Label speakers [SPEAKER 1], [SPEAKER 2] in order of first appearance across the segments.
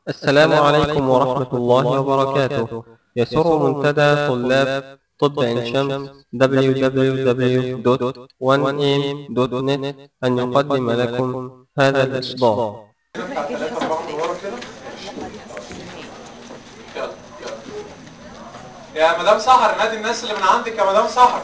[SPEAKER 1] السلام عليكم ورحمة الله وبركاته يسر منتدى طلاب طب عين شمس www.1am.net أن يقدم لكم هذا الإصدار
[SPEAKER 2] يا مدام سحر نادي الناس اللي من عندك يا مدام سحر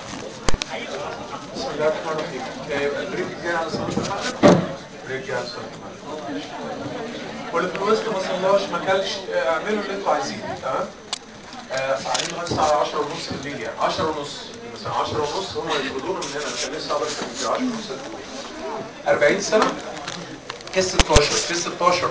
[SPEAKER 2] بسم الله الرحمن الرحيم يبقى البريك الجاي على صلاه المغرب البريك الجاي على صلاه المغرب واللي في الوسط ما صلاش ما كلش آه، اعملوا اللي انتوا عايزينه تمام آه، ساعتين لغايه الساعه 10 ونص بالليل يعني 10 ونص مثلا 10 ونص هم يطردونا من هنا كان لسه قبل كان 10 ونص 40 سنه كيس 16 كيس 16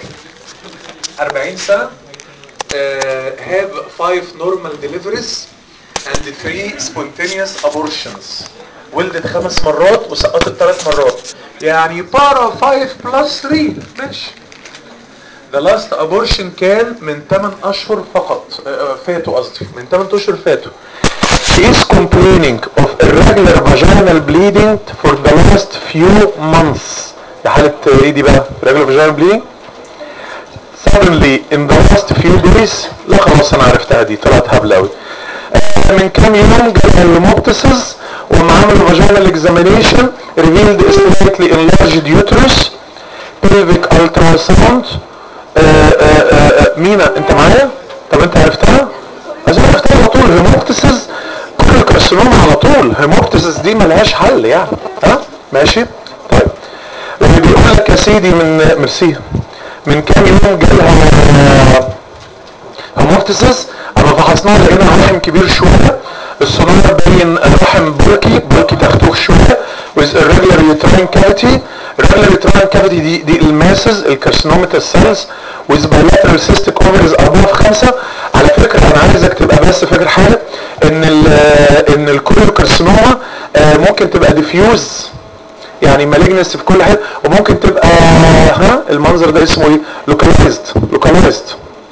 [SPEAKER 2] 40 سنه uh, have five normal deliveries and three spontaneous abortions ولدت خمس مرات وسقطت ثلاث مرات يعني بارا 5 بلس 3 ماشي The last abortion كان من 8 اشهر فقط uh, uh, فاتوا قصدي من 8 اشهر فاتوا She is complaining of irregular vaginal bleeding for the last few months دي حالة ايه دي بقى؟ irregular vaginal bleeding suddenly in the last few days لا خلاص انا عرفتها دي طلعت هبلة قوي من كام يوم جالها الهيموبتسز وما عملوا vaginal examination revealed a slightly enlarged uterus pelvic ultrasound آه، آه، آه، مينا انت معايا؟ طب انت عرفتها؟ عايز عرفتها على طول هيموبتسز كل الكارسينوما على طول هيموبتسز دي ملهاش حل يعني ها ماشي طيب لما بيقول لك يا سيدي من ميرسي من كام يوم جالها هيموبتسز اما فحصناها لقينا رحم كبير شويه السونار باين رحم بولكي بولكي تختوخ شويه with irregular uterine cavity irregular uterine cavity دي دي الماسز الكارسينوميتال سيلز with bilateral cystic ovaries 4 في 5 على فكره انا عايزك تبقى بس فاكر حاجه ان ال ان الكوريوكارسينوما آه، ممكن تبقى ديفيوز يعني مالجنس في كل حته وممكن تبقى ها المنظر ده اسمه ايه لوكاليزد لوكاليزد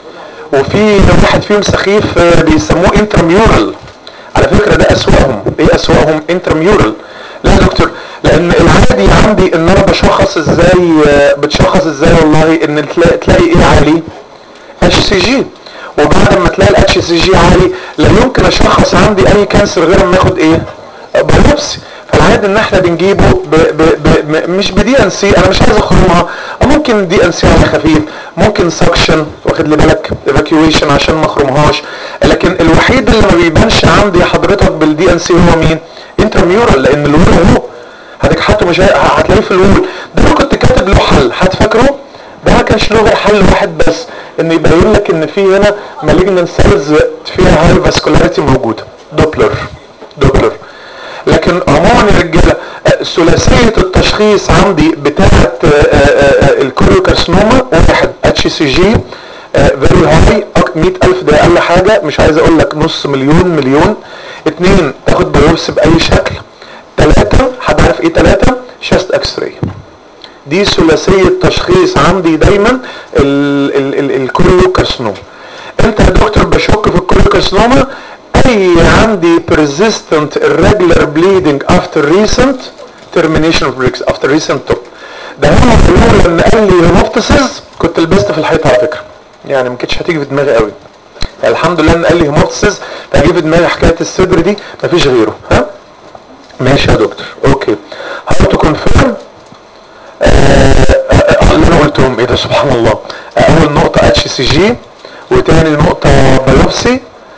[SPEAKER 2] وفي واحد فيهم سخيف آه، بيسموه انترميورال على فكره ده اسوأهم ايه اسوأهم انترميورال لا يا دكتور لان العادي عندي ان انا بشخص ازاي آه، بتشخص ازاي والله ان تلاقي, تلاقي ايه عالي اتش سي جي وبعد ما تلاقي الاتش سي جي عالي لا يمكن اشخص عندي اي كانسر غير ما اخد ايه بايوبسي فالعادي ان احنا بنجيبه ب ب ب ب مش بدي ان سي انا مش عايز اخرمها أو ممكن دي ان سي على خفيف ممكن سكشن واخد لي بالك ايفاكيويشن عشان ما اخرمهاش لكن الوحيد اللي ما بيبانش عندي حضرتك بالدي ان سي هو مين انترميورال لان الول اهو هتكحته مش هي- هتلاقيه في الول ده انا كنت كاتب له حل هتفكره ده ما كانش له غير حل واحد بس ان يبين لك ان في هنا مالجنان سيلز فيها هاي فاسكولاريتي موجوده دوبلر دوبلر لكن عموما يا رجاله آه، ثلاثيه التشخيص عندي بتاعه الكوريوكارسينوما واحد اتش سي جي فيري هاي 100000 ده اقل حاجه مش عايز اقول لك نص مليون مليون اثنين تاخد بايوبسي باي شكل ثلاثه حد عارف ايه ثلاثه شاست اكس راي دي ثلاثية تشخيص عندي دايما الكوريوكارسينوما انت يا دكتور بشك في الكوريوكارسينوما اي عندي persistent irregular bleeding after recent termination of bricks after recent top ده هم بيقولوا لما قال لي هيموبتسز كنت لبست في الحيط على فكره يعني ما كانتش هتيجي في دماغي قوي يعني الحمد لله ان قال لي هيموبتسز فجي في دماغي حكايه الصدر دي مفيش غيره ها ماشي يا دكتور اوكي how to confirm آه، آه، اللي انا قلتهم ايه ده سبحان الله آه، اول نقطة اتش سي جي وتاني نقطة بايوبسي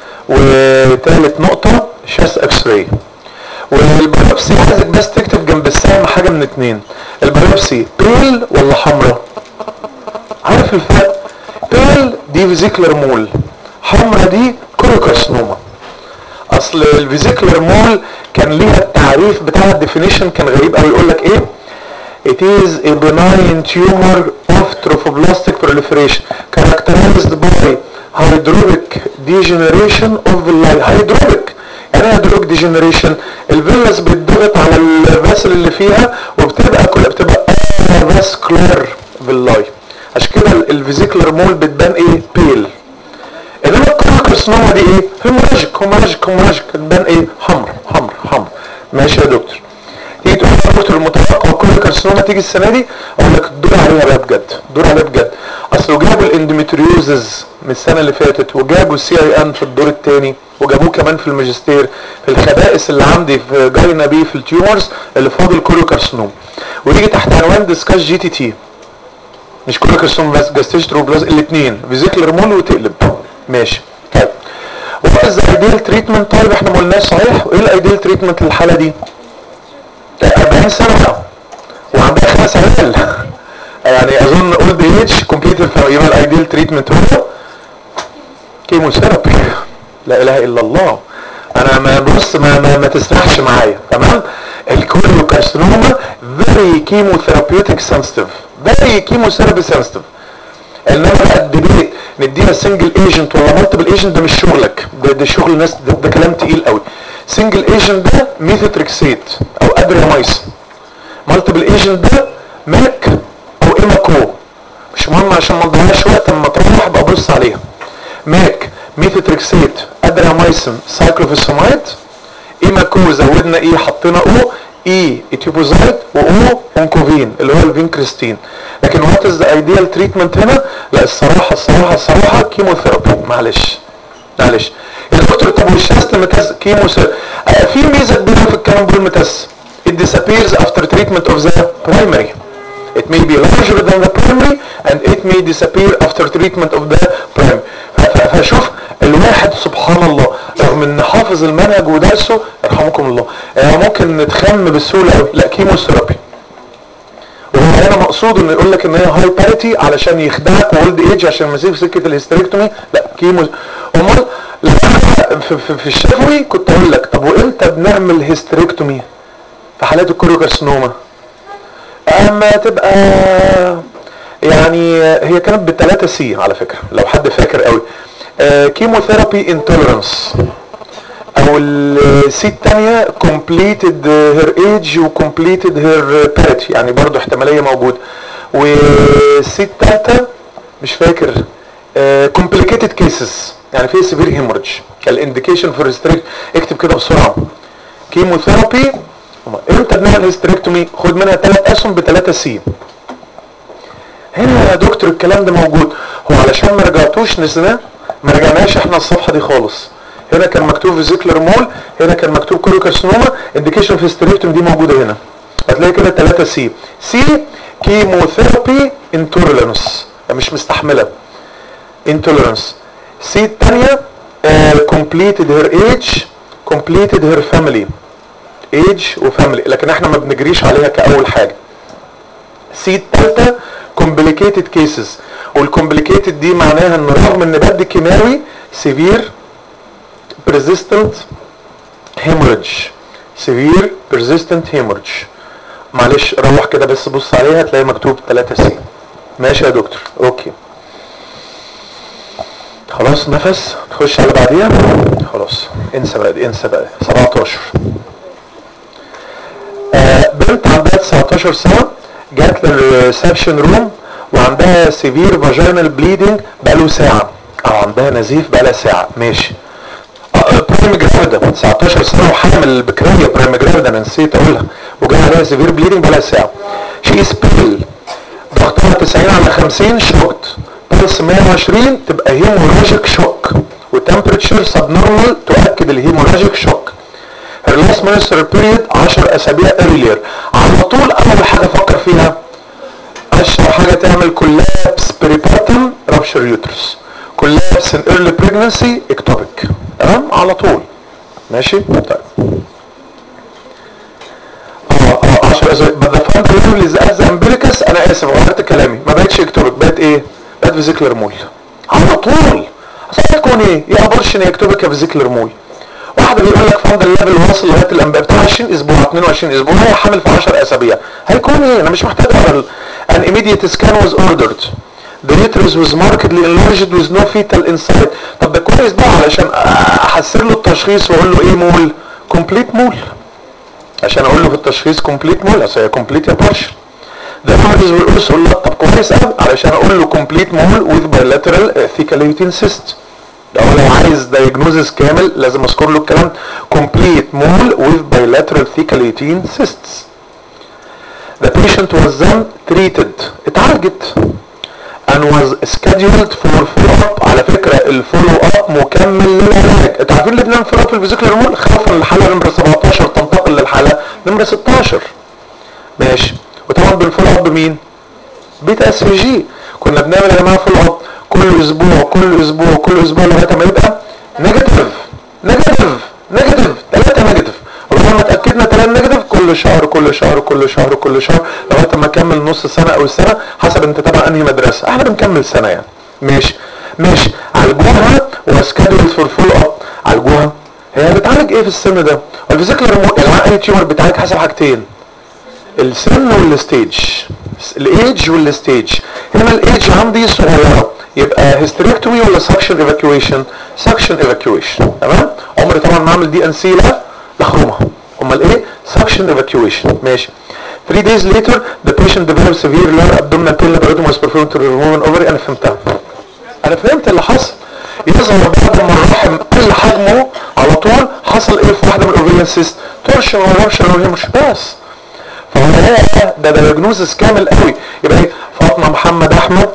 [SPEAKER 2] وتالت نقطة شاس اكس راي والبايوبسي عايزك بس تكتب جنب السهم حاجة من اتنين البايوبسي بيل ولا حمرا عارف الفرق بيل دي فيزيكلر مول حمرا دي كوريوكارسينوما اصل الفيزيكلر مول كان ليها التعريف بتاع الديفينيشن كان غريب قوي يقول لك ايه It is a benign tumor of trophoblastic proliferation characterized by hydropic degeneration of villi. hydropic يعني ايه hydropic degeneration؟ الفيلس بتضغط على الفاسل اللي فيها وبتبقى كلها بتبقى vascular villi. عشان كده الفيزيكلر مول بتبان ايه؟ بيل. انما الكارسينوما دي ايه؟ هيموراجيك هيموراجيك هيموراجيك تبان ايه؟ حمر حمر حمر. ماشي يا دكتور. تيجي تقول لي يا دكتور المتوقع كل كارسينوما تيجي السنه دي اقول لك الدور عليها بقى بجد الدور عليها بجد اصل جابوا الاندوميتريوزز من السنه اللي فاتت وجابوا السي اي ان في الدور الثاني وجابوه كمان في الماجستير في الخبائث اللي عندي في جاينا بيه في التيومرز اللي فاضل كله كارسينوم ويجي تحت عنوان ديسكاس جي تي تي مش كله كارسينوم بس جاستيشترو بلاز الاثنين فيزيكلر مول وتقلب ماشي طيب وات از ايديال تريتمنت طيب احنا ما قلناش صحيح وايه الايديال تريتمنت للحاله دي 40 سنه وعندها خمس عيال يعني اظن اولد ايج كومبليت يبقى الايديال تريتمنت هو كيمو ثيرابي لا اله الا الله انا ما بص ما ما, ما تسرحش معايا تمام الكولو كارسينوما فيري كيمو ثيرابيوتيك سنسيتيف فيري كيمو ثيرابي سنسيتيف انما بقى الديبيت نديها سنجل ايجنت ولا مالتيبل ايجنت ده مش شغلك ده, ده شغل ناس ده, ده كلام تقيل قوي سنجل ايجنت ده ميثوتريكسيت او ادريامايسين مالتيبل ايجنت ده ماك او ايماكو مش مهم عشان ما نضيعش وقت اما تروح ابقى ابص عليها ماك ميثوتريكسيت ادريامايسين سايكلوفيسامايد ايماكو زودنا ايه حطينا او اي اتيوبوزايد واو اونكوفين اللي هو الفينكريستين لكن وات از ايديال تريتمنت هنا لا الصراحه الصراحه الصراحه كيموثيرابي معلش معلش يا دكتور طب والشاست متاز كيمو في ميزه كبيره في الكلام بول متاز it disappears after treatment of the primary it may be larger than the primary and it may disappear after treatment of the primary فشوف الواحد سبحان الله رغم ان حافظ المنهج ودرسه يرحمكم الله آه ممكن نتخم بسهوله قوي لا كيمو ثيرابي وهو هنا مقصود انه يقول لك ان هي هاي باريتي علشان يخدعك وولد ايج عشان مسيب سكه الهستريكتومي لا كيمو امال لما في, في, في الشفوي كنت اقول لك طب وامتى بنعمل هستريكتومي في حالات الكوريوكارسينوما اما تبقى يعني هي كانت بالثلاثة سي على فكرة لو حد فاكر قوي كيموثيرابي انتولرنس او السي الثانية completed her age و completed her parity يعني برضو احتمالية موجودة والسي الثالثة مش فاكر uh, complicated cases يعني في severe hemorrhage الانديكيشن فور restrict اكتب كده بسرعة كيموثيرابي امتى بنعمل هيستريكتومي خد منها ثلاث اسهم بثلاثة سي هنا يا دكتور الكلام ده موجود هو علشان ما رجعتوش نسيناه ما رجعناش احنا الصفحه دي خالص هنا كان مكتوب فيزيكلر مول هنا كان مكتوب كوريوكارسينوما انديكيشن في ستريكتوم دي موجوده هنا هتلاقي كده 3 سي سي كيموثيرابي انتولرنس مش مستحمله انتولرنس سي الثانيه كومبليتد هير ايج كومبليتد هير فاميلي ايج وفاميلي لكن احنا ما بنجريش عليها كاول حاجه سي الثالثه كومبليكيتد كيسز والكومبليكيتد دي معناها ان رغم ان بدي كيماوي سيفير persistent hemorrhage severe persistent hemorrhage معلش روح كده بس بص عليها هتلاقي مكتوب 3 سي ماشي يا دكتور اوكي خلاص نفس تخش على بعديها خلاص انسى بقى دي انسى بقى 17 آه بنت عندها 19 سنه جات للريسبشن روم وعندها سيفير فاجينال بليدنج بقاله ساعه او عندها نزيف بقالها ساعه ماشي برايم جرافيدا 19 سنه وحامل بكريه برايم جرافيدا انا نسيت اقولها وجاي عليها سيفير بليدنج بقالها ساعه شي از بيل ضغطها 90 على 50 شوكت بلس 120 تبقى هيموراجيك شوك وتمبريتشر سب نورمال تؤكد الهيموراجيك شوك her last menstrual period 10 اسابيع earlier على طول اول حاجه افكر فيها اشهر حاجه تعمل كولابس بريبارتم رابشر يوترس كولابس ان ايرلي بريجنسي اكتوبيك تمام على طول ماشي طيب اه اه 10 اسابيع but the front level is as umbilicus انا اسف غيرت كلامي ما بقتش اكتوبيك بقت ايه بقت فيزيكلر مول على طول اصل تكون ايه يا ابورشن يا اكتوبيك يا فيزيكلر مول واحده بيقول لك فاند الليفل واصل لغايه الانباء بتاع 20 اسبوع 22 اسبوع هي حامل في 10 اسابيع هيكون ايه انا مش محتاج اقرا an immediate scan was ordered the uterus was markedly enlarged with no fetal inside طب ده كويس بقى علشان احسن له التشخيص واقول له ايه مول كومبليت مول عشان اقول له في التشخيص كومبليت مول اصل هي كومبليت يا بارشل ده المهندس بيقول له طب كويس قوي علشان اقول له كومبليت مول with bilateral thicalating cyst لو انا عايز دايجنوزس كامل لازم اذكر له الكلام كومبليت مول with bilateral thicalating cysts the patient was then treated اتعالجت and was scheduled for follow up على فكرة الفولو اب مكمل للعلاج انتوا عارفين اللي بنعمل فولو اب في الفيزيكال ريمول خوفا للحالة نمرة 17 تنتقل للحالة نمرة 16 ماشي وطبعا بالفولو اب مين؟ بيتا اس في جي كنا بنعمل يا جماعه فولو اب كل اسبوع كل اسبوع كل اسبوع لغايه ما يبقى نيجاتيف نيجاتيف نيجاتيف ثلاثه نيجاتيف ولما اتاكدنا ثلاثه نيجاتيف كل شهر كل شهر كل شهر كل شهر لغايه ما اكمل نص سنه او السنه حسب انت تبع انهي مدرسه احنا بنكمل سنه يعني ماشي ماشي عالجوها وسكادول فور فول اب عالجوها هي بتعالج ايه في السن ده؟ الفيزيكال ريموت يا جماعه اي تيومر بتعالج حسب حاجتين السن والستيج الايدج والستيج هنا الايدج عندي صغيره يبقى هيستريكتومي ولا سكشن ايفاكيويشن سكشن ايفاكيويشن تمام عمري طبعا ما اعمل دي ان سي لا لخرومها امال ايه سكشن ايفاكيويشن ماشي 3 days later the patient developed severe lower abdominal pain laboratory was performed to remove an ovary انا فهمتها انا فهمت اللي حصل يظهر بعد ما الرحم قل حجمه على طول حصل ايه في واحده من الاوفيريان سيست تورشن ولا رابشن ولا مش بس فهو ده ده دايجنوزس كامل قوي يبقى ايه فاطمه محمد احمد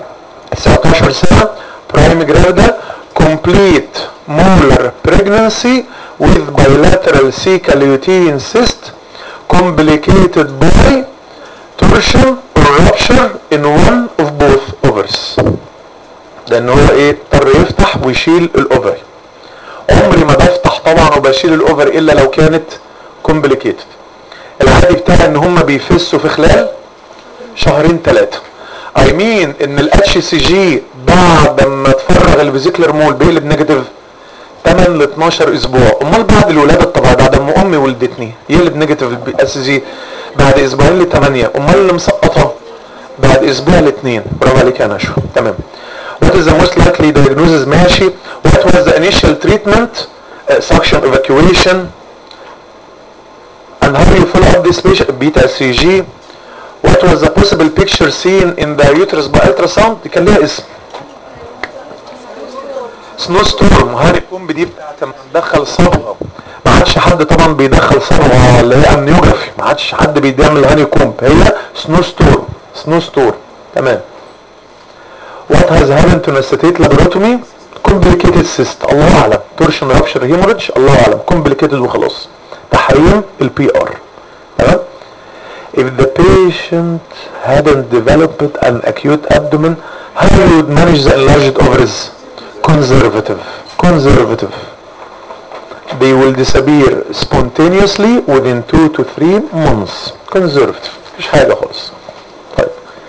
[SPEAKER 2] 19 سنه برايم جرافيدا complete molar pregnancy with bilateral cecal lutein cyst complicated by torsion or rupture in one of both ovaries لان هو ايه اضطر يفتح ويشيل الاوفري عمري ما بفتح طبعا وبشيل الاوفر الا لو كانت complicated العادي بتاعي ان هم بيفسوا في خلال شهرين ثلاثة اي مين ان الاتش سي جي بعد ما تفرغ الفيزيكلر مول بيقلب نيجاتيف 8 ل 12 اسبوع امال بعد الولاده طبعا بعد ما امي ولدتني يقلب نيجاتيف الاس جي بعد اسبوعين ل 8 امال اللي مسقطه بعد اسبوع لاثنين برافو عليك يا نشوى تمام What is the most likely diagnosis ماشي What was the initial treatment uh, suction evacuation and how you follow up this patient beta CG what was the possible picture seen in the uterus by ultrasound دي كان ليها اسم سنو ستورم هاري كومب دي بتاعت لما ندخل صبغه ما عادش حد طبعا بيدخل صبغه اللي هي امنيوجرافي ما عادش حد بيعمل هاني كومب هي سنو ستورم سنو ستورم تمام what has happened to necessitate laparotomy complicated cyst الله اعلم torsion rupture hemorrhage الله اعلم complicated وخلاص تحريم البي ار تمام if the patient hadn't developed an acute abdomen how you would manage the enlarged ovaries conservative conservative they will disappear spontaneously within 2 to 3 months conservative مفيش حاجه خالص طيب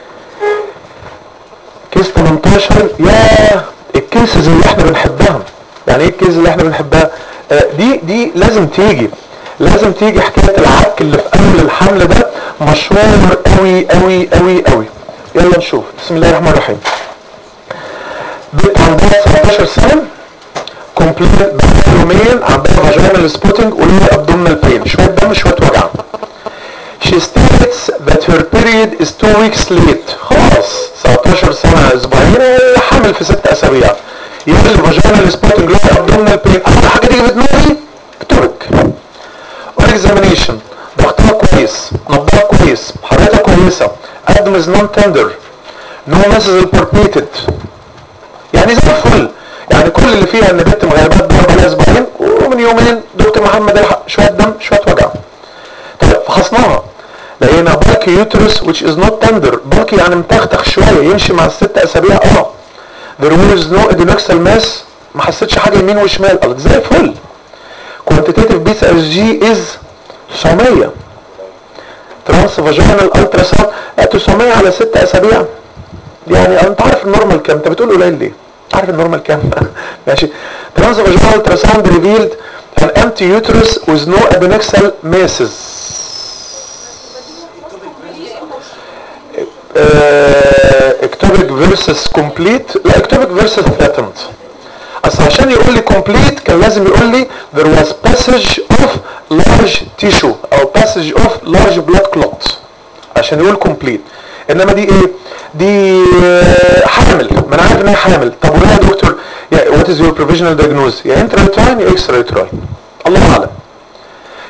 [SPEAKER 2] كيس 18 يا الكيسز اللي احنا بنحبها يعني ايه الكيس اللي احنا بنحبها آه دي دي لازم تيجي لازم تيجي حكايه العك اللي في اول الحمل ده مشهور قوي قوي قوي قوي يلا نشوف بسم الله الرحمن الرحيم بنت عندها 19 سنه كومبليت بقالها يومين عندها فاجينال سبوتنج وليها ابدومينال بين شويه دم شويه وجع She states that her period is two weeks late خلاص 19 سنة اسبوعين حامل في ست اسابيع يجي الفاجينال سبوتنج لها ابدومينال بين اول حاجة تيجي في دماغي اكتورك اكزامينيشن ضغطها كويس نبضها كويس حرارتها كويسة ابدوم از نون تندر نو مسز بوربيتد يعني زي الفل يعني كل اللي فيها ان بنت مغيبات ضرب عليها اسبوعين ومن يومين دكتور محمد الحق شويه دم شويه وجع طيب فحصناها لقينا بالكي يوترس which is not tender بالكي يعني متختخ شويه يمشي مع الست اسابيع اه there was no ادينوكسال ماس ما حسيتش حاجه يمين وشمال قالت زي الفل كوانتيتيف بيس اس جي از 900 ترانس فاجينال الترا ساوند 900 على ست اسابيع يعني انت عارف النورمال كام انت بتقول قليل ليه عارف النورمال كام ماشي ترانس فاجينال الترا ساوند ريفيلد an empty uterus with no adnexal masses اكتوبيك فيرسس كومبليت لا اكتوبيك فيرسس ثلاثنت اصل عشان يقول لي كومبليت كان لازم يقول لي there was passage of large tissue او passage of large blood clot عشان يقول كومبليت انما دي ايه دي حامل ما انا عارف ان هي حامل طب وليه يا دكتور يا وات از يور بروفيشنال دايجنوز يا انترالتراين يا اكسترالتراين الله اعلم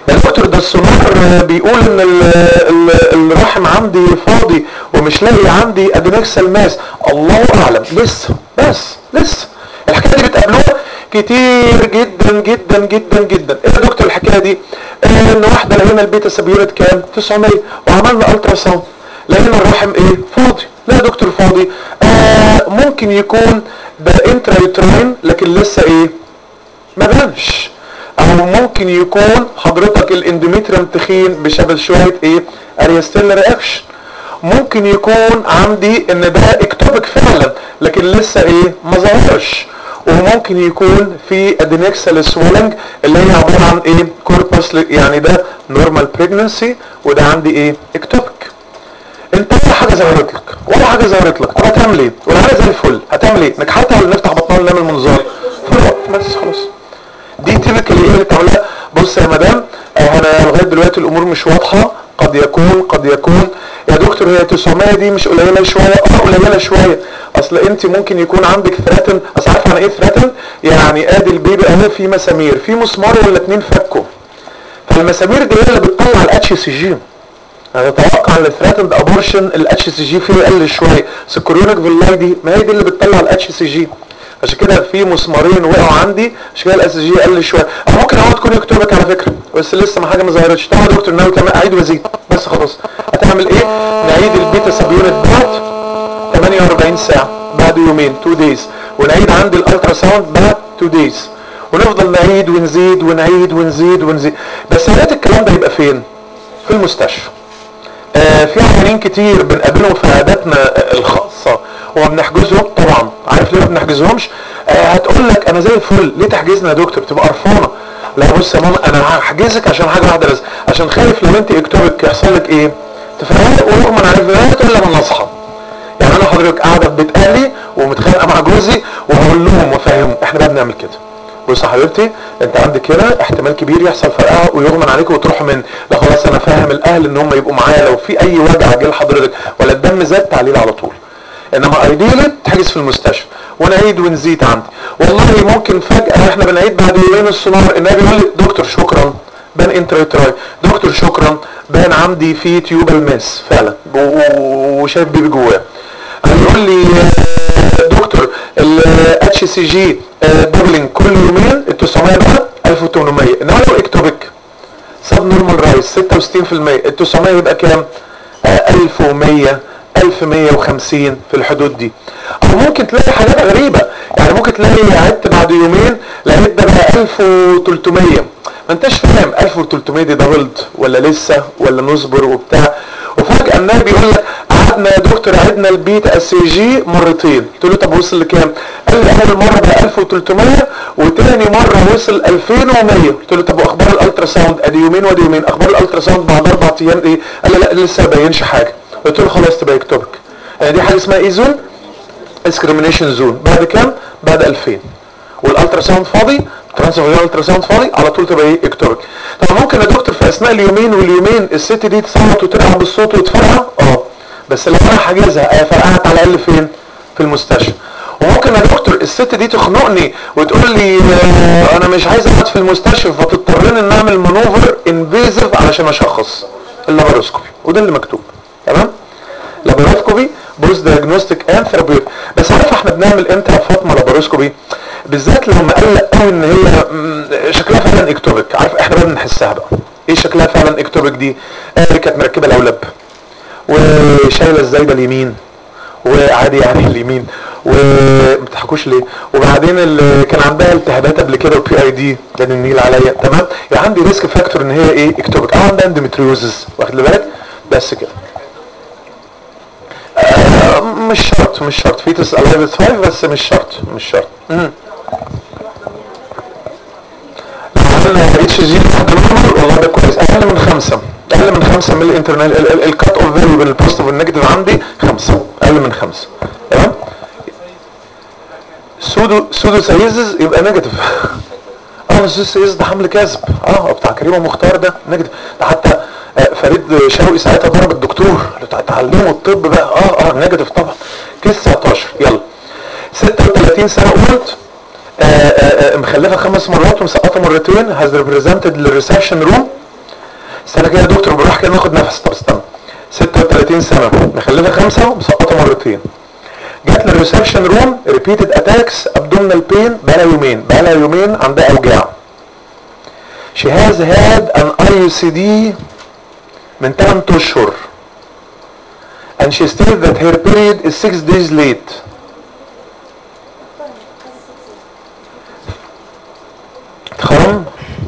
[SPEAKER 2] يا دكتور ده السونار بيقول ان ال ال الرحم عندي فاضي ومش لاقي عندي ادنكسال ماس الله اعلم لسه بس لسه الحكايه دي بتقابلوها كتير جدا جدا جدا جدا ايه يا دكتور الحكايه دي آه ان واحده لقينا البيتا سبيورت كام 900 وعملنا الترا ساوند لقينا الرحم ايه فاضي لا يا دكتور فاضي آه ممكن يكون ده انترايوتراين لكن لسه ايه ما بانش او ممكن يكون حضرتك الاندوميتريم تخين بشكل شويه ايه اريستيل رياكشن ممكن يكون عندي ان ده اكتوبك فعلا لكن لسه ايه ما ظهرش وممكن يكون في ادينكسال سويلنج اللي هي عباره عن ايه كوربس يعني ده نورمال بريجنسي وده عندي ايه اكتوبك انت ولا حاجه ظهرت لك ولا حاجه ظهرت لك طب هتعمل ايه والعيال زي الفل هتعمل ايه نجحتها ولا نفتح بطنها ونعمل منظار بس خلاص دي تيبيكال ايه اللي بتعملها بص يا مدام انا لغايه دلوقتي الامور مش واضحه قد يكون قد يكون يا دكتور هي 900 دي مش قليله شويه اه قليله شويه اصل انت ممكن يكون عندك ثراتن اصل عارف يعني ايه ثراتن يعني ادي البيبي اهو في مسامير في مسمار ولا اتنين فكوا فالمسامير دي هي اللي بتطلع الاتش سي جي انا اتوقع ان الثراتند ابورشن الاتش سي جي فيه اقل شويه سكرونيك فيلاي دي ما هي دي اللي بتطلع الاتش سي جي عشان كده في مسمارين وقعوا عندي عشان كده الاس جي قل شويه او ممكن هو تكون يكتبك على فكره بس لسه ما حاجه ما ظهرتش طبعا يا دكتور ناوي كمان اعيد وازيد بس خلاص هتعمل ايه نعيد البيتا سب يونت بعد 48 ساعه بعد يومين 2 دايز ونعيد عندي الالترا ساوند بعد 2 دايز ونفضل نعيد ونزيد ونعيد ونزيد ونزيد بس يا ريت الكلام ده يبقى فين في المستشفى آه في عيانين كتير بنقابلهم في عياداتنا الخاصه وما بنحجزهم طبعا عارف ليه ما بنحجزهمش آه هتقول لك انا زي الفل ليه تحجزنا يا دكتور بتبقى قرفانه لا بص يا ماما انا هحجزك عشان حاجه واحده بس عشان خايف لو انت اكتوبك يحصل لك ايه تفرق ويغمى عليك في تقول لي انا اصحى يعني انا حضرتك قاعده في بيت اهلي ومتخانقه مع جوزي وهقول لهم وافهمهم احنا بقى بنعمل كده بص يا حبيبتي انت عندك هنا احتمال كبير يحصل فرقعه ويغمى عليك وتروح من لا خلاص انا فاهم الاهل ان هم يبقوا معايا لو في اي وجع جه لحضرتك ولا الدم زاد تعليل على طول انما ايديلي تحجز في المستشفى ونعيد ونزيد عندي والله ممكن فجاه احنا بنعيد بعد يومين السونار النبي يقول لي دكتور شكرا بان انتريتراي دكتور شكرا بان عندي في تيوبال ماس فعلا وشايف بيبي جواه هيقول لي دكتور الاتش سي جي دبلنج كل يومين ال 900 بقى 1800 انما لو اكتوبك سب نورمال رايس 66% ال 900 يبقى كام؟ 1100 1150 في الحدود دي او ممكن تلاقي حاجات غريبة يعني ممكن تلاقي عدت بعد يومين لقيت ده بقى 1300 ما انتش فاهم 1300 دي دبلد ولا لسه ولا نصبر وبتاع وفجأة النبي بيقول لك قعدنا يا دكتور عدنا البيت اس جي مرتين قلت له طب وصل لكام؟ قال لي اول مره بقى 1300 وتاني مره وصل 2100 قلت له طب واخبار الالترا ساوند ادي يومين وادي يومين اخبار الالترا ساوند بعد اربع ايام ايه؟ قال لي لا لسه ما بينش حاجه قلت له خلاص تبقى يكتبك يعني دي حاجه اسمها ايه زون؟ اسكريميشن زون بعد كام؟ بعد 2000 والالترا ساوند فاضي ترانسفيرال الترا ساوند فاضي على طول تبقى ايه اكتورك طب ممكن يا دكتور في اثناء اليومين واليومين الست دي تصوت وتلعب بالصوت وتفرقع اه بس لو انا حاجزها فرقعت على الاقل فين في المستشفى وممكن يا دكتور الست دي تخنقني وتقول لي آه انا مش عايز اقعد في المستشفى فتضطرني ان اعمل مانوفر انفيزيف علشان اشخص اللاباروسكوبي وده اللي مكتوب تمام لاباروسكوبي بوز دايجنوستيك اند ثيرابيوتيك بس عارف احنا بنعمل امتى يا فاطمه لاباروسكوبي بالذات لما قلق قوي ان هي شكلها فعلا اكتوبك عارف احنا بقى بنحسها بقى ايه شكلها فعلا اكتوبك دي آه كانت مركبه الاولب وشايله الزايده اليمين وعادي يعني اليمين وما بتضحكوش ليه وبعدين اللي كان عندها التهابات قبل كده وبي اي دي كان النيل عليا تمام يعني عندي ريسك فاكتور ان هي ايه اكتوبك او عندها اندوميتريوزز واخد بالك بس كده آه مش شرط مش شرط فيتس الايفس 5 بس مش شرط مش شرط امم عملنا اتش جي والله ده كويس اقل من خمسة اقل من خمسة ملي انترنال الكات اوف فاليو بين البوزيتيف والنيجاتيف عندي خمسة اقل من خمسة تمام سودو سودو سايزز يبقى نيجاتيف اه سودو سايزز ده حمل كاذب اه بتاع كريمه مختار ده نيجاتيف ده حتى فريد شوقي ساعتها ضرب الدكتور تعلموا الطب بقى اه اه نيجاتيف طبعا كيس 19 يلا 36 سنه قلت آآ آآ مخلفه خمس مرات ومسقطه مرتين هاز ريبريزنتد للريسبشن روم استنى كده يا دكتور بالراحه كده ناخد نفس طب استنى 36 سنه مخلفه خمسه مسقطه مرتين جات للريسبشن روم ريبيتد اتاكس ابدومينال بين بقالها يومين بقالها يومين عندها اوجاع She has had an IUCD من 8 اشهر and she stated that her period is 6 days late تخرم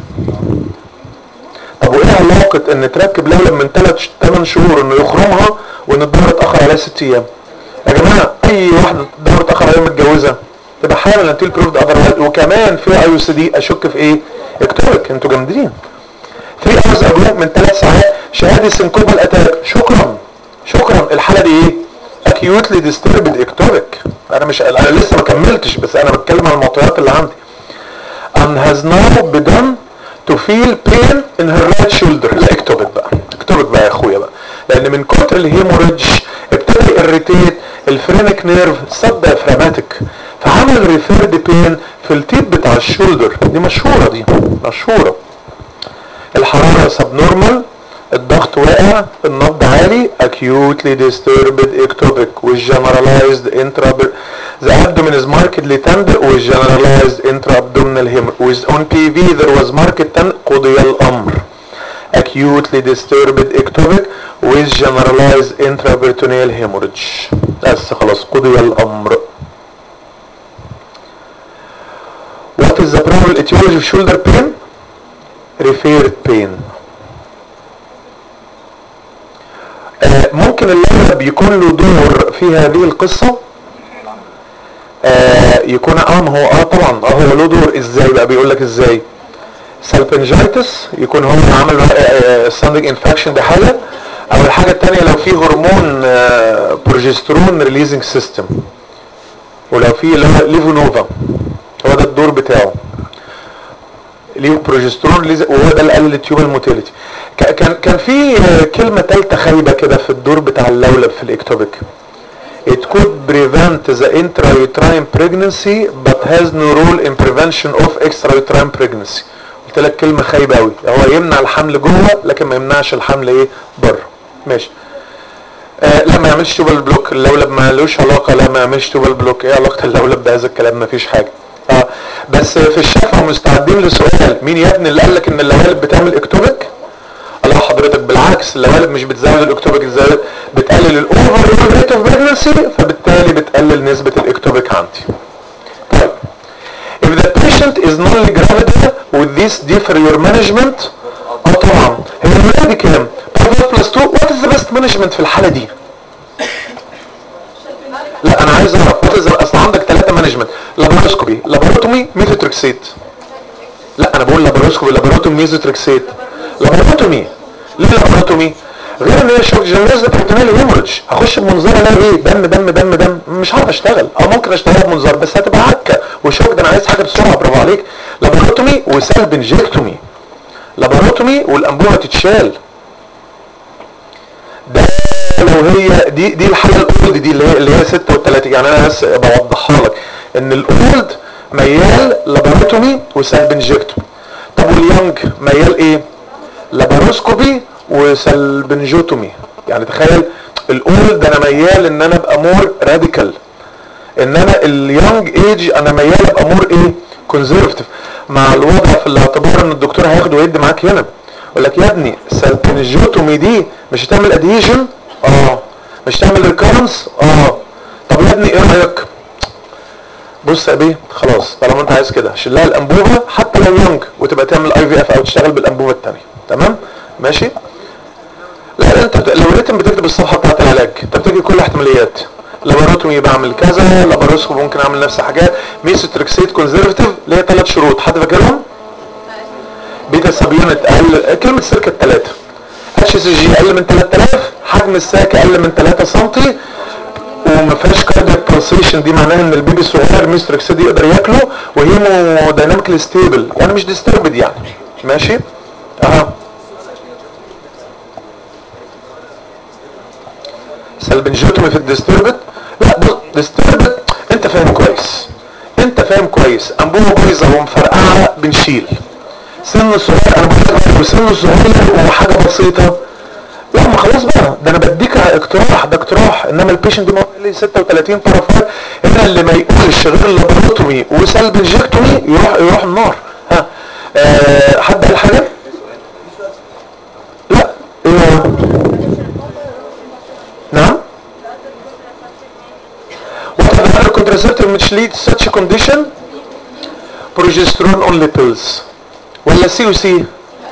[SPEAKER 2] طب وايه علاقة ان تركب لولب من 3 8 شهور انه يخرمها وان الدورة اتأخر عليها 6 ايام يا جماعة اي واحدة الدورة اتأخر عليها متجوزة تبقى حامل انتل بروفد اذر وكمان في اي سي دي اشك في ايه اكتبك انتوا جامدين 3 hours ago من 3 ساعات شهادة سنكوبال اتاك شكرا شكرا الحالة دي ايه acutely disturbed اكتبك انا مش انا لسه ما كملتش بس انا بتكلم عن المعطيات اللي عندي and has now begun to feel pain in her right shoulder لا اكتبك بقى اكتبك بقى يا اخويا بقى لان من كتر الهيموريدج ابتدى يريتيت الفرينك نيرف سب ديافراماتيك فعمل ريفيرد بين في التيب بتاع الشولدر دي مشهورة دي مشهورة الحرارة سب نورمال الضغط واقع النبض عالي acutely disturbed ectopic with generalized intra the abdomen is markedly tender with generalized intra-abdominal hemorrhage with on PV there was marked ten قضي الأمر acutely disturbed ectopic with generalized intraperitoneal hemorrhage بس خلاص قضي الأمر What is the probable etiology of shoulder pain? Referred pain آه ممكن اللعب يكون له دور في هذه القصة آه يكون اه ما هو اه طبعا اه هو له دور ازاي بقى بيقول لك ازاي سالبنجايتس يكون هو عمل ستاندنج انفكشن دي حاجه او الحاجه الثانيه لو في هرمون آه بروجسترون ريليزنج سيستم ولو في اللي هو ليفونوفا هو ده الدور بتاعه ليه بروجسترون وهو ده اللي قلل التيوبال موتيليتي كان كان في كلمه ثالثه خايبه كده في الدور بتاع اللولب في الاكتوبيك it could prevent the intrauterine pregnancy but has no role in prevention of extrauterine pregnancy قلت لك كلمه خايبه قوي هو يمنع الحمل جوه لكن ما يمنعش الحمل ايه بره ماشي آه لا ما يعملش توبال بلوك اللولب ما لوش علاقه لا ما يعملش توبال بلوك ايه علاقه اللولب بهذا الكلام ما فيش حاجه اه بس في الشفا مستعدين لسؤال مين يا ابني اللي قال لك ان اللوالب بتعمل اكتوبك الله حضرتك بالعكس اللوالب مش بتزود الاكتوبك ازاي بتقلل الاوفر ريت اوف بريجنسي فبالتالي بتقلل نسبه الاكتوبك عندي طيب if the patient is non gravid with this differ your management اه طبعا هي الولاده دي كام 5 بلس 2 what is the best management في الحاله دي لا انا عايز اعرف وات از اصل عندك ثلاثه مانجمنت لاباروسكوبي لاباروتومي ميزوتريكسيت لا انا بقول لاباروسكوبي لاباروتومي ميزوتريكسيت لاباروتومي ليه لاباروتومي غير ان هي شوك جنريز بريتونيل هيموريدج هخش بمنظار الاقي ايه دم دم دم دم مش هعرف اشتغل او ممكن اشتغل بمنظار بس هتبقى عكه وشوك ده انا عايز حاجه بسرعه برافو عليك لاباروتومي وسلب انجكتومي لاباروتومي والانبوبه تتشال ده لو هي دي دي الحاله الاولد دي اللي هي اللي هي 36 يعني انا بس بوضحها لك ان الاولد ميال لاباروتومي وسلبنجكتومي طب واليونج ميال ايه لاباروسكوبي وسلبنجوتومي يعني تخيل الاولد انا ميال ان انا ابقى مور راديكال انما اليونج ايج انا ميال ابقى مور ايه كونزرفتيف مع الوضع في الاعتبار ان الدكتور هياخد ويدي معاك هنا يقول لك يا ابني سلبنجوتومي دي مش هتعمل ادهيجن اه مش تعمل ريكارنس اه طب يا ابني ايه رايك بص يا بيه خلاص طالما انت عايز كده شيل لها الانبوبه حتى لو يونج وتبقى تعمل اي في اف او تشتغل بالانبوبه الثانيه تمام ماشي لا انت بت... لو ريتم بتكتب الصفحه بتاعت العلاج انت بتكتب كل الاحتماليات لاباروتومي بعمل كذا لاباروسكوب ممكن اعمل نفس الحاجات ميسوتريكسيت كونزرفتيف اللي هي ثلاث شروط حد فاكرهم بيتا سابيونت اقل كلمه سيركه ثلاثه اتش سي جي اقل من 3000 حجم الساك اقل من 3 سم وما فيهاش كاردياك بالسيشن دي معناها ان البيبي الصغير ميستريكسيد يقدر ياكله وهيمو دايناميكلي ستيبل يعني مش ديستربد يعني ماشي اها سلبنجوتومي في الديستربد لا بص ديستربد انت فاهم كويس انت فاهم كويس انبوبه بايظه ومفرقعه بنشيل سن صغير انا بقول لك سن صغير وحاجه بسيطه لا ما خلاص بقى ده انا بديك اقتراح ده اقتراح انما البيشنت ده لي 36 بارافايل هنا اللي ما يقولش غير اللابروتومي وسلب انجكتومي يروح يروح النار ها أه حد قال حاجه؟ لا ايه نعم What are the other contraceptive which leads such a condition? Progesterone only pills ولا سي وسي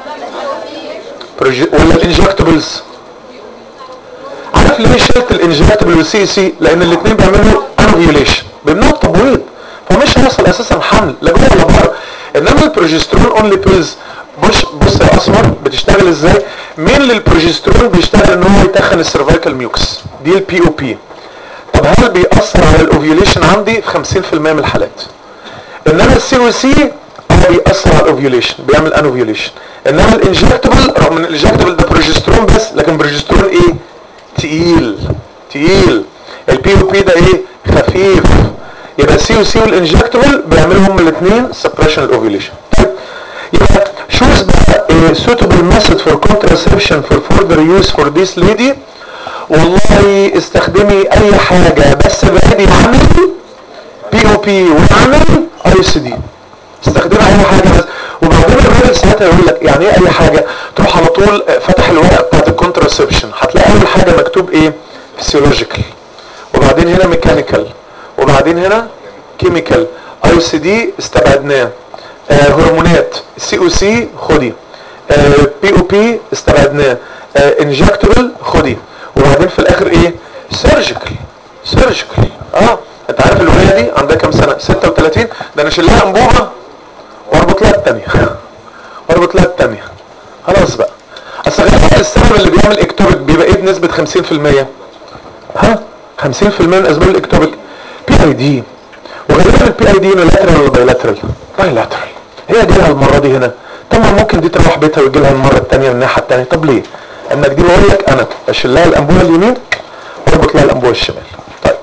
[SPEAKER 2] ولا الانجكتبلز عارف ليه شلت الانجكتبل والسي سي لان الاثنين بيعملوا انوفيوليشن بيمنعوا التبويض فمش هيحصل اساسا حمل لا جوه ولا بره انما البروجسترون اونلي بيلز بص بص يا اسمر بتشتغل ازاي مين للبروجسترون بيشتغل ان هو يتخن السيرفايكال ميوكس دي البي او بي طب هل بيأثر على الاوفيوليشن عندي في 50% من الحالات انما السي او سي هو بيأثر على الاوفيوليشن بيعمل انوفيوليشن انما الانجكتبل رغم ان الانجكتبل ده بروجسترون بس لكن بروجسترون ايه تقيل تقيل البي او بي ده ايه خفيف يبقى السي او سي والانجكتبل بيعملوا هم الاثنين سبريشن الاوفيوليشن طيب يبقى choose بقى a suitable method for contraception for further use for this lady والله استخدمي اي حاجة بس بعيدي عن بي او بي وعن اي سي دي استخدمي اي حاجة بس وبعدين الراجل ساعتها يقول لك يعني ايه اي حاجة تروح على طول فتح الورقة بتاعت الكونتراسبشن هتلاقي اول حاجة مكتوب ايه فيسيولوجيكال وبعدين هنا ميكانيكال وبعدين هنا كيميكال اي سي دي استبعدناه آه هرمونات سي او سي خدي آه بي او بي استبعدناه آه انجكتبل خدي وبعدين في الاخر ايه سيرجيكال سيرجيكال اه انت عارف الولايه دي عندها كام سنه 36 ده انا اشيل لها انبوبه واربط لها الثانيه واربط لها الثانيه خلاص بقى اصل غالبا السبب اللي بيعمل اكتوبيك بيبقى ايه بنسبه 50% ها 50% من اسباب الاكتوبيك بي اي دي وغالبا البي اي دي يونيلاترال ولا بايلاترال بايلاترال هي جايه المره دي هنا طب ما ممكن دي تروح بيتها ويجي لها المره الثانيه من الناحيه الثانيه طب ليه؟ انك دي بقول لك انا اشيل لها الانبوبه اليمين واربط لها الانبوبه الشمال طيب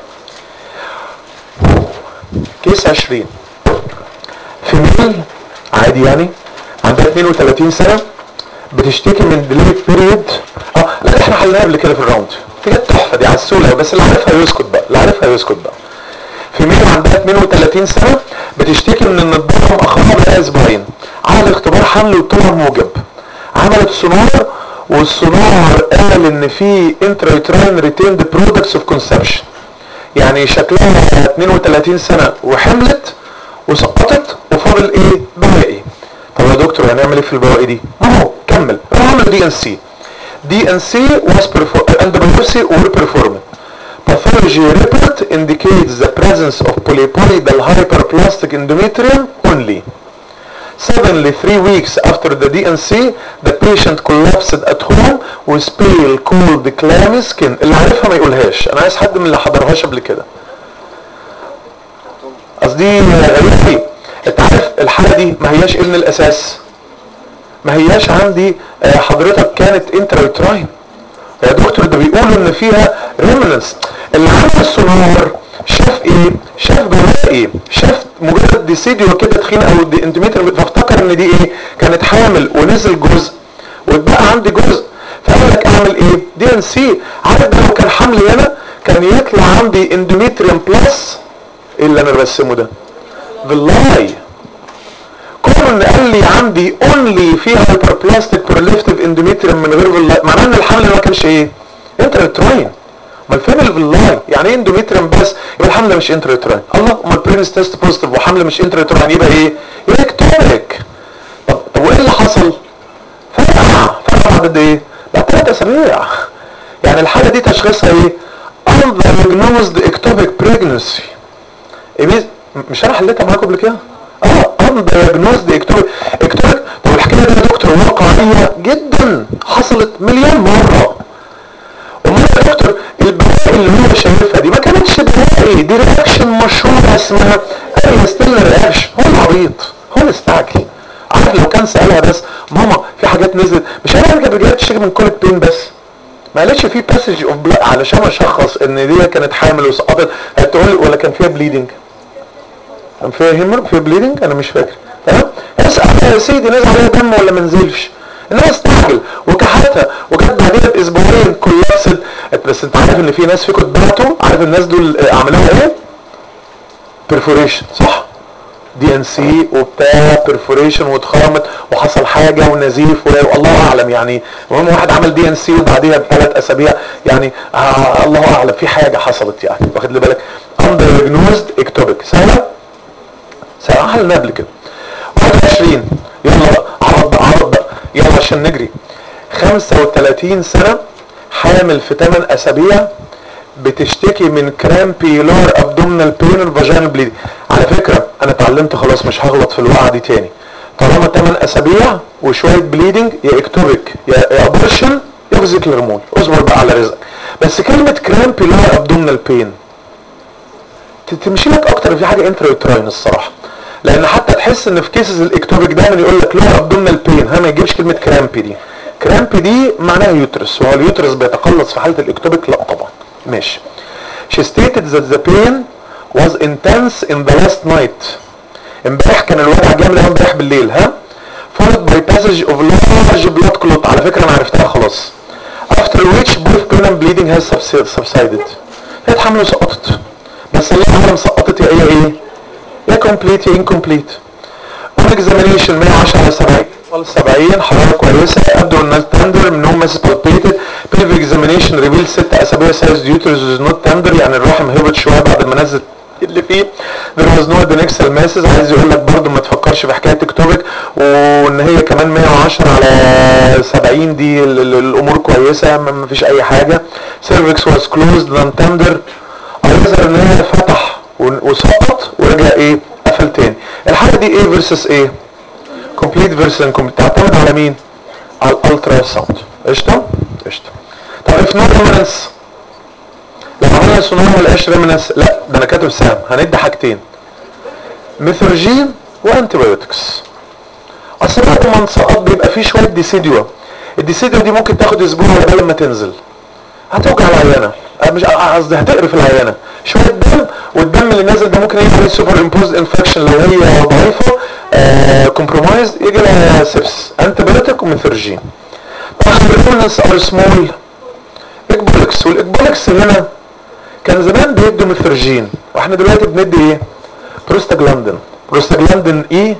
[SPEAKER 2] كيس 20 فيميل عادي يعني عندها 32 سنه بتشتكي من ديليت بيريود اه لا احنا حلناها قبل كده في الراوند دي كانت تحفه دي عسوله بس اللي عارفها يسكت بقى اللي عارفها يسكت بقى فيميل عندها 32 سنه بتشتكي من ان الضغط مأخرها بقى اسبوعين عمل اختبار حمل وطلع موجب عملت سونار والسونار قال ان في انترايتراين ريتيند برودكتس اوف كونسبشن يعني شكلها 32 سنه وحملت وسقطت وفاضل ايه بواقي طب يا دكتور هنعمل ايه في البواقي دي اهو كمل روح اعمل دي ان سي دي ان سي was performed and the biopsy were performed pathology report indicates the presence of polypoidal hyperplastic endometrium only Suddenly, three weeks after the DNC, the patient collapsed at home with pale, cold, clammy skin. اللي عارفها ما يقولهاش، أنا عايز حد من اللي حضرهاش قبل كده. قصدي غريب فيه. أنت عارف الحالة دي ما هياش إيه من الأساس؟ ما هياش عندي حضرتك كانت انترايتراين. يا دكتور ده بيقولوا إن فيها ريمنس. اللي عمل السونار شاف ايه شاف جواها ايه شاف مجرد ديسيديو كده تخين او دي انتميتر فافتكر ان دي ايه كانت حامل ونزل جزء واتبقى عندي جزء فقال لك اعمل ايه دي ان سي عارف ده لو كان حمل هنا كان يطلع عندي اندوميتريوم بلس ايه اللي انا برسمه ده بالله كون ان قال لي عندي اونلي في هايبر بلاستيك بروليفتيف اندوميتريوم من غير بالله معناه ان الحمل ما كانش ايه انترتراين امال فين الفيلاي يعني ايه اندوميتريوم بس يبقى الحمله مش انتريتراين الله امال برينس تيست بوزيتيف وحمله مش انتريتراين يبقى ايه يبقى اكتوبيك طب طب وايه اللي حصل فرقع فرقع بعد ايه بعد ثلاث اسابيع يعني الحاله دي تشخيصها ايه undiagnosed ectopic pregnancy إيه مش انا حليتها معاكم قبل كده اه undiagnosed ectopic ectopic طب الحكايه دي يا دكتور واقعيه جدا حصلت مليون مره امال يا دكتور البواقي اللي هو شايفها دي ما كانتش بواقي دي رياكشن مشهوره اسمها اي ستيل رياكشن هو العبيط هو اللي استعجل عارف لو كان سالها بس ماما في حاجات نزلت مش انا كانت رجاله تشتكي من كوليك بين بس ما قالتش في باسج اوف بلا علشان اشخص ان دي كانت حامل وسقطت هتقول ولا كان فيها بليدنج كان فيها هيمر فيها بليدنج انا مش فاكر تمام بس قال يا سيدي نزل عليها دم ولا ما نزلش انما استعجل وكحتها وجت بعديها باسبوعين كولابسد بس انت عارف ان في ناس فيكم اتبعتوا عارف الناس دول عملوها ايه؟ برفوريشن صح دي ان سي وبتاع برفوريشن واتخرمت وحصل حاجه ونزيف والله اعلم يعني المهم واحد عمل دي ان سي وبعديها بثلاث اسابيع يعني آه الله اعلم في حاجه حصلت يعني واخد لي بالك اندرجنوزد اكتوبيك سهله سهله حلنا قبل كده 21 يلا بقى عرض بقى عرض بقى يلا عشان نجري 35 سنه حامل في 8 اسابيع بتشتكي من كرامبي لور ابدومينال بين الفاجينال بليدنج على فكره انا اتعلمت خلاص مش هغلط في الوقعه دي تاني طالما 8 اسابيع وشويه بليدنج يا اكتوبيك يا ابورشن يا فيزيكال هرمون اصبر بقى على رزقك بس كلمه كرامبي لور ابدومينال بين تمشي لك اكتر في حاجه انترا الصراحه لان حتى تحس ان في كيسز الاكتوبيك دايما يقول لك لور ابدومينال بين ها ما يجيبش كلمه كرامبي دي كرامبي دي معناها يوترس وهو اليوترس بيتقلص في حاله الاكتوبيك لا طبعا ماشي she stated that the pain was intense in the last night امبارح كان الوجع جامد قوي امبارح بالليل ها followed by passage of large blood clot على فكره انا عرفتها خلاص after which both pain and bleeding has subsided هي اتحمل وسقطت بس الله اعلم سقطت يا ايه ايه يا complete يا incomplete on examination 110 على 70 70 حراره كويسه ابدو ان تندر منهم ماس بالبيتد pelvic examination revealed 6 اسابيع سايز uterus is not tender يعني الرحم هبط شويه بعد ما نزل اللي فيه there was no adnexal masses عايز يقول لك برضه ما تفكرش في حكايه اكتوبك وان هي كمان 110 على 70 دي ال ال الامور كويسه ما فيش اي حاجه cervix was closed non tender يظهر ان هي فتح وسقط ورجع ايه قفل تاني الحاله دي ايه فيرسس ايه كومبليت فيرسس انكمبليت تعتمد على مين على الالترا ساوند قشطه قشطه طب اف نو ريمنس لو عملنا سونار ما لقاش ريمنس لا ده انا كاتب سام هندي حاجتين ميثورجين وانتي بايوتكس اصل بعد ما انسقط بيبقى فيه شويه ديسيديو الديسيديو دي ممكن تاخد اسبوع قبل ما تنزل هتوجع العيانه مش قصدي هتقرف العيانه شويه دم والدم اللي نازل ده ممكن يعمل سوبر امبوز انفكشن لو هي ضعيفه كومبرومايز يجي لها سيبس انتي بايوتيك وميثورجين الريفولنس اور سمول اكبولكس والاكبولكس هنا كان زمان بيدوا ميثورجين واحنا دلوقتي بندي ايه بروستاجلاندين بروستاجلاندين اي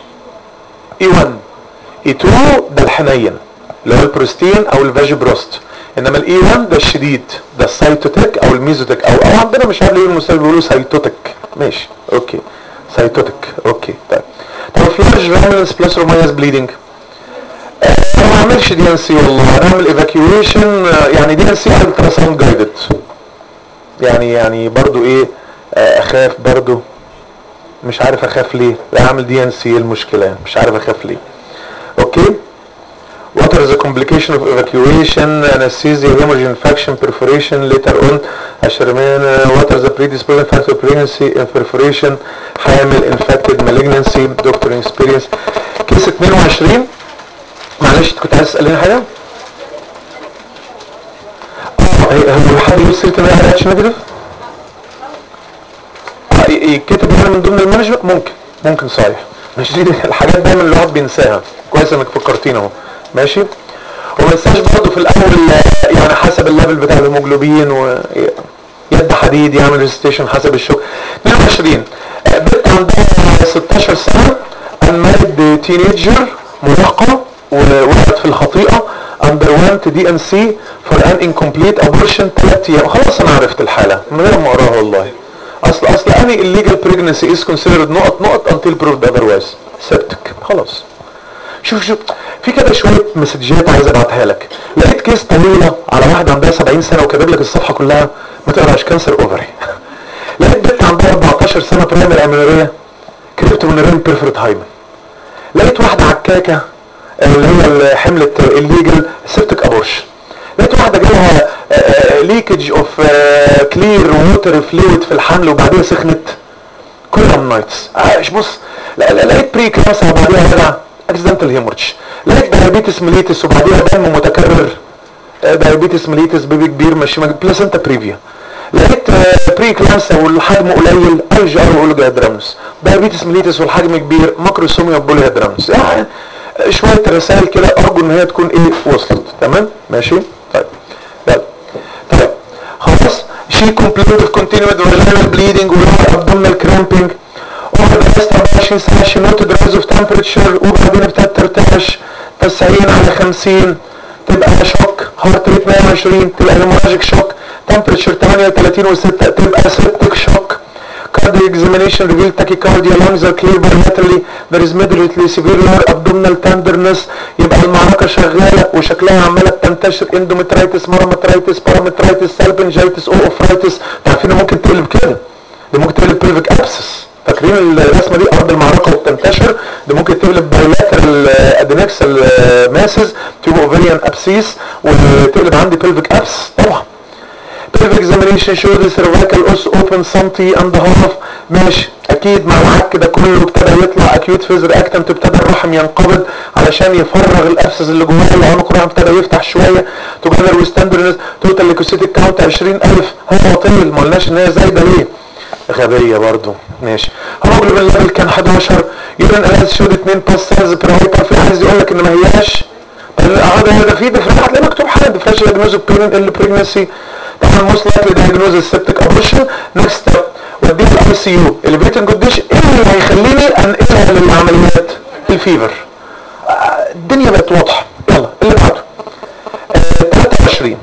[SPEAKER 2] اي 1 اي 2 ده الحنين اللي هو البروستين او الفاجيبروست انما الاي 1 ده الشديد ده السايتوتيك او الميزوتيك او او عندنا مش عارف ليه المستقبل بيقولوا سايتوتيك ماشي اوكي سايتوتيك اوكي طيب طب في لارج رامنس بلس اور ماينس بليدنج انا ما اعملش دي ان سي والله هنعمل ايفاكيويشن يعني دي ان سي الترا ساوند جايدد يعني يعني برضو ايه اخاف برضو مش عارف اخاف ليه لا اعمل دي ان سي المشكله يعني مش عارف اخاف ليه اوكي What are the complication of evacuation, anesthesia, hemorrhage, infection, perforation later on عشان what are the predisposing factor pregnancy perforation حامل infected malignancy doctor experience كيس 22 معلش كنت عايز تسألني حاجة؟ اه هو حد يقول سيرة ان انا اتش نيجاتيف؟ يتكتب هنا من ضمن المانجمنت ممكن ممكن صحيح مش دي الحاجات دايما الواحد بينساها كويس انك فكرتينا اهو ماشي وما ينساش برضه في الاول يعني حسب الليفل بتاع الهيموجلوبين ويد حديد يعمل ريستيشن حسب الشوك 22 بنت عندها 16 سنه انمارد تينيجر مراهقه ووقعت في الخطيئه underwent دي ان سي for an incomplete abortion 3 ايام خلاص انا عرفت الحاله من غير ما اقراها والله اصل اصل اني illegal pregnancy is considered نقط نقط until proved otherwise سبتك خلاص شوف شوف في كده شويه مسجات عايز ابعتها لك لقيت كيس طويله على واحده عندها 70 سنه وكاتب لك الصفحه كلها ما تقراش كانسر اوفري لقيت بنت عندها 14 سنه برايمري امينوريه كريبتومينورين بيرفرت هايمن لقيت واحده عكاكه اللي هي حملة الليجل سيبتك ابورشن لقيت واحده جالها ليكج اوف كلير ووتر فلويد في الحمل وبعديها سخنت كلها نايتس عايش بص لقيت بري كلاس وبعديها رجع اكسيدنتال هيمورج لقيت دايابيتس ميليتس وبعديها دم متكرر دايابيتس ميليتس بيبي كبير ماشي بلاسنتا بريفيا لقيت بري كلامسا والحجم قليل اي جي ار واولوجادرامس دايابيتس ميليتس والحجم كبير ماكروسوميا بوليهادرامس يعني شويه رسائل كده ارجو ان هي تكون ايه وصلت تمام ماشي طيب يلا طيب خلاص شي كومبليت اوف كونتينيود فاجينال بليدنج ولور ابدومينال كرامبنج اوفر ذا لاست 24 ساعه شي نوتد رايز اوف تمبريتشر وبعدين ابتدت ترتعش 90 على 50 تبقى شوك هارت ريت 120 تبقى هيموراجيك شوك تمبريتشر 38 و6 تبقى سيبتك شوك cardiac examination revealed tachycardia lungs are clear bilaterally there is moderately severe lower abdominal tenderness يبقى المعركة شغالة وشكلها عمالة بتنتشر endometritis marametritis parametritis salpingitis oophritis عارفين ممكن تقلب كده دي ممكن تقلب pelvic abscess فاكرين الرسمه دي ارض المعركه وبتنتشر دي ممكن تقلب بايلاترال ادينكسال ماسز تبقى اوفريان ابسيس وتقلب عندي pelvic abscess طبعا pelvic examination show the cervical os open سنتي and half ماشي اكيد مع العك ده كله ابتدى يطلع acute phase reactant ابتدى الرحم ينقبض علشان يفرغ الابسس اللي جواه العنق الرحم ابتدى يفتح شويه together with tenderness total leukocytic count 20000 هو طول ما قلناش ان هي زايده ليه غبية برضو ماشي هيموجلوبين ليفل كان 11 يورين اناليز شود 2 باس سيلز بير هايبر في عايز يقول لك ان ما هياش اه ده ده في ديفرنس هتلاقي مكتوب حاجه ديفرنس دايجنوز اوف بريجن ال بريجنسي طبعا موست لايكلي دايجنوز السبتك ابورشن نكست ستيب وديه الاي سي يو البريتن جود ديش ايه اللي هيخليني انقلها للعمليات الفيفر آه الدنيا بقت واضحه يلا اللي بعده آه 23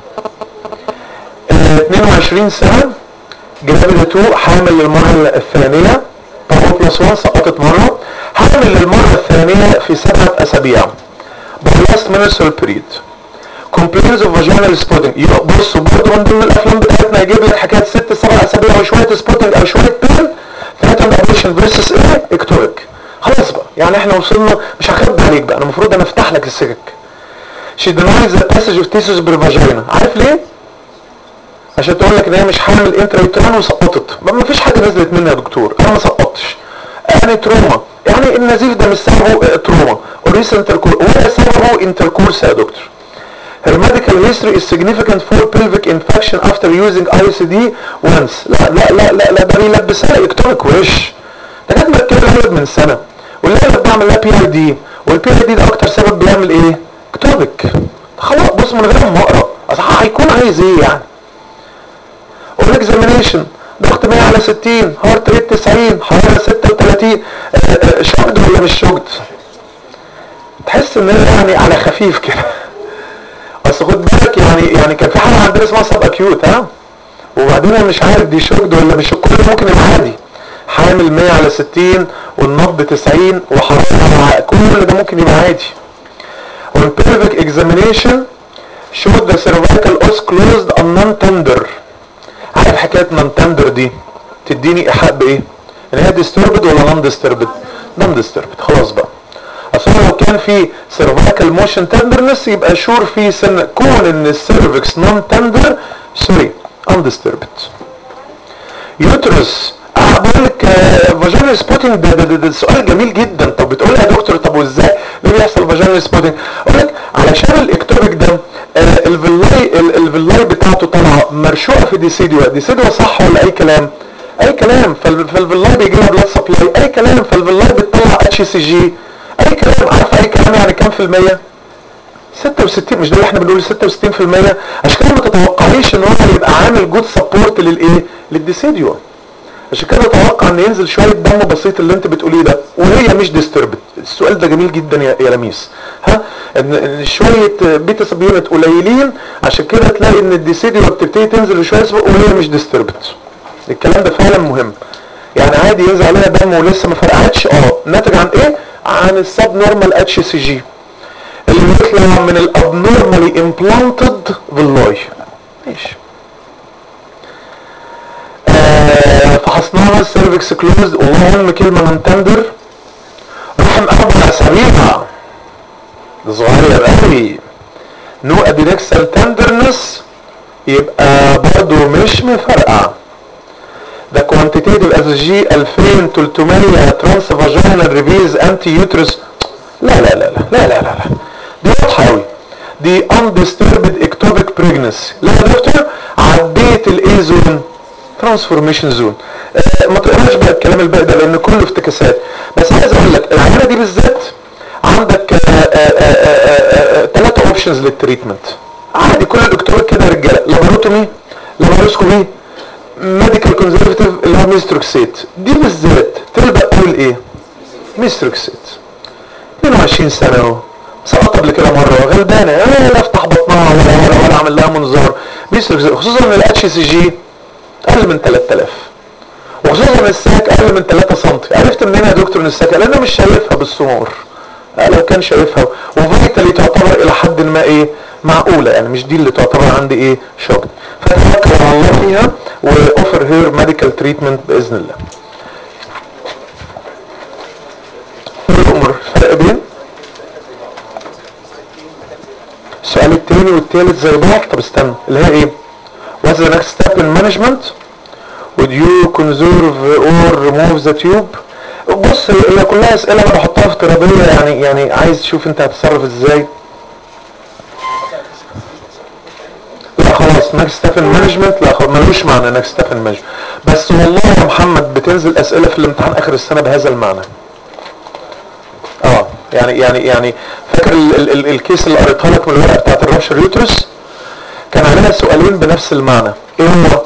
[SPEAKER 2] آه 22 سنه جرافيدا 2 حامل للمرة الثانية باور بلس 1 سقطت مرة حامل للمرة الثانية في سبعة أسابيع بلاست منسل بريد كومبلينز اوف فاجينال سبوتنج يبقى بصوا برضه من ضمن الافلام بتاعتنا يجيب لك حكايه ست سبع اسابيع وشويه سبوتنج او شويه بين ثلاثه ابريشن فيرسس ايه اكتوبك خلاص بقى يعني احنا وصلنا مش هخبي عليك بقى انا المفروض انا افتح لك السكك شي دينايز ذا باسج اوف تيسوس بالفاجينا عارف ليه؟ عشان تقول لك ان هي مش حامل انترا وسقطت ما فيش حاجه نزلت منها يا دكتور انا ما سقطتش يعني تروما يعني النزيف ده مش سببه تروما وريسنت ولا سببه انتركورس يا دكتور Her medical history is significant for pelvic infection after using ICD once. لا لا لا لا لا ده بيلبسها اكتوبك وش. ده كانت مركبه من سنه. واللي انا بعمل لها بي اي دي والبي اي دي ده اكتر سبب بيعمل ايه؟ اكتوبك. خلاص بص من غير ما اقرا اصل هيكون عايز ايه يعني؟ والاكزامينيشن ضغط 100 على 60 هارت ريت 90 حراره 36 شوكد ولا مش شوكد تحس ان هي يعني على خفيف كده اصل خد بالك يعني يعني كان في حاله عندنا اسمها سب اكيوت ها وبعدين انا مش عارف دي شوكد ولا مش كل ده ممكن يبقى عادي حامل 100 على 60 والنبض 90 وحراره كل ده ممكن يبقى عادي والبيرفك اكزامينيشن showed the cervical os closed and non-tender عارف حكايه نون تندر دي تديني ايحاء بايه ان هي ديستربد ولا نون ديستربد نون ديستربد خلاص بقى اصل لو كان في سيرفايكال موشن تندرنس يبقى شور في سن كون ان السيرفكس نون تندر سوري ان ديستربد يوترس اه بقول لك فاجينال سبوتنج ده, ده, ده, ده سؤال جميل جدا طب بتقول يا دكتور طب وازاي ليه بيحصل فاجينال سبوتنج اقول لك علشان الاكتوبيك ده الفيلاي الفيلاي بتاعته طالعه مرشوقه في ديسيدوا ديسيدوا صح ولا اي كلام اي كلام فالفيلاي بيجي لها بلاد سبلاي اي كلام فالفيلاي بتطلع اتش سي جي اي كلام عارف اي كلام يعني كام في المية 66 مش ده اللي احنا بنقول 66% عشان كده ما تتوقعيش ان هو يبقى عامل جود سبورت للايه للديسيديو عشان كده اتوقع ان ينزل شويه دم بسيط اللي انت بتقوليه ده وهي مش ديستربت السؤال ده جميل جدا يا, يا لميس ها ان, إن شويه بيتا سب يونت قليلين عشان كده تلاقي ان الديسيديو بتبتدي تنزل شويه وهي مش ديستربت الكلام ده فعلا مهم يعني عادي ينزل عليها دم ولسه ما فرقعتش اه ناتج عن ايه عن السب نورمال اتش سي جي اللي بيطلع من الابنورمالي امبلانتد فيلاي ماشي آه فحصناها السيرفكس كلوزد اللهم كلمه من تندر رحم اربع اسابيع ده صغير قوي نو ادينكسال تندرنس يبقى برضه مش مفرقع ده كوانتيتيف اس جي 2300 ترانس فاجينال ريفيز انتي يوترس لا لا لا لا لا لا لا دي واضحه قوي دي undisturbed ectopic pregnancy لا يا دكتور عديت الاي زون ترانسفورميشن زون آه ما تقراش بقى الكلام الباقي ده لان كله افتكاسات بس عايز اقول لك العينه دي بالذات عندك ثلاثة اوبشنز للتريتمنت عادي كل الدكتور كده رجاله لاباروتومي لاباروسكوبي ميديكال كونزرفتيف اللي هو ميستروكسيت دي بالذات تلبق تقول ايه ميستروكسيت 22 سنه اهو سقط قبل كده مره غلبانه اه لا افتح بطنها ولا ولا, ولا اعمل لها منظار ميستروكسيت خصوصا ان الاتش سي جي اقل من 3000 وخصوصا ان الساك اقل من 3 سم عرفت منين يا دكتور ان الساك لان انا مش شايفها بالسمور لو كان شايفها وفيتالي تعتبر الى حد ما ايه معقوله يعني مش دي اللي تعتبر عندي ايه شوك فتوكل على الله فيها واوفر هير ميديكال تريتمنت باذن الله الامر فرق بين السؤال التاني والتالت زي بعض طب استنى اللي هي ايه what's the next step in management would you conserve or remove the tube بص هي كلها اسئله انا بحطها افتراضيه يعني يعني عايز تشوف انت هتتصرف ازاي لا خلاص نكست ستيب مانجمنت لا خلاص ملوش معنى نكست ستيب مانجمنت بس والله يا محمد بتنزل اسئله في الامتحان اخر السنه بهذا المعنى اه يعني يعني يعني فاكر ال ال ال الكيس اللي قريتها لك من الورقه بتاعت الرابشر يوترس كان عليها سؤالين بنفس المعنى ايه هو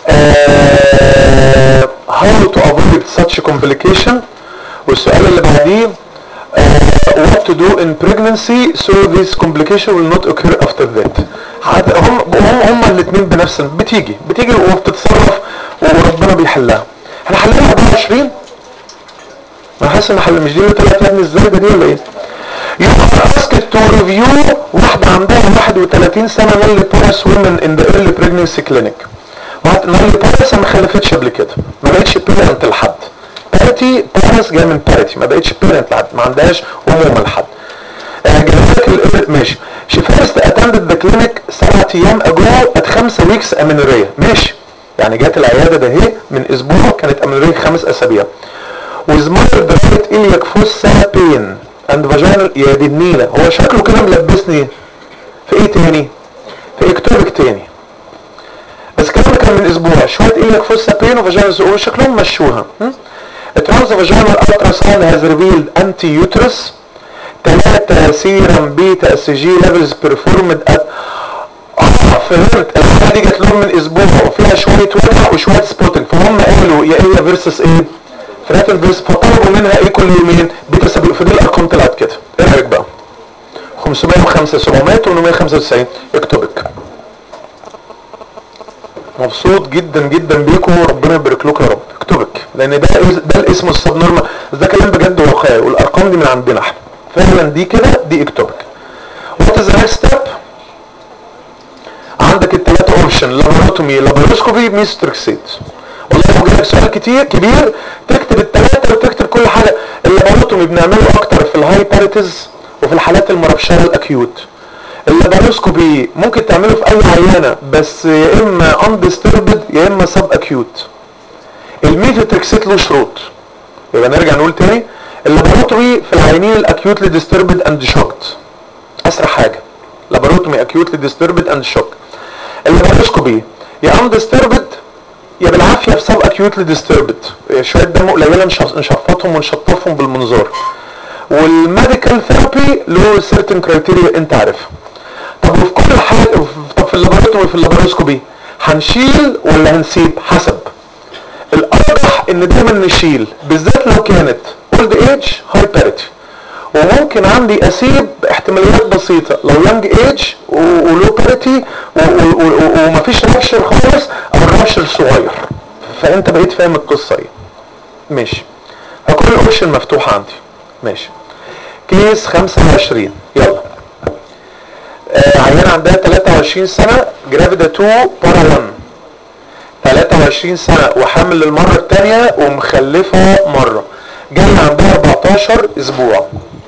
[SPEAKER 2] آه how to avoid such complication والسؤال اللي بعديه uh, what to do in pregnancy so this complication will not occur after that هم هم هم الاثنين بنفس بتيجي بتيجي وبتتصرف وربنا بيحلها احنا حلينا 24 انا حاسس ان حل مش دي اللي طلعت يا ابني الزايده دي ولا ايه؟ يبقى اسكت تو ريفيو واحده عندها 31 سنه نالي بارس وومن ان ذا ايرلي بريجنسي كلينيك نالي بارس ما خلفتش قبل كده ما بقتش بيرنت لحد بارتي بارس جاي من بارتي ما بقتش بيرنت لحد ما عندهاش امومه لحد جابلك ماشي شي فيرست اتندد ذا كلينيك سبعة ايام اجو ات خمسة ويكس امينوريا ماشي يعني جت العياده ده اهي من اسبوع كانت امينوريا خمس اسابيع with mother right iliac fossa pain and vaginal يا دي النيله هو شكله كده ملبسني في ايه تاني؟ في اكتوبك تاني بس الكلام كان من اسبوع شويه iliac fossa pain وفاجينال شكلهم مشوها transvaginal ultrasound has revealed anti-uterus ثلاثة سيرم بيتا اس جي ليفلز بيرفورمد ات اه فهمت الحاله دي جات لهم من اسبوع وفيها شويه وجع وشويه سبوتنج فهم قالوا يا ايه فيرسس ايه فراتل فيرس فطلبوا منها ايه كل يومين بيتا سبيل فدي الارقام طلعت كده ايه رايك بقى 505 700 895 اكتبك مبسوط جدا جدا بيكم وربنا يبارك لكم يا رب اكتبك لان ده ده الاسم السب نورمال ده كلام بجد واقعي والارقام دي من عندنا احنا فعلا دي كده دي اكتبك وات از ذا ستيب عندك الثلاثه اوبشن لاباروتومي لاباروسكوبي ميستركسيت والله لو جالك سؤال كتير كبير تكتب الثلاثه وتكتب كل حاجه اللاباروتومي بنعمله اكتر في الهاي باريتيز وفي الحالات المربشره الاكيوت اللاباروسكوبي ممكن تعمله في اي عيانه بس يا اما اندستربد يا اما سب اكيوت الميثوتريكسيت له شروط يبقى نرجع نقول تاني اللاباروتومي في العيانين الاكيوتلي ديستربد اند شوكت اسرع حاجه لاباروتومي اكيوتلي ديستربد اند شوك اللاباروسكوبي يا اندستربد يا بالعافيه في سب اكيوتلي ديستربد شويه دم قليله نشفطهم ونشطفهم بالمنظار والميديكال ثيرابي له سيرتن كرايتيريا انت عارفها طب وفي كل حاجه طب في اللاباروتومي في اللاباروسكوبي هنشيل ولا هنسيب حسب الارجح ان دايما نشيل بالذات لو كانت اولد ايج هاي باريتي وممكن عندي اسيب احتماليات بسيطه لو يونج ايج ولو باريتي ومفيش رابشر خالص او الرابشر صغير فانت بقيت فاهم القصه ايه ماشي فكل الاوبشن مفتوحه عندي ماشي كيس 25 يلا آه عيان عندها 23 سنه جرافيدا 2 بارا 1 23 سنه وحامل للمره الثانيه ومخلفه مره جاي عندها 14 اسبوع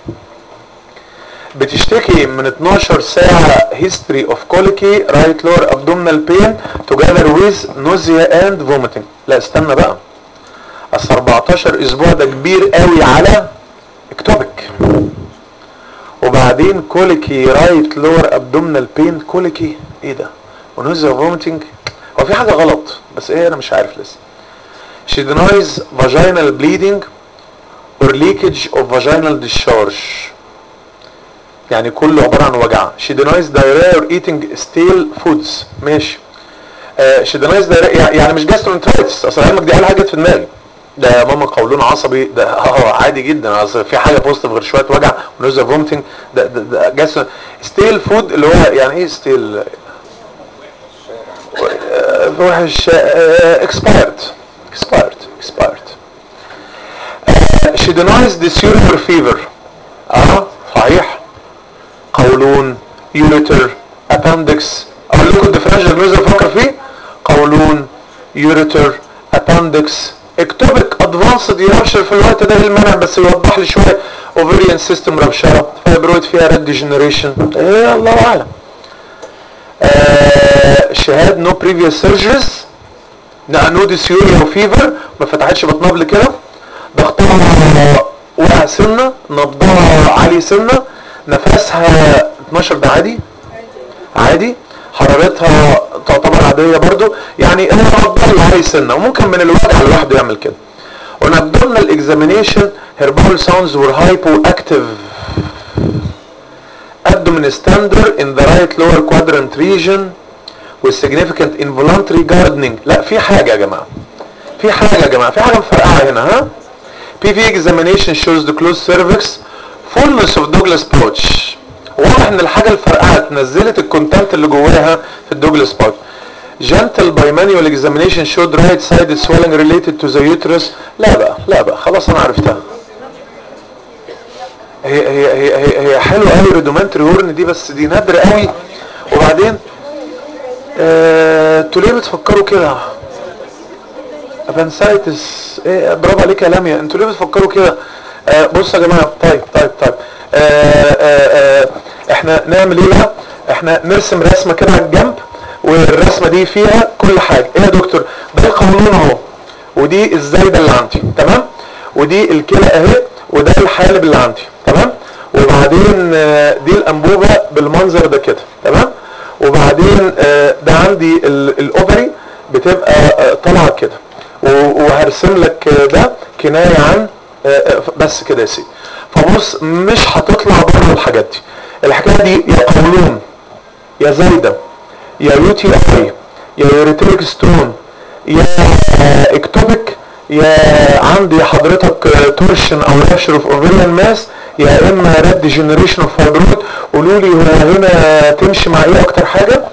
[SPEAKER 2] بتشتكي من 12 ساعة history of colicky right lower abdominal pain together with nausea and vomiting لا استنى بقى اصل 14 اسبوع ده كبير قوي على اكتوبك وبعدين كوليكي رايت لور ابدومينال بين كوليكي ايه ده ونوزيا فوميتنج هو في حاجه غلط بس ايه انا مش عارف لسه she denies vaginal bleeding or leakage of vaginal discharge يعني كله عبارة عن وجع she denies diarrhea or eating stale foods ماشي آه she denies diarrhea يعني يعني مش gastroenteritis اصل علمك دي اول حاجه جت في دماغي ده ماما قولون عصبي ده اه عادي جدا اصل في حاجه بوزيتيف غير شويه وجع ونوزا فومتنج ده ده, ده جاسترو ستيل فود اللي هو يعني ايه ستيل وحش اكسبايرد اكسبايرد اكسبايرد she denies dysuria or fever اه صحيح قولون يوريتر اباندكس اقول لكم الديفرنشال دياجنوز افكر فيه قولون يوريتر اباندكس اكتوبك ادفانسد يرابشر في الوقت ده المنع بس يوضح لي شويه اوفريان سيستم رابشره فايبرويد فيها ريد ديجنريشن ايه الله اعلم آه شهاد نو بريفيوس سيرجريز نو ديسيوريا وفيفر ما فتحتش بطنها قبل كده ضغطها وقع سنه نبضها عالي سنه نفسها 12 ده عادي عادي حرارتها تعتبر عاديه برضو يعني نبضها عالي سنه وممكن من الوجع لوحده يعمل كده on abdominal examination her bowel sounds were hypoactive abdomen standard in the right lower quadrant region with significant involuntary gardening لا في حاجة يا جماعة في حاجة يا جماعة في حاجة مفرقعة هنا ها PV examination shows the closed cervix fullness of Douglas pouch واضح ان الحاجة الفرقعة نزلت الكونتنت اللي جواها في الدوجلاس pouch gentle bimanual examination showed right sided swelling related to the uterus لا بقى لا بقى خلاص انا عرفتها هي هي هي هي, هي حلوه قوي ريدومانتري هورن دي بس دي نادره قوي وبعدين آه، انتوا ليه بتفكروا كده ابنسايتس ايه برافو عليك يا لميا انتوا ليه بتفكروا كده آه بصوا يا جماعه طيب طيب طيب آه آه آه احنا نعمل ايه بقى احنا نرسم رسمه كده على الجنب والرسمه دي فيها كل حاجه ايه يا دكتور ده القولون اهو ودي الزايده اللي عندي تمام ودي الكلى اهي وده الحالب اللي عندي تمام وبعدين آه، دي الانبوبه بالمنظر ده كده تمام وبعدين آه، ده عندي ال- الاوفري بتبقى آه، طالعه كده و- وهرسم لك آه، ده كنايه عن آه، آه، بس كده يا سيدي فبص مش هتطلع بره الحاجات دي الحكايه دي يا قولون يا زايده يا يو تي اي يا يوريتريك ستون يا آه، اكتوبيك يا عندي حضرتك آه، تورشن او رابشر اوف اوفيريان ماس يا اما ريد جنريشن اوف فايبرويد قولوا لي هو هنا تمشي مع ايه اكتر حاجه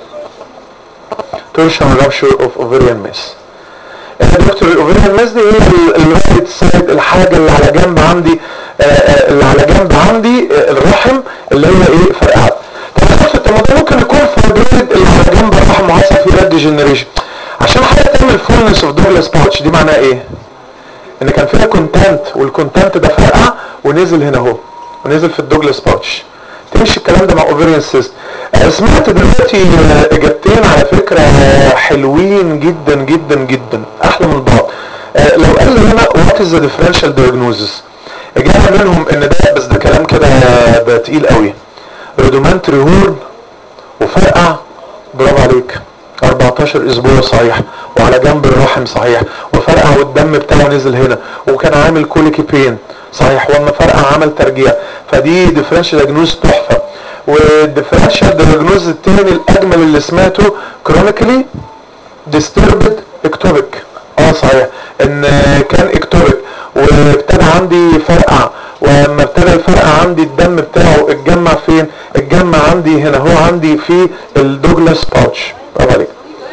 [SPEAKER 2] تورشن رابشر اوف اوفيريان ماس يا دكتور الاوفيريان ماس دي هي الرايت سايد الحاجه اللي على جنب عندي آه، آه، اللي على جنب عندي آه، الرحم اللي هي ايه فرقعت طب خف طب ما ده ممكن يكون فايبرويد اللي على جنب الرحم وحصل فيه ريد جنريشن عشان حاجه تعمل فولنس اوف دوجلاس باتش دي معناها ايه؟ ان كان فيها كونتنت والكونتنت ده فرقع ونزل هنا اهو ونزل في الدوجلاس باتش تمشي الكلام ده مع اوفيريان سيست سمعت دلوقتي آه، اجابتين على فكره آه، حلوين جدا جدا جدا احلى من بعض آه، لو قال لي هنا وات از ذا ديفرنشال دايجنوزس اجابه منهم ان ده بس ده كلام كده آه، ده تقيل قوي رودومانتري هورن وفرقع برافو عليك 14 اسبوع صحيح وعلى جنب الرحم صحيح وفرقع والدم بتاعه نزل هنا وكان عامل كوليكي بين صحيح واما فرقع عمل ترجيع فدي ديفرنشال دياجنوز تحفه والديفرنشال دياجنوز التاني الاجمل اللي سمعته كرونيكلي ديستربد اكتوبيك اه صحيح ان كان اكتوبيك وابتدى عندي فرقع ولما ابتدى الفرقع عندي الدم بتاعه اتجمع فين اتجمع عندي هنا هو عندي في الدوجلاس باتش برافو عليك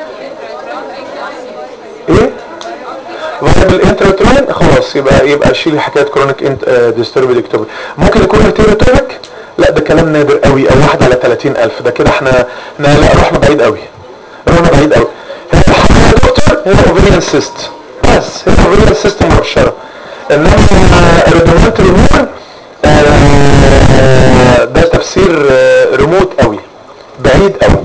[SPEAKER 2] ايه فايبل انتراترين خلاص يبقى يبقى شيل حكايه كرونيك انت ديستربد اكتوبيك ممكن يكون هيتيروتوبيك لا ده كلام نادر قوي او واحد على 30000 ده كده احنا احنا لا رحنا بعيد قوي رحنا بعيد قوي هي الحاجه يا دكتور هي اوفيريان سيست بس هي اوفيريان سيست مبشره انما الريدومنت ريمور ده تفسير آه، ريموت قوي بعيد قوي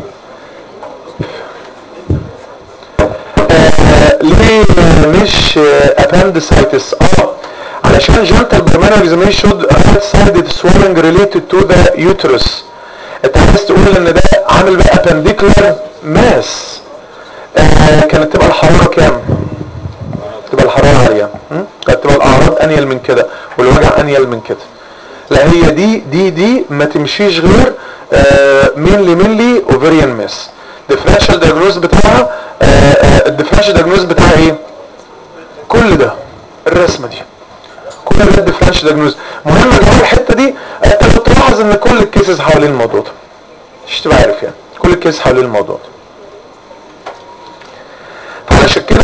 [SPEAKER 2] آه، ليه مش اباندسايتس اه علشان جنتال برمانو اكزامينيشن شود رايت سايدد سويلنج ريليتد تو ذا يوترس انت عايز تقول ان ده عامل بقى ابانديكولار ماس آه كانت تبقى الحراره كام تبقى الحراره عاليه م? كانت تبقى الاعراض انيل من كده والوجع انيل من كده لا هي دي دي دي ما تمشيش غير آه مينلي مينلي اوفريان ماس ديفرنشال دايجنوز بتاعها الديفرنشال دايجنوز بتاعها ايه كل ده الرسمه دي كل ده الديفرنشال دايجنوز مهم جدا الحته دي انت لو تلاحظ ان كل الكيسز حوالين الموضوع ده مش تبقى عارف يعني كل الكيسز حوالين الموضوع ده فعشان كده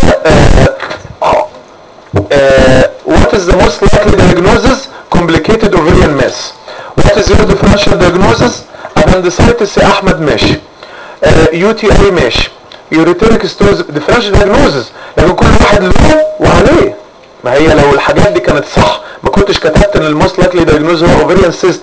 [SPEAKER 2] آه آه what is the most likely diagnosis complicated ovarian mass what is your differential diagnosis appendicitis يا احمد ماشي يو تي اي ماشي يوريتريك ستوز differential diagnosis لكن كل واحد له وعليه ما هي لو الحاجات دي كانت صح ما كنتش كتبت ان الموست لايكلي دايجنوز هو اوفريان سيست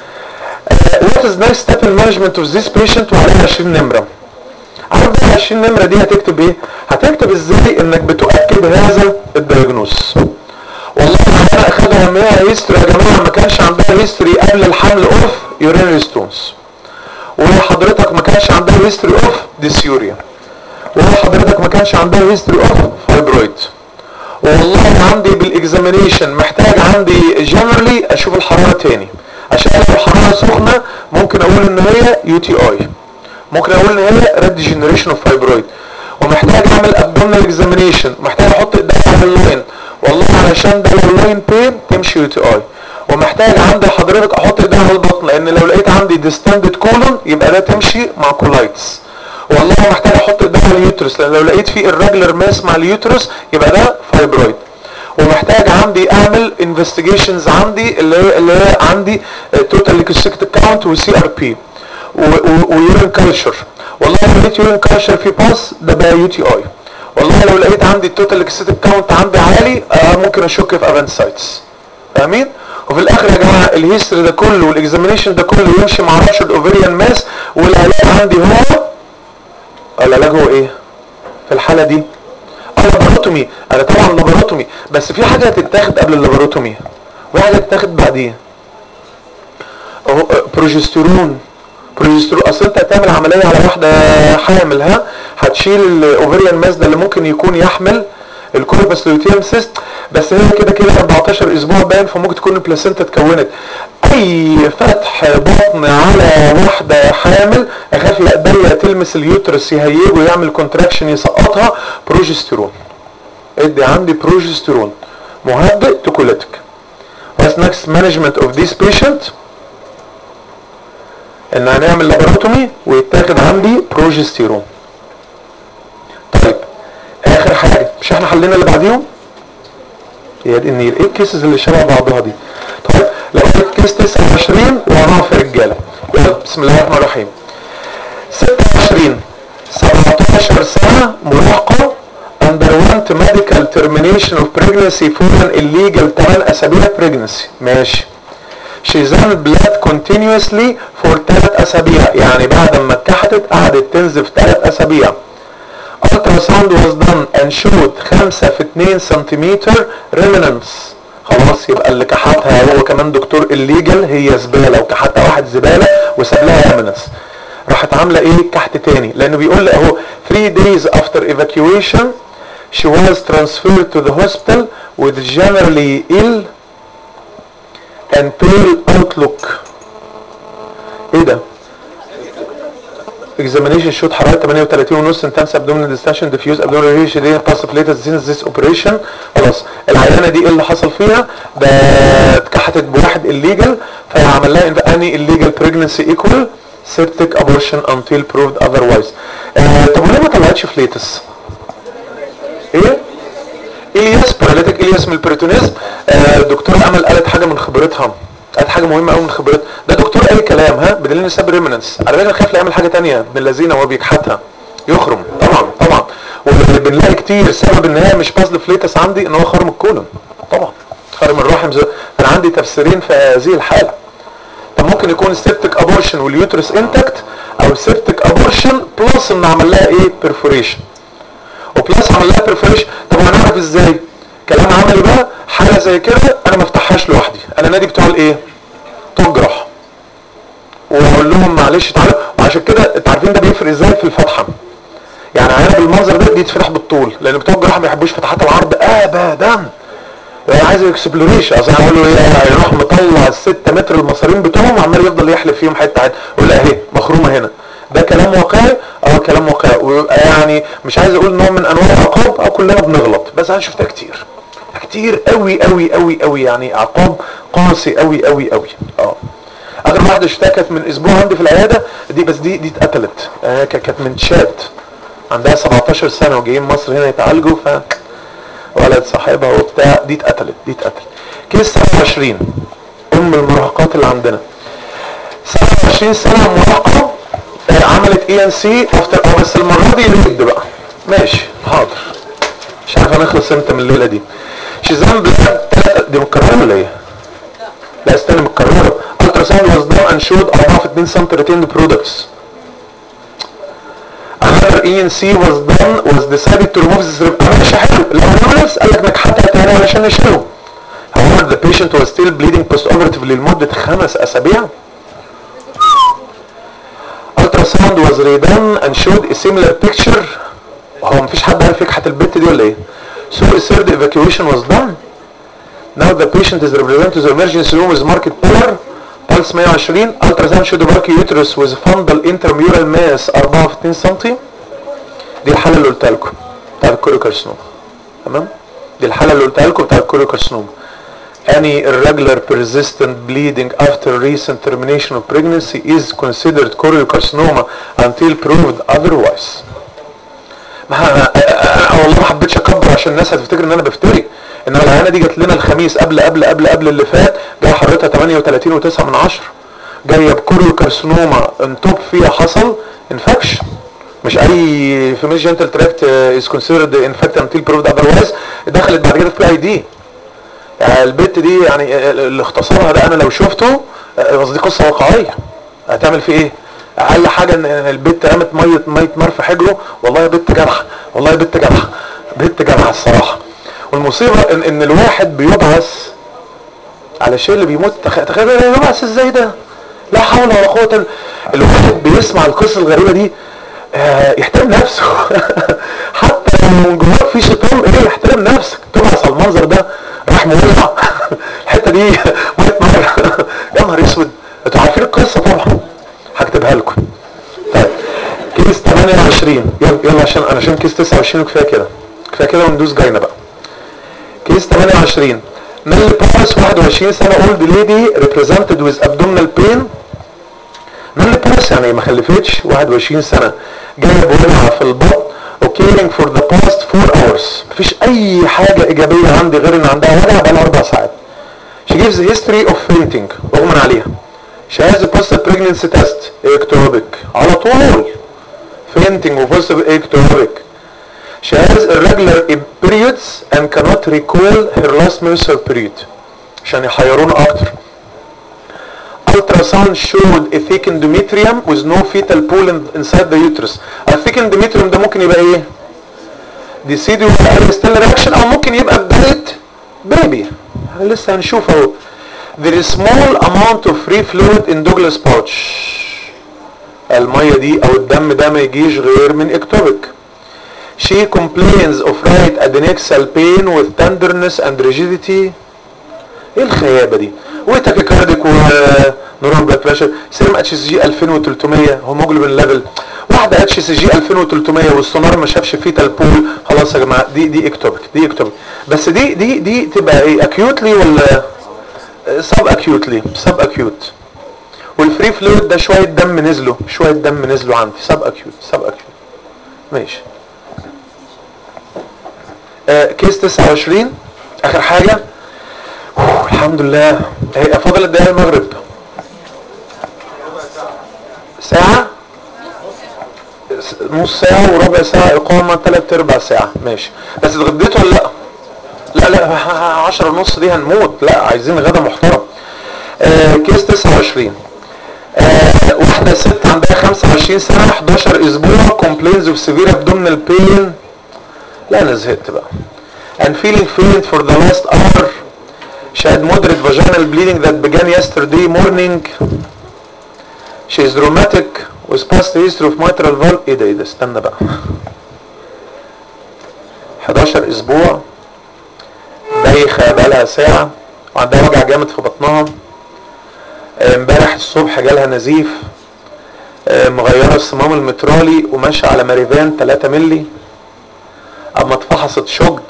[SPEAKER 2] وات از نيكست ستيب ان مانجمنت اوف ذيس بيشنت وعليها 20 نمره عارف بقى 20 نمره دي هتكتب ايه هتكتب ازاي انك بتؤكد هذا الدايجنوز والله انا اخدها منها هيستوري يا جماعه ما كانش عندها هيستوري قبل الحمل اوف يورينري ستونز وحضرتك ما كانش عندها هيستوري اوف ديسيوريا وحضرتك ما كانش عندها هيستوري اوف فايبرويد والله عندي بالاكزامينيشن محتاج عندي جنرالي اشوف الحراره تاني عشان لو الحراره سخنه ممكن اقول ان هي يو تي اي ممكن اقول ان هي ريد جنريشن اوف فايبرويد ومحتاج اعمل ابدومينال اكزامينيشن محتاج احط ايدي على اللاين والله علشان ده لو لاين بين تمشي يو تي اي ومحتاج عندي حضرتك احط ايدي على البطن لان لو لقيت عندي ديستندد كولون يبقى ده تمشي مع كولايتس والله محتاج احط ايدي على اليوترس لان لو لقيت فيه الريجولر ماس مع اليوترس يبقى ده فايبرويد ومحتاج عندي اعمل انفستيجيشنز عندي اللي هي اللي هي عندي توتال ليكوسيكت كاونت وسي ار بي ويورين كلتشر والله لو لقيت يورين كلتشر في باس ده بقى يو تي اي والله لو لقيت عندي التوتال ليكوسيكت كاونت عندي عالي آه ممكن اشك في افنسايتس فاهمين وفي الاخر يا جماعه الهيستوري ده كله والاكزامينيشن ده كله يمشي مع رشد اوفريان ماس والعلاج عندي هو العلاج هو ايه في الحاله دي اللاباروتومي انا طبعا لاباروتومي بس في حاجه هتتاخد قبل اللاباروتومي وفي حاجه هتتاخد بعديه اهو بروجسترون بروجسترون اصل انت هتعمل عمليه على واحده حامل ها هتشيل الاوفريان ماس ده اللي ممكن يكون يحمل الكوربس لوتيوم سيست بس هي كده كده 14 اسبوع باين فممكن تكون البلاسينتا اتكونت اي فتح بطن على واحده حامل اخاف لا ايديا تلمس اليوترس يهيجه يعمل كونتراكشن يسقطها بروجسترون ادي عندي بروجسترون مهدئ توكوليتك What's next management of this patient ان هنعمل لاباراتومي ويتاخد عندي بروجستيرون طيب اخر حاجه مش احنا حلينا اللي بعديهم هي دي ان ايه الكيسز اللي شبه بعضها دي طيب لو قلت كيس 29 وراها في رجاله يلا بسم الله الرحمن الرحيم 26 17 سنه مراهقه underwent medical termination of pregnancy for an illegal 8 اسابيع pregnancy ماشي she then bled continuously for 3 اسابيع يعني بعد ما اتكحتت قعدت تنزف 3 اسابيع ultrasound was done and showed 5 في 2 سنتيمتر remnants خلاص يبقى اللي كحتها هو كمان دكتور الليجل هي زباله وكحتها واحد زباله وساب لها remnants راحت عامله ايه كحت تاني لانه بيقول لي اهو 3 days after evacuation she was transferred to the hospital with generally ill and pale outlook ايه ده examination showed حرارة 38 ونص intense abdominal distension diffuse abdominal radiation possibly since this operation خلاص العيانة دي ايه اللي حصل فيها ده اتكحتت بواحد illegal فعمل لها any illegal pregnancy equal septic abortion until proved otherwise آه طب وليه ما طلعتش فليتس ايه الياس باراليتيك الياس من البريتونيزم آه دكتور امل قالت حاجه من خبرتها قالت حاجه مهمه قوي من خبرتها ده دكتور اي كلام ها بدليل ان ساب ريمننس على فكره خايف يعمل حاجه تانية ابن الذين وهو بيكحتها يخرم طبعا طبعا واللي بنلاقي كتير سبب ان هي مش بازل فليتس عندي ان هو خرم الكولون طبعا خرم الرحم زي انا عندي تفسيرين في هذه الحاله طب ممكن يكون سيبتك ابورشن واليوترس انتكت او سيبتك ابورشن بلس ان عمل لها ايه بيرفوريشن وبلس عمل لها بيرفوريشن طب هنعرف ازاي كلام عملي بقى حاجه زي كده انا ما افتحهاش لوحدي انا نادي بتوع الايه تجرح واقول لهم معلش تعالوا وعشان كده انتوا عارفين ده بيفرق ازاي في الفتحه دي يتفتح بالطول لان بتوع الجراحه ما بيحبوش فتحات العرض ابدا يعني عايز اكسبلوريشن اصل هقول له ايه هيروح مطلع الستة متر المصارين بتوعهم وعمال يفضل يحلف فيهم حته حته يقول لا اهي مخرومه هنا ده كلام واقعي اه كلام واقعي ويبقى يعني مش عايز اقول نوع من انواع العقاب اه كلنا بنغلط بس انا شفتها كتير كتير قوي قوي قوي قوي يعني عقاب قاسي قوي قوي قوي اه اخر واحده شفتها كانت من اسبوع عندي في العياده دي بس دي دي اتقتلت آه كانت من تشاد عندها 17 سنه وجايين مصر هنا يتعالجوا ف ولد صاحبها وبتاع دي اتقتلت دي اتقتلت كيس 27 ام المراهقات اللي عندنا 27 سنه مراهقه آه عملت اي ان سي افتر اه بس المره دي ريد بقى ماشي حاضر مش عارف هنخلص امتى من الليله دي شيزان بلاد دي متكرره ولا ايه؟ لا استنى متكرره الترا ساوند واز دون اند شود 4 في 2 سم ريتيند برودكتس another ENC was done was decided to remove this rib مش حلو الأولانس قال لك نكحتها تاني علشان نشيله however the patient was still bleeding post-operatively لمدة خمس أسابيع ultrasound was redone and showed a similar picture هو مفيش حد عارف يكحت البت دي ولا ايه so a third evacuation was done now the patient is represented to the emergency room with market pillar pulse 120 ultrasound showed a uterus with fundal intramural mass 4 في 2 سم دي الحاله اللي قلتها لكم بتاع الكوريوكارسنوم تمام دي الحاله اللي قلتها لكم بتاع الكوريوكارسنوم any irregular persistent bleeding after recent termination of pregnancy is considered choriocarcinoma until proved otherwise ما انا والله ما حبيتش اكبر عشان الناس هتفتكر ان انا بفتري انما العيانه دي جت لنا الخميس قبل قبل قبل قبل اللي فات جايه حرتها 38 و9 من 10 جايه بكوريو كارسينوما انتوب فيها حصل انفكشن مش اي فيميل جنتال تراكت از كونسيدرد انفكت انتل بروفد اذروايز دخلت بعد كده في اي دي يعني البت دي يعني اللي اختصرها ده انا لو شفته قصدي قصه واقعيه هتعمل فيه ايه؟ اقل حاجه ان البت قامت ميه ميه نار في حجره والله بنت جرح والله بنت جرح بنت جرح الصراحه والمصيبه ان, إن الواحد بيبعث على الشيء اللي بيموت تخ... تخيل يبعث ازاي ده لا حول ولا قوه الواحد بيسمع القصه الغريبه دي آه يحترم نفسه حتى لو من جواك في شيطان ايه يحترم نفسك تبعث على المنظر ده راح مولع الحته دي ميه نار يا نهار اسود انتوا عارفين القصه طبعا هكتبها لكم طيب كيس 28 يلا يلا عشان انا عشان كيس 29 كفايه كده كفايه كده وندوس جاينا بقى كيس 28 نيلي بارس 21 سنه اولد ليدي ريبريزنتد ويز ابدومينال بين نيلي بارس يعني ما خلفتش 21 سنه جايه بولعها في البطن اوكيلينج فور ذا باست 4 اورز مفيش اي حاجه ايجابيه عندي غير ان عندها وجع بقى لها اربع ساعات She gives a history of fainting رغم عليها She has a post pregnancy test ectopic على طول fainting و post ectopic She has irregular periods and cannot recall her last menstrual period عشان يحيرونا اكتر ultrasound showed a thick endometrium with no fetal pool inside the uterus a thick endometrium ده ممكن يبقى ايه decidual still reaction او ممكن يبقى بداية baby لسه هنشوف اهو there is small amount of free fluid in Douglas pouch المية دي او الدم ده ما يجيش غير من ectopic she complains of right adnexal pain with tenderness and rigidity ايه الخيابة دي وتاكيكارديك ونورون بلاد بريشر سيرم اتش اس جي 2300 هيموجلوبين ليفل واحده اتش اس جي 2300 والسونار ما شافش فيتال بول خلاص يا جماعه دي دي اكتوبيك دي اكتوبيك بس دي دي دي تبقى ايه اكيوتلي ولا سب اكيوتلي سب اكيوت والفري فلويد ده شويه دم نزلوا شويه دم نزلوا عندي سب اكيوت سب اكيوت ماشي آه كيس 29 اخر حاجه أوه الحمد لله هي فاضل قد ايه المغرب ساعة نص ساعة وربع ساعة إقامة تلات أرباع ساعة ماشي بس اتغديت ولا لأ؟ لا لا عشرة ونص دي هنموت لا عايزين غدا محترم آه كيس 29 آه واحدة ست عندها 25 سنة 11 أسبوع complains of severe abdominal pain لا أنا زهقت بقى and feeling faint for the last hour She had moderate vaginal bleeding that began yesterday morning. She is rheumatic with past history of mitral valve. ايه ده ايه ده استنى بقى. 11 اسبوع بايخه بقالها ساعه وعندها وجع جامد في بطنها امبارح الصبح جالها نزيف مغيره الصمام المترالي وماشيه على ماريفان 3 ملي اما اتفحصت شوكد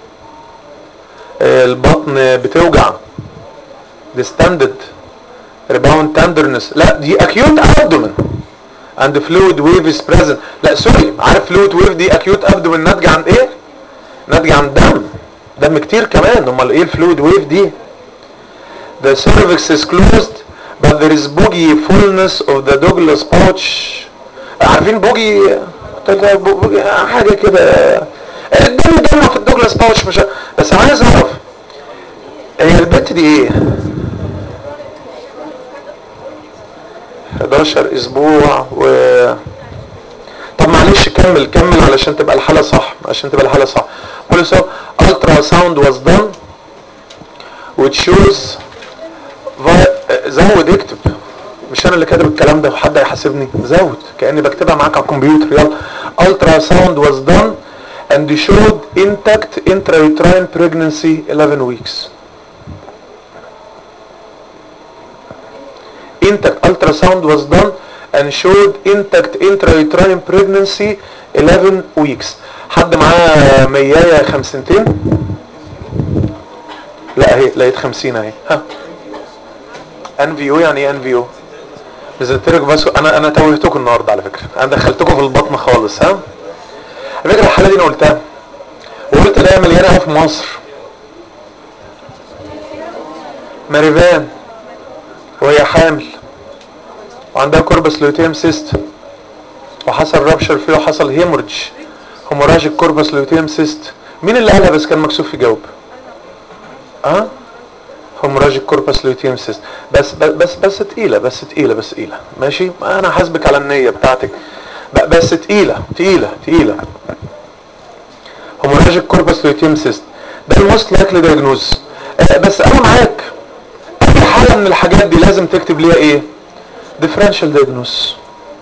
[SPEAKER 2] البطن بتوجع ديستندد ريباوند تندرنس لا دي اكيوت ابدومن اند فلويد ويف از بريزنت لا سوري عارف فلويد ويف دي اكيوت ابدومن ناتجه عن ايه ناتجه عن دم دم كتير كمان امال ايه الفلويد ويف دي the cervix is closed but there is boogie fullness of the Douglas pouch عارفين بوجي بوجي حاجه كده الدم دم في الدوجلاس باوتش مش بس عايز اعرف هي البت دي ايه 11 اسبوع و طب معلش كمل كمل علشان تبقى الحاله صح عشان تبقى الحاله صح قول سو الترا ساوند واز دون which shows زود اكتب مش انا اللي كاتب الكلام ده وحد هيحاسبني زود كاني بكتبها معاك على الكمبيوتر يلا الترا ساوند واز دون and showed intact intrauterine pregnancy 11 weeks intact ultrasound was done and showed intact intrauterine pregnancy 11 weeks حد معاه ميايه خمسنتين لا اهي لقيت خمسين اهي ها ان في او يعني ايه ان في او نزلت لك بس انا انا توهتكم النهارده على فكره انا دخلتكم في البطن خالص ها على فكره الحاله دي انا قلتها وقلت ان هي مليانه في مصر ماريفان وهي حامل وعندها كوربس لوتيم سيست وحصل رابشر فيه وحصل هيمورج هيموراجيك كوربس لوتيم سيست مين اللي قالها بس كان مكسوف يجاوب اه هيموراجيك كوربس لوتيم سيست بس بس بس تقيله بس تقيله بس تقيله ماشي انا حاسبك على النيه بتاعتك بس تقيله تقيله تقيله هيموراجيك كوربس لوتيم سيست ده الموست لايكلي دايجنوز بس انا معاك اي حاجه من الحاجات دي لازم تكتب ليها ايه ديفرنشال دايجنوز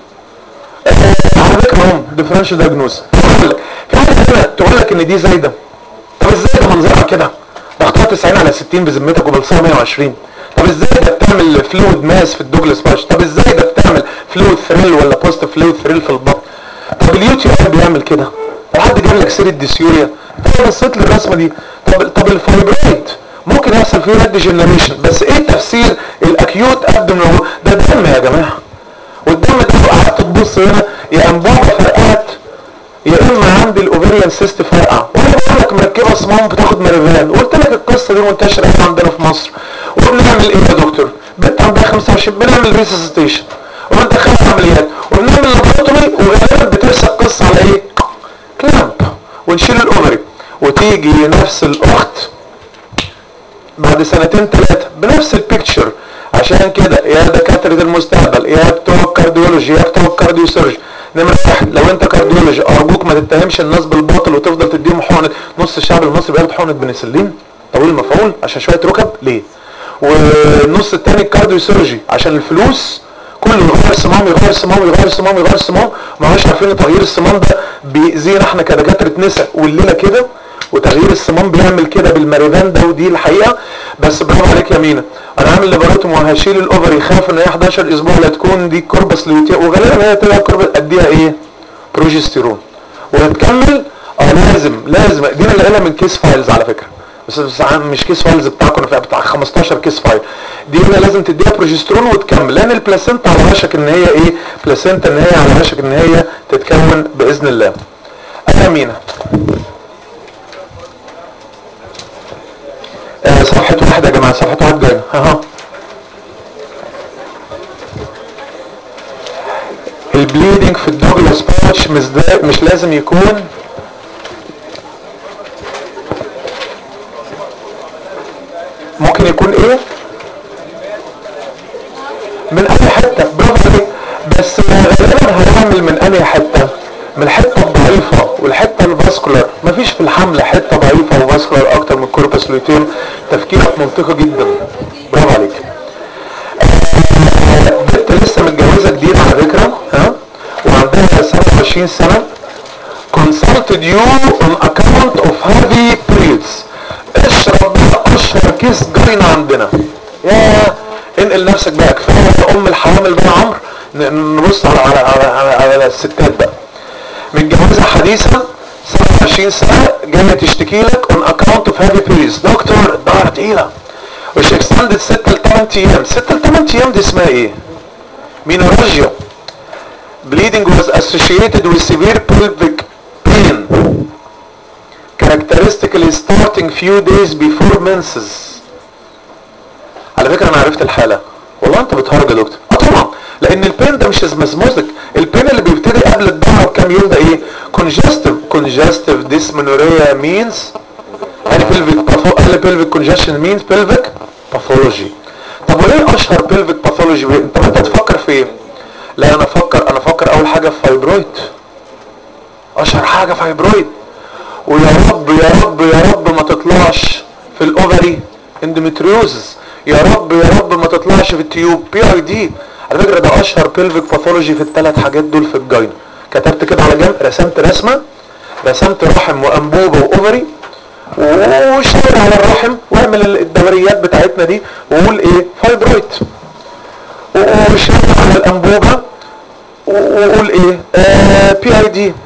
[SPEAKER 2] على فكره هم ديفرنشال دايجنوز هقول لك في حاجه هنا تقول لك ان دي زايده طب ازاي ده منظرها كده ضغطها 90 على 60 بذمتك وبلصها 120 طب ازاي ده بتعمل فلويد ماس في الدوجلاس باش طب ازاي ده بتعمل فلويد ثريل ولا بوست فلويد ثريل في البطن طب اليوتيوب بيعمل كده طب حد جاب لك سيره ديسيوريا طب بصيت للرسمه دي طب طب الفايبرويد ممكن يحصل فيه ريد جنريشن بس ايه تفسير الاكيوت ابدومينال ده دم يا جماعه والدم ده قعدت تبص هنا يا انبوبه فرقعت يا اما عندي الاوفيريان سيست فرقع وانا بقول لك مركبه صمام بتاخد ماريفان وقلت لك القصه دي منتشره هنا عندنا في مصر وبنعمل ايه يا دكتور؟ بنت عندها 25 بنعمل ريسيسيتيشن وبندخلها عمليات وبنعمل لابوتومي وغالبا بترسى القصه على ايه؟ كلامب ونشيل الاوفري وتيجي نفس الاخت بعد سنتين ثلاثه بنفس البيكتشر عشان كده يا دكاتره المستقبل يا بتوع الكارديولوجي يا بتوع الكارديو سيرجي نمرة واحد لو انت كارديولوجي ارجوك ما تتهمش الناس بالباطل وتفضل تديهم حقنة نص الشعب المصري بياخد حقنة بنسلين طويل المفعول عشان شوية ركب ليه والنص التاني الكارديو سيرجي عشان الفلوس كله يغير صمام يغير صمام يغير صمام يغير صمام ما هوش عارفين ان تغيير الصمام ده بيأذينا احنا كدكاترة نساء والليلة كده وتغيير الصمام بيعمل كده بالماريفان ده ودي الحقيقه بس برافو عليك يا مينا انا عامل ليبروتوم وهشيل الاوفري خاف ان هي 11 اسبوع لا تكون دي كوربس لوتيا وغالبا هي تبقى كوربس اديها ايه بروجستيرون وهتكمل اه لازم لازم دي انا لاقيها من كيس فايلز على فكره بس, بس مش كيس فايلز بتاعكم بتاع 15 كيس فايل دي هنا لازم تديها بروجسترون وتكمل لان البلاسينتا على وشك ان هي ايه بلاسينتا ان هي على وشك ان هي تتكون باذن الله انا مينا آه صفحة واحد يا جماعة صفحة واحد جاية اها البليدنج في الدوجلاس باتش مش, مش لازم يكون ممكن يكون ايه من اي حتة برافو عليك بس غالبا هنعمل من اي حتة من الحتة الضعيفة والحتة الفاسكولار مفيش في الحمل حتة ضعيفة وفاسكولار اكتر من كوربس لوتيم تفكيرك منطقي جدا برافو عليك بنت لسه متجوزة جديد على فكرة ها وعندها 27 سنة consulted you on account account of heavy periods اشرب بقى اشهر كيس جاين عندنا يا انقل نفسك بقى كفايه ام الحوامل بقى يا عمرو ن- نبص على على على, على, على الستات بقى متجوزه حديثا 27 سنه جايه تشتكي لك on account of heavy periods دكتور الدوره تقيله وش اكستندد 6 ل 8 ايام 6 ل 8 ايام دي اسمها ايه؟ مينوراجيا bleeding was associated with severe pelvic pain characteristically starting few days before menses على فكرة انا عرفت الحالة والله انت بتهرج يا دكتور اه طبعا لان البين ده مش اسمزموزك البين اللي بيبتدي قبل الدورة بكام يوم ده ايه congestive congestive dysmenorrhea means يعني pelvic patho- قال pelvic congestion means pelvic pathology طب وايه اشهر pelvic pathology انت انت تفكر في ايه لا انا افكر انا افكر اول حاجة في فايبرويد اشهر حاجة فايبرويد ويا رب يا رب يا رب ما تطلعش في الاوفري اندومتريوزس يا رب يا رب ما تطلعش في التيوب بي اي دي على فكره ده اشهر بيلفيك باثولوجي في الثلاث حاجات دول في الجاين كتبت كده على جنب رسمت رسمه رسمت رحم وانبوبه واوفري وشاور على الرحم واعمل الدوريات بتاعتنا دي وقول ايه فايبرويد وشاور على الانبوبه وقول ايه آه بي اي دي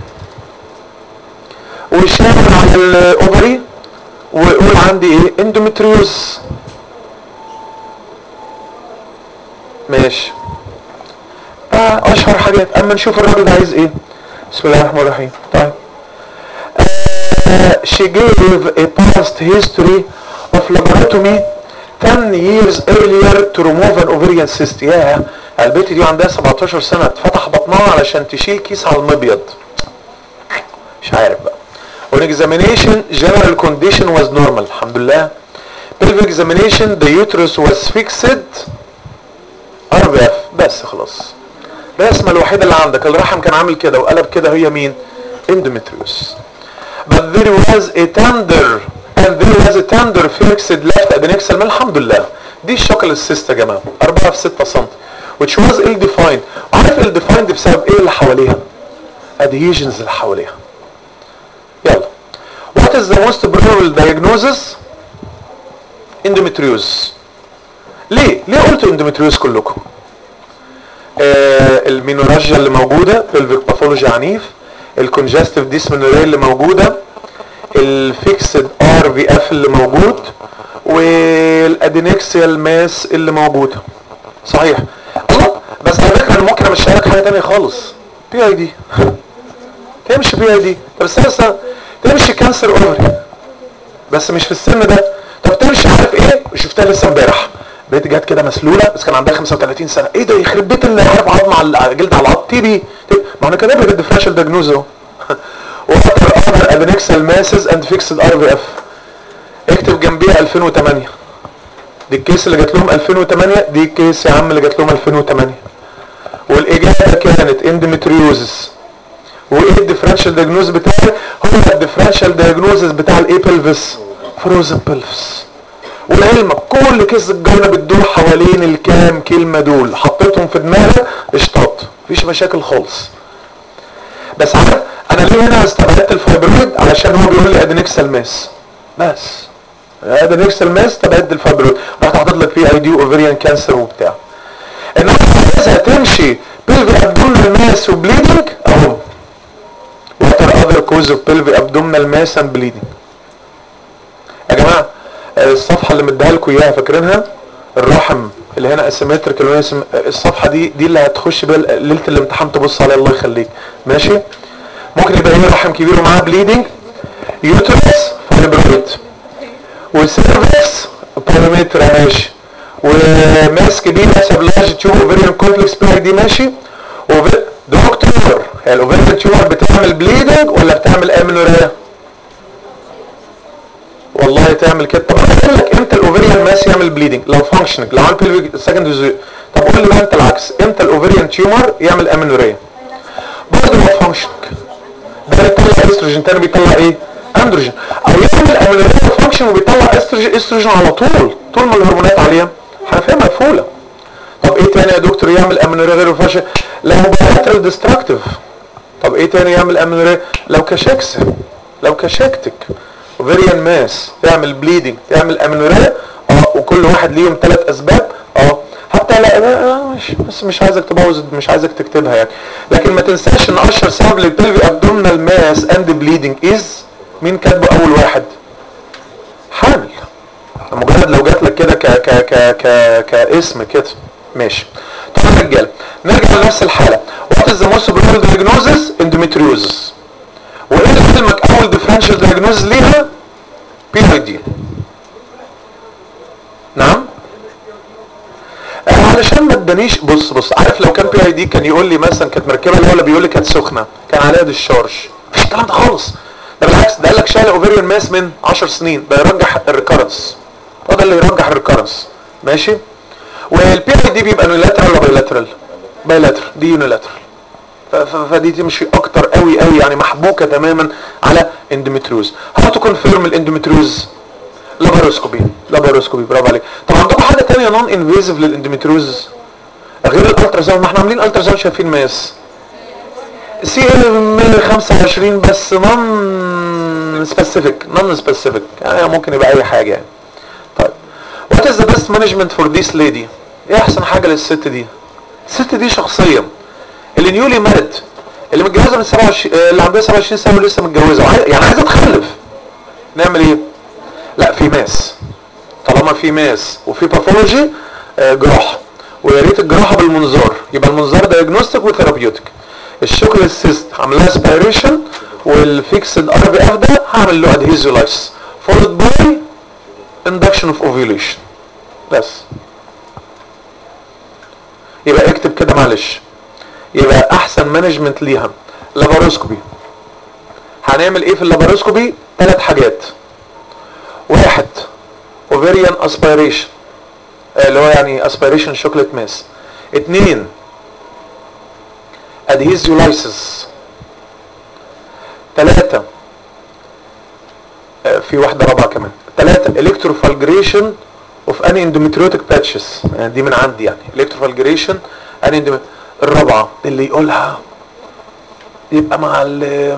[SPEAKER 2] وشاور على الاوفري ويقول عندي ايه اندومتريوز ماشي آه اشهر حاجات اما نشوف الراجل ده عايز ايه بسم الله الرحمن الرحيم طيب uh, she gave a past history of lobotomy 10 years earlier to remove an ovarian cyst ياه البنت دي عندها 17 سنة اتفتح بطنها علشان تشيل كيس على المبيض مش عارف بقى on examination general condition was normal الحمد لله pelvic examination the uterus was fixed RBF بس خلاص الرسمة الوحيدة اللي عندك الرحم كان عامل كده وقلب كده هي مين endometrius but there was a tender and there was a tender fixed left adnexal من الحمد لله دي الشوكل السيست يا جماعة 4 في 6 سم which was ill defined عارف ill defined بسبب ايه اللي حواليها adhesions اللي حواليها يلا what is the most probable diagnosis endometriosis ليه ليه قلتوا endometriosis كلكم آه المينوراجيا اللي موجودة pelvic باثولوجي عنيف الكونجستيف ديسمينوريا اللي موجودة الفيكسد ار في اف اللي موجود والادينكسيال ماس اللي موجودة صحيح الله بس على فكرة انا ممكن امشي لك حاجة تانية خالص بي اي دي تمشي بي اي دي طب استنى استنى تمشي كانسر اوفري بس مش في السن ده طب تمشي عارف ايه شفتها لسه امبارح بقيت جت كده مسلوله بس كان عندها 35 سنه ايه ده يخرب بيت اللي عارف عظم على جلد على العظم تي بي ما انا كده بجد ديفرنشال دايجنوز اهو وفتر اذر ادنكسال ماسز اند فيكسد ار في اف اكتب جنبيها 2008 دي الكيس اللي جات لهم 2008 دي الكيس يا عم اللي جات لهم 2008 والاجابه كانت اندومتريوزس وايه الديفرنشال دايجنوز بتاعي هو الديفرنشال دايجنوزس بتاع الايه بلفس فروزن بلفس ولعلمك كل كيس الجنة بتدور حوالين الكام كلمة دول حطيتهم في دماغك اشطاط مفيش مشاكل خالص بس عارف انا ليه هنا استبعدت الفايبرويد علشان هو بيقول لي ادينكسال ماس بس ادينكسال ماس استبعدت الفايبرويد رحت حاطط لك فيه اي دي اوفريان كانسر وبتاع انما عايزها تمشي بيلفي ابدومينال ماس وبليدنج اهو وات ار اذر كوز اوف بيلفي ابدومينال ماس اند بليدنج يا جماعه الصفحه اللي مديها لكم اياها فاكرينها الرحم اللي هنا اسيمتريك اللي هنا الصفحه دي دي اللي هتخش بيها ليله الامتحان تبص عليها الله يخليك ماشي ممكن يبقى هنا رحم كبير ومعاه بليدنج يوترس فايبرويد وسيرفكس بارامتر ماشي وماس كبير حسب لارج تيوب اوفيريان كومبلكس بلاك دي ماشي دكتور هي الاوفيريان تيومر بتعمل بليدنج ولا بتعمل امينوريا؟ والله تعمل كده طب انا اقول لك امتى الاوفريان ماس يعمل بليدنج لو فانكشنج لو عمل بيلفيك سكند طب قول لي بقى انت العكس امتى الاوفريان تيومر يعمل امينوريا برضه لو فانكشنج ده بيطلع استروجين تاني بيطلع ايه اندروجين او يعمل امينوريا فانكشن وبيطلع استروجين استروجين على طول طول ما الهرمونات عاليه حنفيه مقفوله طب ايه تاني يا دكتور يعمل امينوريا غير الفاشل لو بايلاترال ديستراكتيف طب ايه تاني يعمل امينوريا لو كشكس لو كشكتك اوفيريان ماس تعمل بليدنج تعمل امينوريا اه وكل واحد ليهم ثلاث اسباب اه حتى لا, لا مش بس مش عايزك تبوظ مش عايزك تكتبها يعني لكن ما تنساش ان اشهر سبب للبلفي ابدومينال ماس اند بليدنج از مين كاتبه اول واحد حامل مجرد لو جات لك كده ك ك ك ك كاسم كده ماشي طبعا يا رجاله نرجع لنفس الحاله وات از ذا موست بروبل دايجنوزس اندوميتريوزس وايه اللي علمك اول ديفرنشال دايجنوزس ليها بي اي دي نعم آه علشان ما تبنيش بص بص عارف لو كان بي اي دي كان يقول لي مثلا كانت مركبه الاولى بيقول لي كانت سخنه كان عليها ديشارج مفيش الكلام ده خالص ده بالعكس ده قال لك شايل اوفيريون ماس من 10 سنين ده يرجح الريكارنس هو ده اللي يرجح الريكارنس ماشي والبي اي دي بيبقى يونيلاترال ولا بايلاترال بايلاترال دي يونيلاترال فدي تمشي اكتر قوي قوي يعني محبوكه تماما على اندوميتريوز هاو تو كونفيرم الاندوميتريوز لاباروسكوبي لاباروسكوبي برافو عليك طب عندكم حاجه ثانيه نون انفيزيف للاندوميتريوز غير الالترا ساوند ما احنا عاملين الترا ساوند شايفين ماس سي ال 125 بس نون سبيسيفيك نون سبيسيفيك يعني ممكن يبقى اي حاجه يعني طيب وات از ذا بيست مانجمنت فور ذيس ليدي ايه احسن حاجه للست دي الست دي شخصيا اللي نيولي مارد اللي متجوزه من 27 اللي عندها 27 سنه ولسه متجوزه وعاي... يعني عايزه تخلف نعمل ايه لا في ماس طالما في ماس وفي باثولوجي آه جراحه ويا ريت الجراحه بالمنظار يبقى المنظار دايجنوستيك وثيرابيوتيك الشوكليت سيست عاملها اسبيريشن والفيكسد ار بي اف ده هعمل له ادهيزولايس فولد باي induction اوف اوفيوليشن بس يبقى اكتب كده معلش يبقى احسن مانجمنت ليها لاباروسكوبي هنعمل ايه في اللاباروسكوبي ثلاث حاجات واحد اوفيريان اسبيريشن اللي هو يعني اسبيريشن شوكليت ماس اتنين ادهيزيولايسيس ثلاثة في واحدة رابعة كمان ثلاثة الكتروفالجريشن اوف اني اندوميتريوتيك باتشز يعني دي من عندي يعني الكتروفالجريشن اني اندوميتريوتيك الرابعة اللي يقولها يبقى مع ال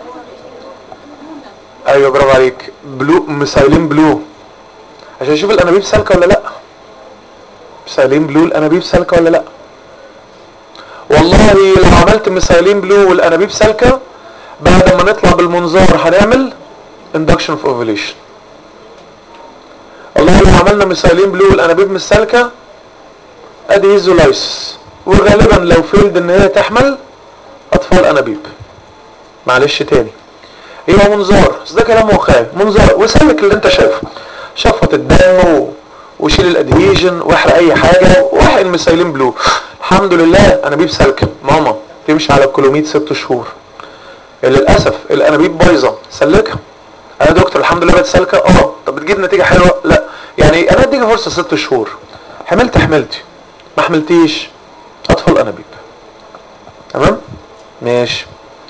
[SPEAKER 2] ايوه برافو عليك بلو مسايلين بلو عشان اشوف الانابيب سالكه ولا لا مسايلين بلو الانابيب سالكه ولا لا والله لو عملت مسايلين بلو والانابيب سالكه بعد ما نطلع بالمنظار هنعمل induction of ovulation والله لو عملنا مسايلين بلو والانابيب مش سالكه ادي ايزولايسس وغالبا لو فيلد ان هي تحمل اطفال انابيب معلش تاني يبقى منظار بس ده كلام واقعي منظار وسلك اللي انت شايفه شفط الدم وشيل الادهيجن واحرق اي حاجه واحقن مسايلين بلو الحمد لله انابيب سالكه ماما تمشي على الكلوميد ست شهور للاسف الانابيب بايظه سلكها انا دكتور الحمد لله بقت سالكه اه طب بتجيب نتيجه حلوه لا يعني انا اديك فرصه ست شهور حملت حملتي ما حملتيش اطفال انابيب تمام ماشي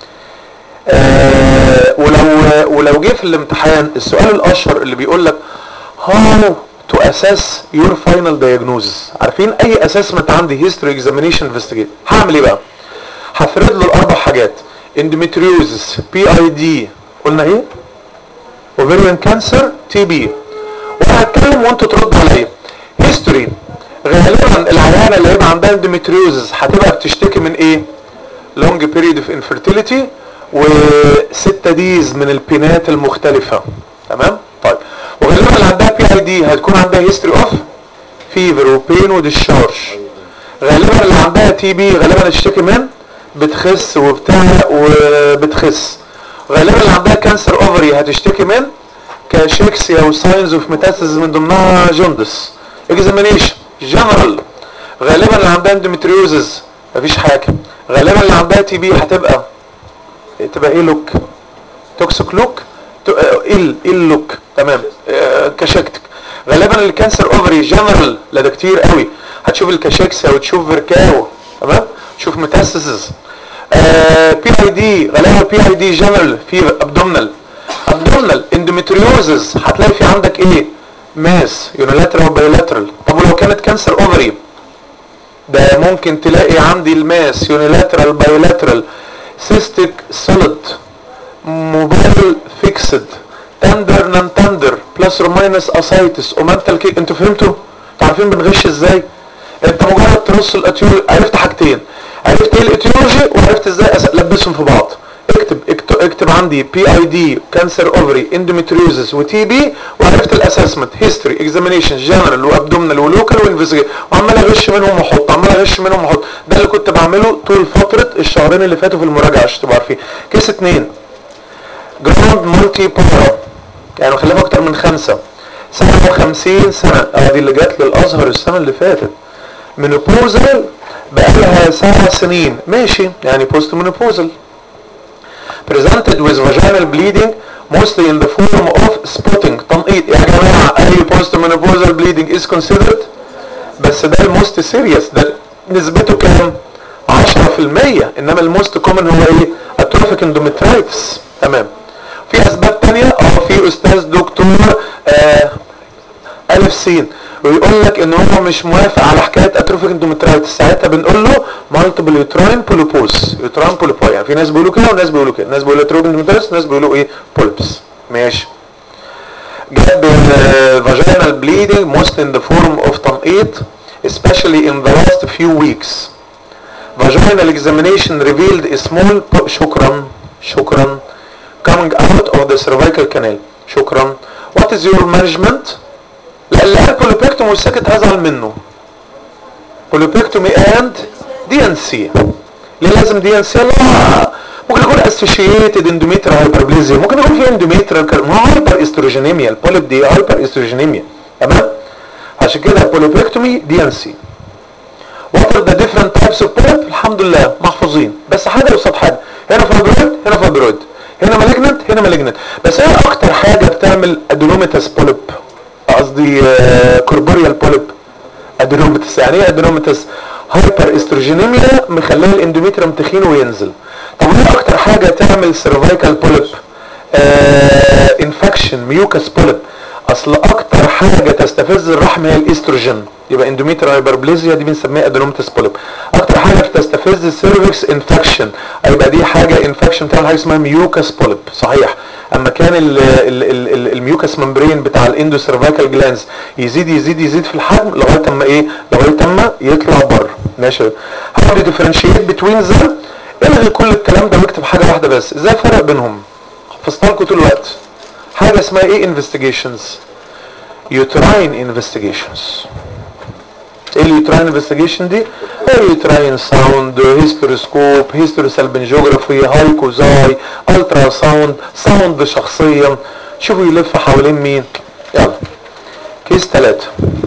[SPEAKER 2] آه ولو ولو جه في الامتحان السؤال الاشهر اللي بيقول لك هاو تو اساس يور فاينل دايجنوزس عارفين اي اسسمنت عندي هيستوري اكزامينيشن انفستيجيت هعمل ايه بقى هفرد له الاربع حاجات اندوميتريوزس بي اي دي قلنا ايه اوفيريان كانسر تي بي وانا هتكلم وانت ترد عليا هيستوري غالبا العيانه اللي هيبقى عندها اندوميتريوزس هتبقى بتشتكي من ايه لونج بيريد اوف انفيرتيليتي وستة ديز من البينات المختلفة تمام طيب وغالبا اللي عندها بي اي دي هتكون عندها هيستوري اوف فيفر وبين وديشارج غالبا اللي عندها تي بي غالبا تشتكي من بتخس وبتعرق وبتخس غالبا اللي عندها كانسر اوفري هتشتكي من كاشيكسيا وساينز اوف ميتاسيس من ضمنها جوندس اكزامينيشن جنرال غالبا اللي عندها اندوميتريوزز مفيش حاجه غالبا اللي عندها تي بي هتبقى تبقى ايه لوك توكسيك لوك ال ال لوك تمام آه كشكتك غالبا الكانسر اوفري جنرال لا ده كتير قوي هتشوف الكاشيكسيا وتشوف فيركاو تمام تشوف ميتاسيسز بي اي دي غالبا بي اي دي جنرال في ابدومينال ابدومينال اندوميتريوزز هتلاقي في عندك ايه ماس يونيلاترال وبايلاترال طب ولو كانت كانسر اوفري ده ممكن تلاقي عندي الماس يونيلاترال بايلاترال سيستيك سوليد موبايل فلاسد تندر نان تندر بلس اور ماينس اسايتس اومنتال كيك انتوا فهمتوا؟ انتوا عارفين بنغش ازاي؟ انت مجرد ترص الاتيولوجي عرفت حاجتين عرفت ايه الاتيولوجي وعرفت ازاي البسهم في بعض اكتب اكتب, اكتب عندي بي اي دي كانسر اوفري اندوميتريوزس وتي بي وعرفت الاسسمنت هيستوري اكزامينيشن جنرال وابدومينال ولوكال وانفستيجيت وعمال اغش منهم واحط عمال اغش منهم واحط ده اللي كنت بعمله طول فتره الشهرين اللي فاتوا في المراجعه عشان تبقوا عارفين كيس اتنين جراند مالتي بارا يعني مخلفه اكتر من خمسه 57 سنه اه دي اللي جت للازهر السنه اللي فاتت منوبوزال بقالها سبع سنين ماشي يعني بوست منوبوزال presented with vaginal bleeding mostly in the form of spotting تنقيط يا جماعة اي post menopausal bleeding is considered بس ده الموست سيريس ده نسبته كام 10% انما الموست كومن هو ايه اتروفيك اندومترايتس تمام في اسباب تانية اه في استاذ دكتور آه الف سين ويقول لك ان هو مش موافق على حكايه اتروفيك اندومترايتس ساعتها بنقول له مالتيبل يوتراين بوليبوس يوتراين بوليبوس يعني في ناس بيقولوا كده وناس بيقولوا كده ناس بيقولوا اتروفيك اندومترايتس ناس بيقولوا ايه بوليبس ماشي جاب vaginal bleeding most in the form of تنقيط especially in the last few weeks vaginal examination revealed a small شكرا شكرا coming out of the cervical canal شكرا what is your management اللي قال بوليبيكتومي والسكت هزعل منه بوليبيكتومي اند دي ان سي ليه لازم دي ان سي لا ممكن يكون اسوشيتد اندوميتر هايبربليزيا ممكن يكون في اندوميتر ما هو هايبر استروجينيميا البوليب دي هايبر استروجينيميا تمام عشان كده بوليبيكتومي دي ان سي وات ار ذا ديفرنت تايبس اوف بوليب الحمد لله محفوظين بس حاجه قصاد حاجه هنا فايبرويد هنا فايبرويد هنا مالجنت هنا مالجنت بس ايه اكتر حاجه بتعمل ادينوميتاس بوليب قصدي كوربوريال بوليب ادينوميتاس يعني ايه ادينوميتاس هايبر استروجينيميا مخليه الاندوميتريوم تخين وينزل طب ايه اكتر حاجه تعمل سيرفايكال بوليب آه انفكشن ميوكاس بوليب اصل اكتر حاجه تستفز الرحم هي الاستروجين يبقى اندوميتر هايبربليزيا دي بنسميها ادينوميتاس بوليب اكتر حاجه بتستفز السيرفكس انفكشن يبقى دي حاجه انفكشن بتاع حاجه اسمها ميوكاس بوليب صحيح اما كان ال ال ال ال الميوكاس ممبرين بتاع الاندو سيرفايكال جلانز يزيد يزيد يزيد في الحجم لغايه اما ايه لغايه اما يطلع بره ماشي هاو دو ديفرنشيت بتوين ذا الغي كل الكلام ده واكتب حاجه واحده بس ازاي الفرق بينهم حفظتها لكم طول الوقت حاجه اسمها ايه انفستيجيشنز يوتراين انفستيجيشنز ايه اليوتراين انفستيجيشن دي اليوتراين ساوند هيستروسكوب هيستروسالبنجوجرافي هايكوزاي الترا ساوند ساوند شخصيا شوفوا يلف حوالين مين يلا كيس 3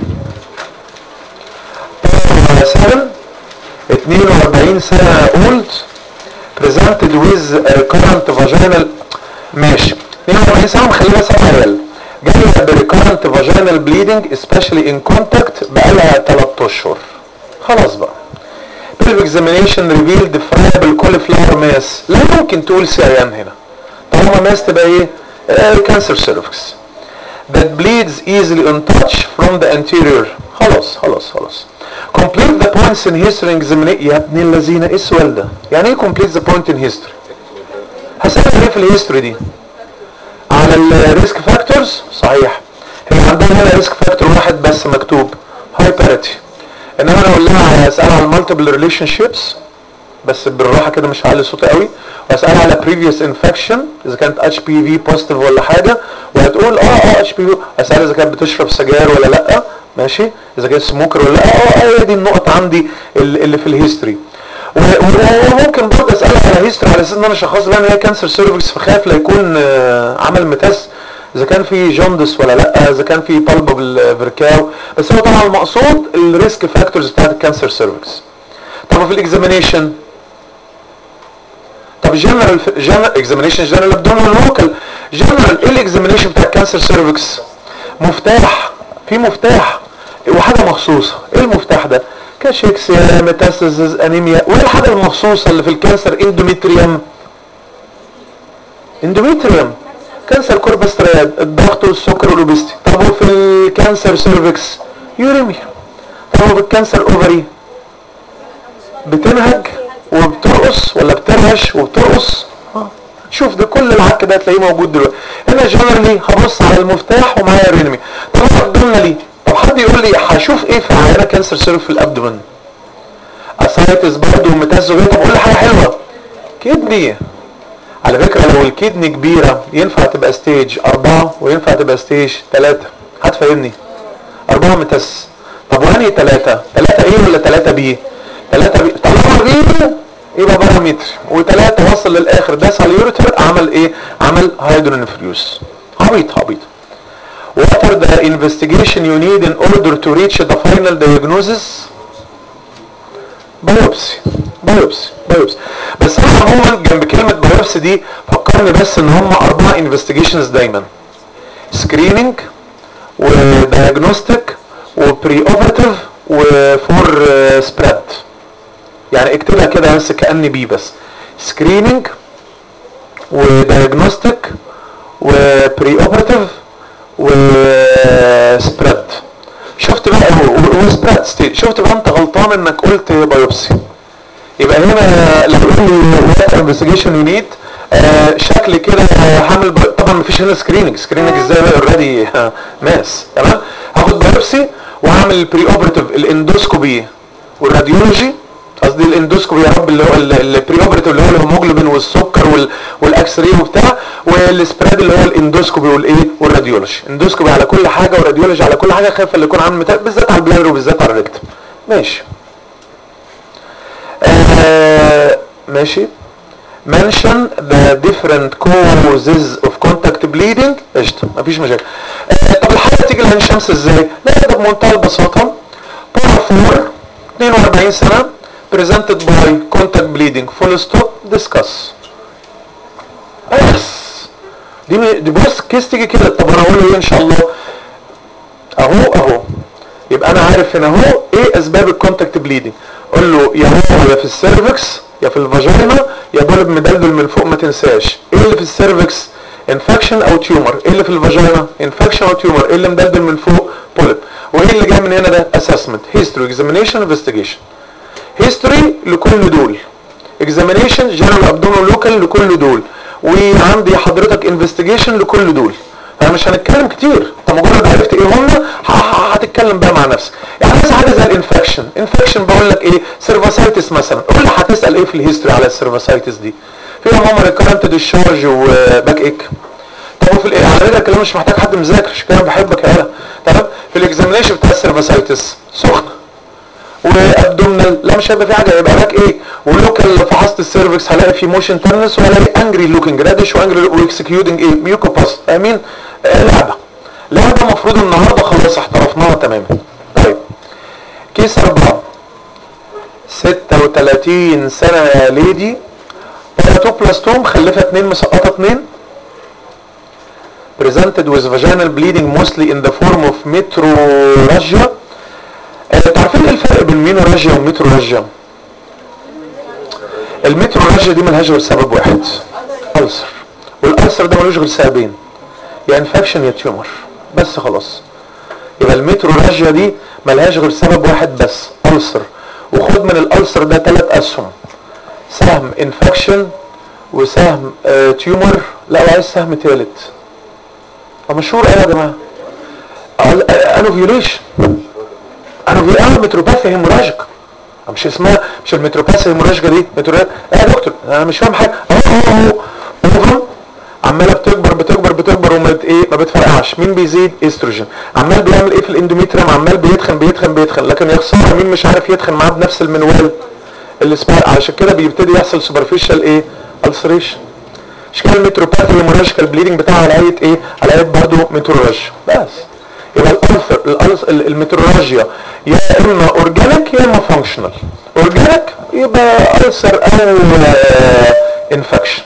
[SPEAKER 2] سنة 42 سنة اولد presented with recurrent vaginal ماشي 42 سنة مخليها سنة عيال جاية بريكارنت فاجينال بليدنج especially in contact بقالها 3 اشهر خلاص بقى pelvic examination revealed friable cauliflower mass لا يمكن تقول سيان هنا طالما ماس تبقى ايه كانسر سيرفكس that bleeds easily on touch from the anterior خلاص خلاص خلاص complete the points in history examination يا ابن الذين ايه السؤال ده يعني ايه complete the point in history هسألك ايه في الهيستوري دي على الريسك فاكتورز صحيح هي عندنا هنا ريسك فاكتور واحد بس مكتوب هايبرتي انما انا اقول لها هسالها على المالتيبل ريليشن شيبس بس بالراحه كده مش هعلي صوتي قوي واسالها على بريفيوس انفكشن اذا كانت اتش بي في بوزيتيف ولا حاجه وهتقول اه اه اتش بي في اسالها اذا كانت بتشرب سجاير ولا لا ماشي اذا كانت سموكر ولا لا اه اه دي النقط عندي اللي في الهيستوري وممكن برضه اسالها على هيستوري على اساس ان انا شخص بقى ان هي كانسر سيرفكس فخاف لا يكون عمل متاس اذا كان في جوندس ولا لا اذا كان في بالبابل فيركاو بس هو طبعا المقصود الريسك فاكتورز بتاعت الكانسر سيرفكس طب في الاكزامينيشن طب جنرال جنرال اكزامينيشن جنرال ابدومينال لوكال جنرال ايه الاكزامينيشن بتاع الكانسر سيرفكس مفتاح في مفتاح وحاجه مخصوصه ايه المفتاح ده كاشيكسيا ميتاستاسيس انيميا وايه الحاجه المخصوصه اللي في الكانسر اندوميتريوم اندوميتريوم كانسر كوربسترياد الضغط والسكر والاوبستي طب وفي الكانسر سيرفكس يوريميا طب وفي الكانسر اوفري بتنهج وبترقص ولا بترهش وبترقص اه شوف ده كل العك ده هتلاقيه موجود دلوقتي هنا جنرالي هبص على المفتاح ومعايا رينمي طب انا ابدومينالي طب حد يقول لي هشوف ايه في عيانه كانسر سيرف في الابدومن اسايتس برضه وميتازوفيت طب قول لي حاجه حلوه كدني على فكره لو الكدني كبيره ينفع تبقى ستيج أربعة وينفع تبقى ستيج ثلاثة هتفهمني أربعة متس طب وانهي ثلاثة ثلاثة ايه ولا ثلاثة بي ثلاثة بي طالما بي يبقى بارامتر وثلاثة وصل للآخر داس على اليوريتر عمل ايه عمل هيدرونفريوس عبيط عبيط What are the investigation you need in order to reach the final diagnosis? بايوبسي بايوبسي بايوبسي بس انا عموما جنب كلمة بايوبسي دي فكرني بس ان هم اربعة انفستيجيشنز دايما سكريننج ودياجنوستيك وبري اوبراتيف وفور سبريد يعني اكتبها كده بس كأني بي بس سكريننج ودياجنوستيك وبري اوبراتيف وسبريد شفت بقى وسبريد ستيج شفت بقى انت غلطان انك قلت بايوبسي يبقى هنا لو قلت لي انفستيجيشن يو نيد شكل كده هعمل ب... طبعا مفيش هنا سكريننج سكريننج ازاي بقى اوريدي ماس تمام هاخد بايوبسي وهعمل البري اوبراتيف الاندوسكوبي والراديولوجي قصدي الاندوسكوبي يا رب اللي هو البري اوبراتيف اللي هو الهيموجلوبين والسكر وال... والاكس راي وبتاع والسبريد اللي هو الاندوسكوبي والايه والراديولوجي اندوسكوبي على كل حاجه وراديولوجي على كل حاجه خايف اللي يكون عامل متابع بالذات على البلانر وبالذات على الريكتم ماشي آه ماشي mention the different causes of contact bleeding قشطة مفيش مشاكل آه طب الحالة تيجي لعين الشمس ازاي؟ لا ده بمنتهى البساطة بارافور 42 سنة presented by contact bleeding full stop discuss بس دي دي بص كيس تيجي كده طب انا اقول ايه ان شاء الله اهو اهو يبقى انا عارف هنا اهو ايه اسباب الكونتاكت بليدنج قول له يا هو يا في السيرفكس يا في الفاجينا يا بولب مدلدل من فوق ما تنساش ايه اللي في السيرفكس انفكشن او تيومر ايه اللي في الفاجينا انفكشن او تيومر ايه اللي مدلدل من فوق بولب وايه اللي جاي من هنا ده اسسمنت هيستوري اكزامينيشن انفستيجيشن هيستوري لكل دول اكزامينيشن جنرال ابدومين لوكال لكل دول وعندي حضرتك انفستيجيشن لكل دول انا مش هنتكلم كتير انت مجرد عرفت ايه هم هتتكلم بقى مع نفسك يعني مثلا حاجه زي الانفكشن انفكشن بقول لك ايه سيرفاسايتس مثلا قول لي هتسال ايه في الهيستوري على السيرفاسايتس دي فيها ماما ريكارنت ديشارج وباك ايك طب وفي الايه على فكره الكلام مش محتاج حد مذاكر عشان كده بحبك يا هلا تمام في الاكزامينشن بتاع السيرفاسايتس سخنه وابدومنال لا مش هيبقى في حاجه يبقى لك ايه ولوكال لو فحصت السيرفكس هلاقي في موشن تنس وهلاقي انجري لوكينج رادش وانجري واكسكيوتنج ايه ميوكوباس امين آه لعبه لعبه المفروض النهارده خلاص احترفناها تماما طيب كيس اربعه 36 سنه يا ليدي باراتوبلاستوم مخلفه اتنين مسقطه اتنين presented with vaginal bleeding mostly in the form of metrorrhagia تعرفين ايه الفرق بين مينوراجيا وميتروراجيا الميتروراجيا دي ملهاش غير سبب واحد ألسر والألسر ده ملوش غير سببين يا انفكشن يا تيومر بس خلاص يبقى الميتروراجيا دي ملهاش غير سبب واحد بس ألسر وخد من الألسر ده ثلاث أسهم سهم انفكشن وسهم اه تيومر لا وعايز سهم ثالث مشهور ايه يا جماعه انوفيوليشن انا في اه متروباثي هيموراجيك مش اسمها مش المتروباثي هيموراجيكا دي متروباثي يا دكتور انا مش فاهم حاجه اهو اهو عماله بتكبر بتكبر بتكبر وما ايه ما بتفرقعش مين بيزيد استروجين عمال بيعمل ايه في الاندوميتريوم عمال بيتخن بيتخن بيتخن لكن يا خساره مين مش عارف يتخن معاه بنفس المنوال اللي اسمها عشان كده بيبتدي يحصل سوبرفيشال ايه السريشن مش كده المتروباثي هيموراجيكا البليدنج بتاعها على ايه ايه على ايه برضه متروراج بس يبقى الالثر الميترولوجيا يا اما اورجانيك يا اما فانكشنال اورجانيك يبقى ألسر او انفكشن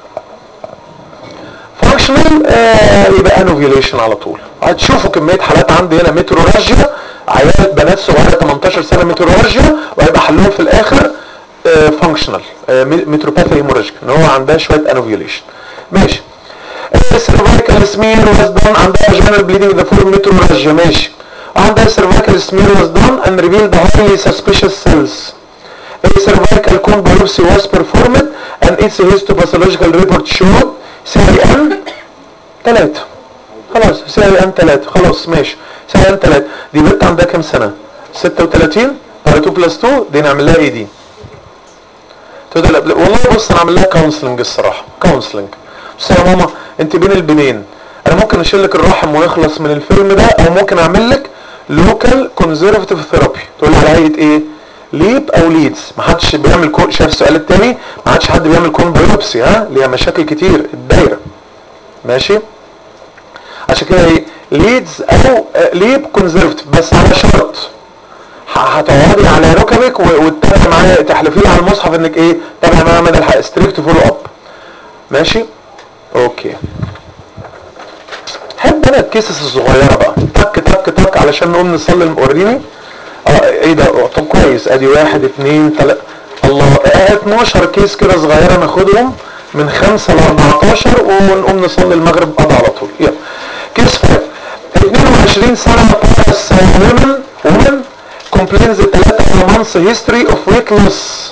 [SPEAKER 2] فانكشنال يبقى انوفيوليشن على طول هتشوفوا كميه حالات عندي هنا ميترولوجيا عيال بنات صغيره 18 سنه ميترولوجيا وهيبقى حلهم في الاخر فانكشنال ميتروباثي هيموراجيك ان هو عندها شويه انوفيوليشن ماشي السيرفايكال سمير واز دون عندها فاجينال بليدنج ذا فور ميتروراجيا ماشي عندها سيرفايكال سمير واز دون and revealed highly suspicious cells A cervical cone biopsy was performed and its histopathological report showed CIN 3 خلاص CIN 3 خلاص ماشي CIN 3 دي بنت عندها كام سنة 36 على 2 بلس 2 دي نعمل لها ايه دي تقول لها والله بص انا اعمل لها كونسلنج الصراحه كونسلنج بص يا ماما انت بين البنين انا ممكن اشيل لك الرحم ويخلص من الفيلم ده او ممكن اعمل لك لوكال كونزرفتيف ثيرابي تقول لي على هيئه ايه ليب او ليدز ما حدش بيعمل كون شايف السؤال الثاني ما حدش حد بيعمل كون بايوبسي ها ليها مشاكل كتير الدايره ماشي عشان كده ايه ليدز او ليب كونزرفتيف بس على شرط هتقعدي على ركبك وتتابعي معايا تحلفي لي على المصحف انك ايه تابعي معايا مدى الحق ستريكت فولو اب ماشي اوكي حب انا الكيسس الصغيره بقى تك تك تك علشان نقوم نصلي وريني اه ايه ده طب كويس ادي واحد اتنين تلاته الله اه 12 كيس كده صغيره ناخدهم من 5 ل 14 ونقوم نصلي المغرب قضى على طول يلا كيس 5 22 سنه بلس ومن ومن complains 3 months history of weight loss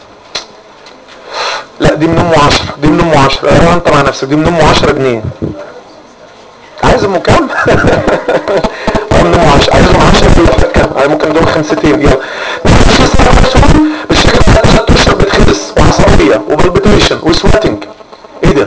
[SPEAKER 2] لا دي من امه 10 دي من امه 10 اه انت مع نفسك دي من امه 10 جنيه عايز امه كام؟ اه من امه 10 عايز امه 10 في كام؟ ممكن ندوم خمستين يلا بالشكل ده ثلاث اشهر بتخلص وعصبيه وبالبيتيشن وسواتنج ايه ده؟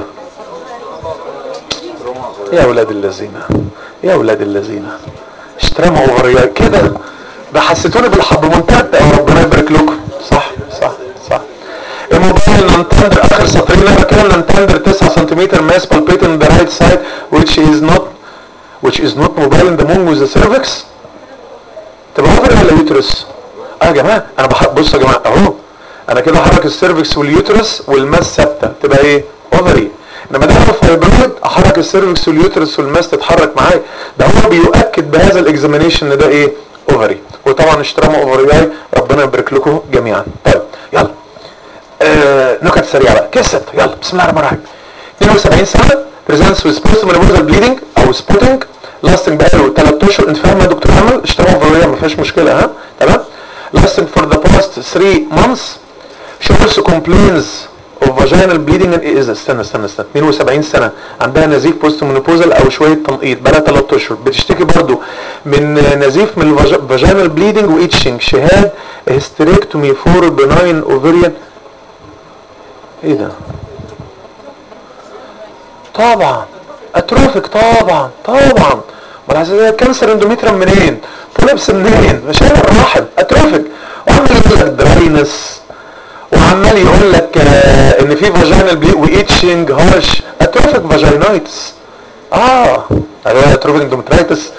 [SPEAKER 2] يا ولاد الذين يا ولاد الذين اشترموا اوفريات كده ده حسيتوني بالحب منتهى ربنا يبارك لكم صح صح صح الموبايل نانتندر اخر سطرين لما كان نانتندر 9 سنتيمتر ماس palpating the right side which is not which is not mobile in the moon with the cervix تبقى اوفر ولا يوترس؟ اه يا جماعه انا بحب بصوا يا جماعه اهو انا كده حرك السيرفكس واليوترس والماس ثابته تبقى ايه؟ اوفري انما ده هو فايبرويد احرك السيرفكس واليوترس والماس تتحرك معايا ده هو بيؤكد بهذا الاكزامينيشن ان ده ايه؟ اوفري وطبعا اشترموا اوفرياي ربنا يبارك لكم جميعا طيب يلا آه نكت سريعه بقى كسب يلا بسم الله الرحمن الرحيم 72 سنه presents with post-menopausal bleeding او spotting lasting بقاله 3 اشهر انت فاهم يا دكتور امل اشتروا اوفرياي ما فيهاش مشكله ها تمام lasting for the past 3 months she also complains of vaginal bleeding and ايه ده استنى استنى استنى 72 سنه عندها نزيف بوست مونوبوزال او شويه تنقيط بقى 3 اشهر بتشتكي برضو من نزيف من vaginal bleeding وإيتشنج شهاد hysterectomy for benign ovarian ايه ده طبعا اتروفيك طبعا طبعا ما كانسر اندوميتريم منين بوليبس منين مش هو الرحم اتروفيك وعمال يقول لك دراينس وعمال يقول لك آه ان في فاجينال بلي وايتشنج هارش اتروفيك فاجينايتس اه ايوه اتروفيك اندوميترايتس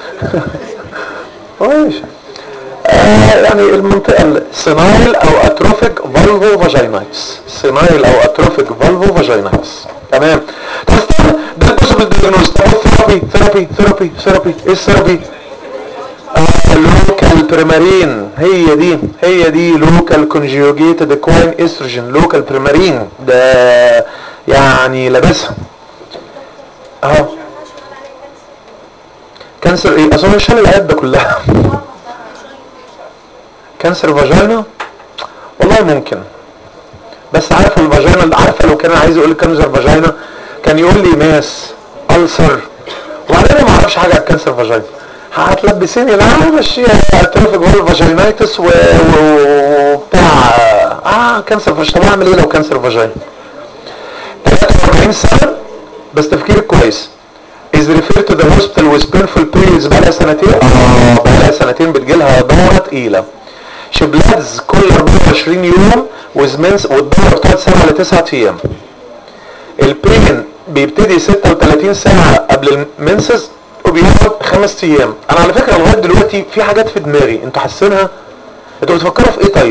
[SPEAKER 2] ماشي آه يعني المنطقة السينايل او اتروفيك فالفو فاجينايتس سينايل او اتروفيك فالفو فاجينايتس تمام طب استنى ده البوسيبل دياجنوز طب ثيرابي ثيرابي ثيرابي ثيرابي ايه الثيرابي؟ لوكال بريمارين هي دي هي دي لوكال كونجيوجيتد كوين استروجين لوكال بريمارين ده يعني لابسها اهو كانسر ايه اصلا مش شال العيادة كلها كانسر فاجينا والله ممكن بس عارف الفاجينا عارفه لو كان عايز يقول كانسر فاجينا كان يقول لي ماس ألسر وبعدين انا ما اعرفش حاجه عن كانسر فاجينا هتلبسيني لا ماشيها اتروفيك فول فاجينايتس وبتاع اه كانسر فاجينا طب اعمل ايه لو كانسر فاجينا 43 سنه بس تفكيرك كويس is referred to the hospital with painful periods بقالها سنتين اه بقالها سنتين بتجيلها دورة تقيلة she bloods كل 24 يوم with mens والدورة بتقعد 7 ل 9 ايام البين بيبتدي 36 ساعة قبل المنسز وبيقعد خمس ايام انا على فكرة لغاية دلوقتي في حاجات في دماغي انتوا حاسينها انتوا بتفكروا في ايه طيب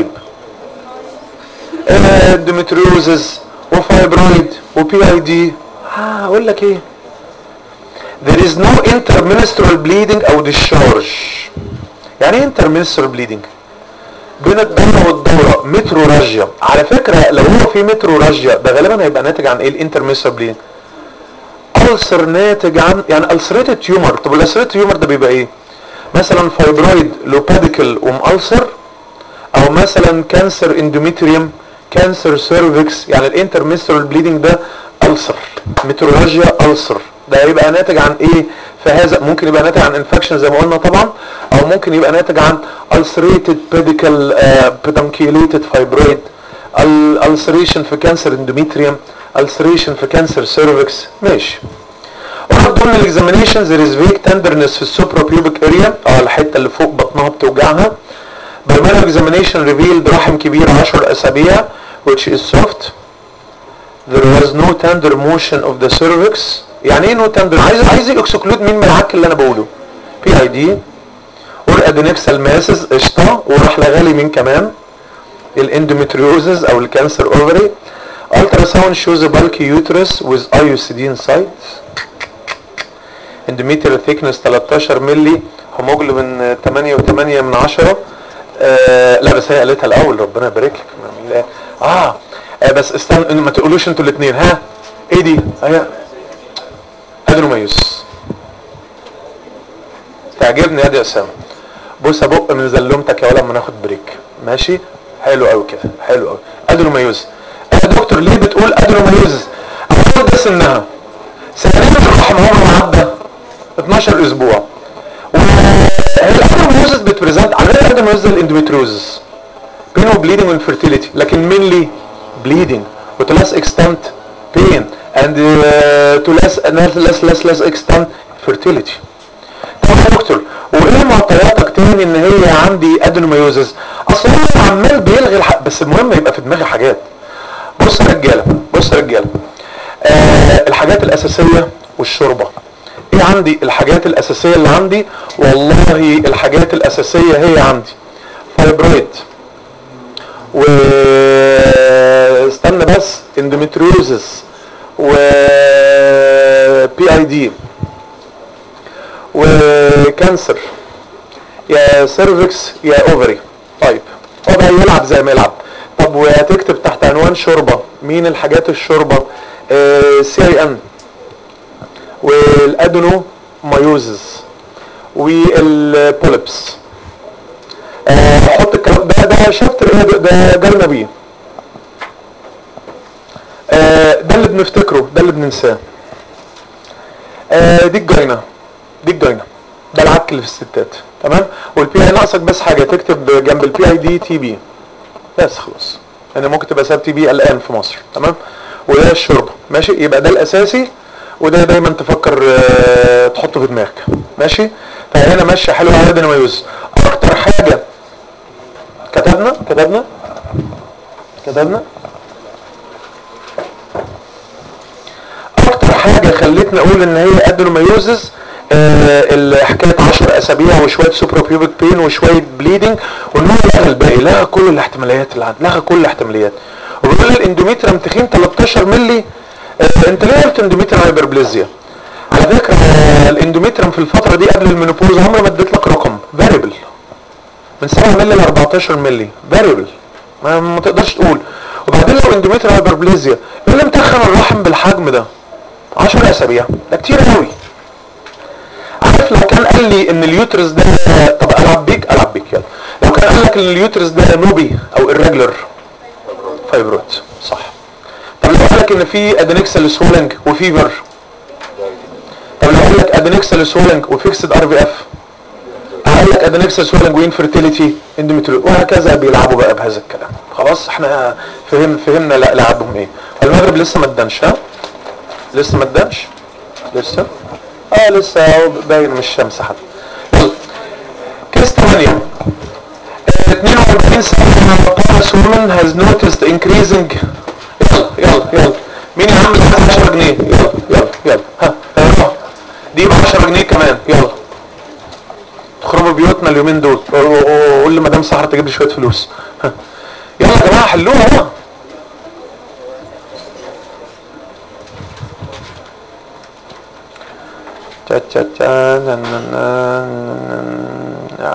[SPEAKER 2] آه ديمتريوزز وفايبرويد وبي اي دي اه اقول لك ايه there is no intermenstrual bleeding او discharge يعني ايه intermenstrual bleeding بين الدورة والدورة متروراجيا على فكرة لو هو في متروراجيا ده غالبا هيبقى ناتج عن ايه الانترميسر بليدنج ألسر ناتج عن يعني ألسريتد تيومر طب الألسريتد تيومر ده بيبقى ايه مثلا فايبرويد لوباديكال ومألسر او مثلا كانسر اندوميتريوم كانسر سيرفكس يعني الانترميسترال بليدنج ده ألسر ميترولوجيا ألسر ده هيبقى ناتج عن ايه فهذا ممكن يبقى ناتج عن انفكشن زي ما قلنا طبعا او ممكن يبقى ناتج عن ulcerated pedicle uh, pedunculated fibroid ulceration في كانسر اندوميتريوم ulceration في كانسر سيرفكس ماشي abdominal examination there is vague tenderness في السوبروبيوبيك اريا اه الحته اللي فوق بطنها بتوجعها بالمانو examination revealed رحم كبير 10 اسابيع which is soft there was no tender motion of the cervix يعني ايه no tender عايز عايز اكسكلود مين من العك اللي انا بقوله بي اي دي اور ادينكسال ماسز قشطه وراح لغالي مين كمان الاندوميتريوزز او الكانسر اوفري ultrasound shows a bulky uterus with IUCD inside endometrial thickness 13 مللي هيموجلوبين 8 و8 من 10 آه لا بس هي قالتها الاول ربنا يبارك لك آه, اه بس استنى ما تقولوش انتوا الاثنين ها ايه دي هي ادروميوس تعجبني يا دي اسامه بص ابق من زلمتك يا ولا لما ناخد بريك ماشي حلو قوي كده حلو قوي ادروميوس يا دكتور ليه بتقول ادروميوس اول ده سنها سنين الرحم عمره عدى 12 اسبوع الادروميوس بتبريزنت على فكره الادروميوس الاندوميتروزس بين وبليدنج وانفيرتيليتي لكن مينلي بليدنج وتو لاس اكستنت بين اند تو لاس لاس لاس لاس اكستنت fertility طب يا دكتور وايه معطياتك تاني ان هي عندي ادينوميوزز اصل هو عمال بيلغي الحق بس المهم يبقى في دماغي حاجات بص يا رجاله بص يا رجاله آه الحاجات الاساسيه والشوربه ايه عندي الحاجات الاساسيه اللي عندي والله الحاجات الاساسيه هي عندي فايبرويد و استنى بس اندوميتريوزس و بي اي دي وكانسر يا سيرفكس يا اوفري طيب هو بقى يلعب زي ما يلعب طب وهتكتب تحت عنوان شوربه مين الحاجات الشوربه سي اي ان والادينو مايوزز والبوليبس حط الكلام ده ده شابتر ايه ده جالنا بيه ده اللي بنفتكره ده اللي بننساه دي الجاينه دي الجاينه ده العك اللي في الستات تمام والبي اي ناقصك بس حاجه تكتب جنب البي اي دي تي بي بس خلاص يعني ممكن تبقى ساب تي بي الان في مصر تمام وده الشرب ماشي يبقى ده الاساسي وده دايما تفكر اه تحطه في دماغك ماشي فهنا ماشيه حلوه على ده ميوز اكتر حاجه كتبنا كتبنا كتبنا اكتر حاجه خلتني اقول ان هي ادينوميوزز آه حكايه 10 اسابيع وشويه سوبروبيوبيك بين وشويه بليدنج وان هو لغى الباقي لغى كل الاحتماليات اللي عندي لغى كل الاحتماليات وبيقول لي الاندوميتريم تخين 13 مللي آه انت ليه قلت اندوميتريم هايبربليزيا على فكره آه الاندوميتريم في الفتره دي قبل المينوبوز عمري ما اديت لك رقم فاريبل من 7 مللي ل 14 مللي فاريبل ما, ما تقدرش تقول وبعدين لو اندوميتريم هايبربليزيا ايه اللي متخن الرحم بالحجم ده 10 اسابيع ده كتير قوي عارف لو كان قال لي ان اليوترس ده طب العب بيك العب بيك يلا لو كان قال لك ان اليوترس ده نوبي او irregular فايبرويد صح طب لو قال لك ان في ادينكسال سولنج وفيفر طب لو قال لك ادينكسال سولنج وفيكسد ار في اف قال لك ادينكسال سولنج وانفيرتيليتي اندوميتريو وهكذا بيلعبوا بقى بهذا الكلام خلاص احنا فهم فهمنا لا لعبهم ايه المغرب لسه ما ادانش ها لسه ما ادانش لسه اه لسه باين من الشمس حتى يلا كيس 8 42 سنة Paris woman has noticed increasing يلا يلا يلا مين يا عم اللي عايز 10 جنيه يلا يلا يلا ها يلا دي ب 10 جنيه كمان يلا تخربوا بيوتنا اليومين دول قول لمدام سحر تجيب لي شويه فلوس ها يلا يا جماعه حلوها بقى تشا تشا تشا نا نا نا نا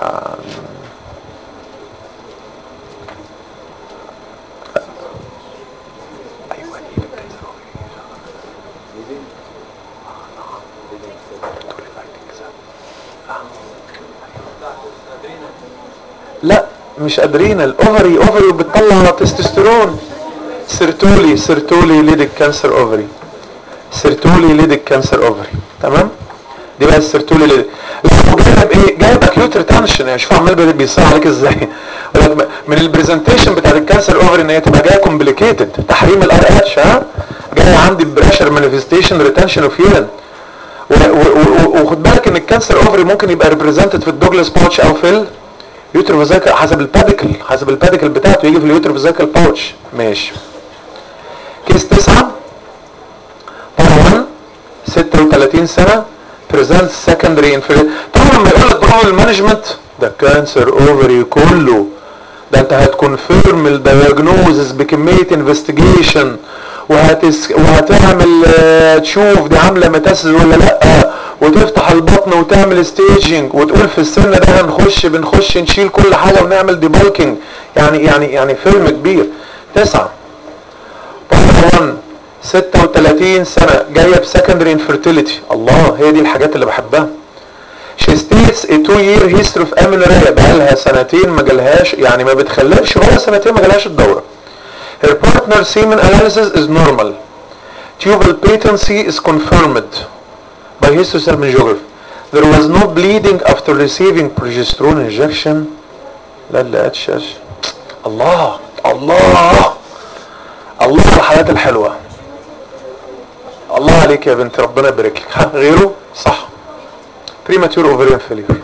[SPEAKER 2] لا مش قادرين الاوفري اوفري بتطلع تستوستيرون سيرتولي سيرتولي ليدك كانسر اوفري سيرتولي ليدك كانسر اوفري تمام دي بقى السيرتولي ليدك لو جايب ايه جايب اكيوت ريتنشن يعني شوف عمال بيصير عليك ازاي من البرزنتيشن بتاع الكانسر اوفري ان هي تبقى جايه كومبليكيتد تحريم الار اتش ها جاي عندي بريشر مانيفستيشن ريتنشن اوف يورين وخد بالك ان الكانسر اوفري ممكن يبقى ريبريزنتد في الدوجلاس باوتش او في اليوتروفيزايكل حسب الباديكل حسب الباديكل بتاعته يجي في اليوتروفيزايكل باوتش ماشي كيس 9 طبعا 36 سنه بريزنت سكندري انفيريل طبعا لما يقول لك بروبل مانجمنت ده كانسر اوفري كله ده انت هتكونفيرم الدياجنوزس بكميه انفستيجيشن وهتس... وهتعمل آه، تشوف دي عامله متاسس ولا لا وتفتح البطن وتعمل ستيجنج وتقول في السن ده هنخش بنخش نشيل كل حاجه ونعمل ديبولكينج يعني يعني يعني فيلم كبير تسعه طبعا 36 سنه جايه بسكندري انفيرتيليتي الله هي دي الحاجات اللي بحبها She states a two year history of amenorrhea بقالها سنتين ما جالهاش يعني ما بتخلفش ولا سنتين ما جالهاش الدوره Her partner semen analysis is normal. Tubal patency is confirmed by histocellulography. There was no bleeding after receiving progesterone injection. لا لا اتشاش الله الله الله على الحالات الحلوة الله عليك يا بنت ربنا يبارك لك ها غيره صح premature ovarian failure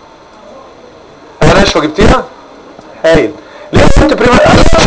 [SPEAKER 2] انا نشوى جبتيها هايل ليه كنت بريما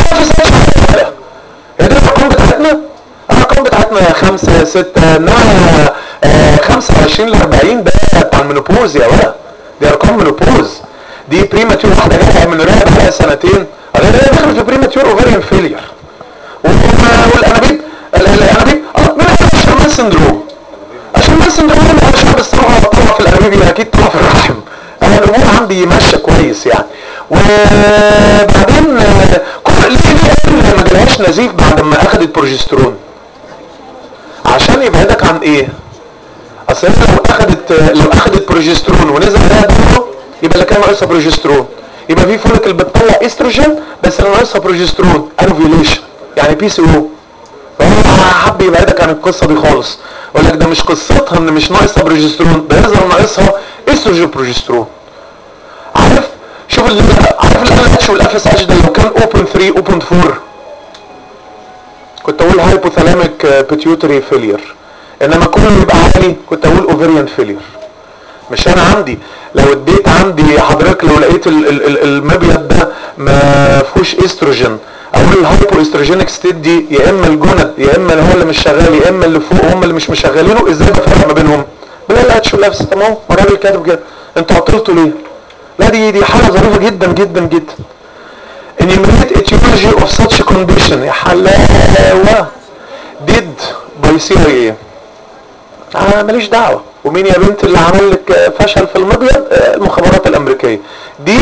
[SPEAKER 2] هي دي الارقام بتاعتنا الارقام بتاعتنا خمسة ستة انما آه، خمسة وعشرين لأربعين ده بتاع المينوبوز يا ولد دي ارقام مينوبوز دي بريماتيور واحدة جاية من رياض بقى سنتين انا داخل في بريماتيور اوفريان فيلير والانابيب الانابيب اه مين عارف شرمان سندروم عشان ما سندروم هو شعب الصراحة طلع في الانابيب اكيد طلع في الرحم انا الامور عندي ماشية كويس يعني وبعدين آه، كل ليه ليه ما جالهاش نزيف بعد ما اخدت بروجسترون عشان يبعدك عن ايه اصل انت لو اخدت لو اخدت بروجسترون ونزل عليها دمه يبقى اللي كان ناقصها بروجسترون يبقى في فوليكل بتطلع استروجين بس اللي ناقصها بروجسترون انوفيوليشن يعني بي سي او فهو حب يبعدك عن القصه دي خالص يقول لك ده مش قصتها ان مش ناقصها بروجسترون ده يظهر ناقصها استروجين بروجسترون عارف شوف اللي عارف ال اتش والاف اس اتش ده لو كان اوبن 3 اوبن 4 كنت اقول هايبوثالاميك بيتيوتري فيلير انما كل اللي يبقى عالي كنت اقول اوفريان فيلير مش انا عندي لو اديت عندي حضرتك لو لقيت ال- ال- ال- المبيض ده ما فيهوش استروجين اقول الهايبو استروجينيك ستيت دي يا اما الجند يا اما اللي هو اللي مش شغال يا اما اللي فوق هم اللي مش مشغلينه ازاي بفرق ما بينهم بلا لا تشوف نفسي تمام ما الراجل كاتب كده انتوا عطلتوا ليه لا دي دي حاله ظريفه جدا جدا جدا enumerate etiology of such condition يا حلاوه did by CIA آه ماليش دعوة ومين يا بنت اللي عمل لك آه، فشل في المبيض آه، المخابرات الامريكية دي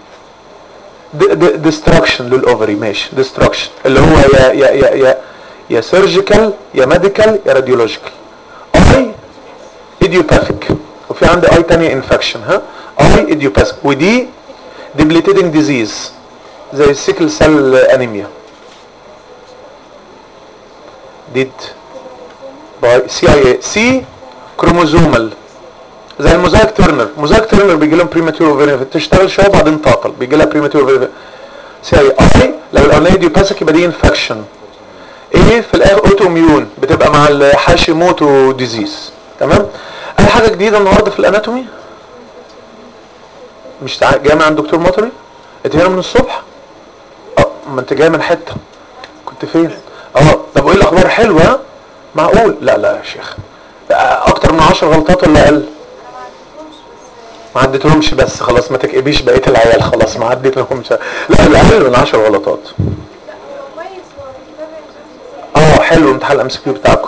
[SPEAKER 2] ديستراكشن للاوفري ماشي ديستراكشن اللي هو يا يا يا يا يا سيرجيكال يا ميديكال يا راديولوجيكال اي ايديوباثيك وفي عندي اي تانية انفكشن ها اي ايديوباثيك ودي debilitating ديزيز زي السيكل سيل انيميا ديد باي سي اي اي سي كروموزومال زي الموزايك تيرنر موزايك تيرنر بيجي لهم بريماتور اوفيريان تشتغل شويه وبعدين تعطل بيجي لها بريماتور اوفيريان سي اي اي لو الاولانيه دي باسك يبقى دي انفكشن ايه في الاخر اوتو اميون بتبقى مع الهاشيموتو ديزيز تمام اي حاجه جديده النهارده في الاناتومي مش تع... جاي من عند دكتور مطري انت هنا من الصبح اه ما انت جاي من حته كنت فين اه طب وايه الاخبار حلوه ها؟ معقول لا لا يا شيخ آه، اكتر من 10 غلطات ولا اقل ما عديتهمش بس خلاص ما تكئبيش بقيه العيال خلاص ما عديتهمش لا لا اقل من 10 غلطات اه حلو امتحان الام سي كيو بتاعكم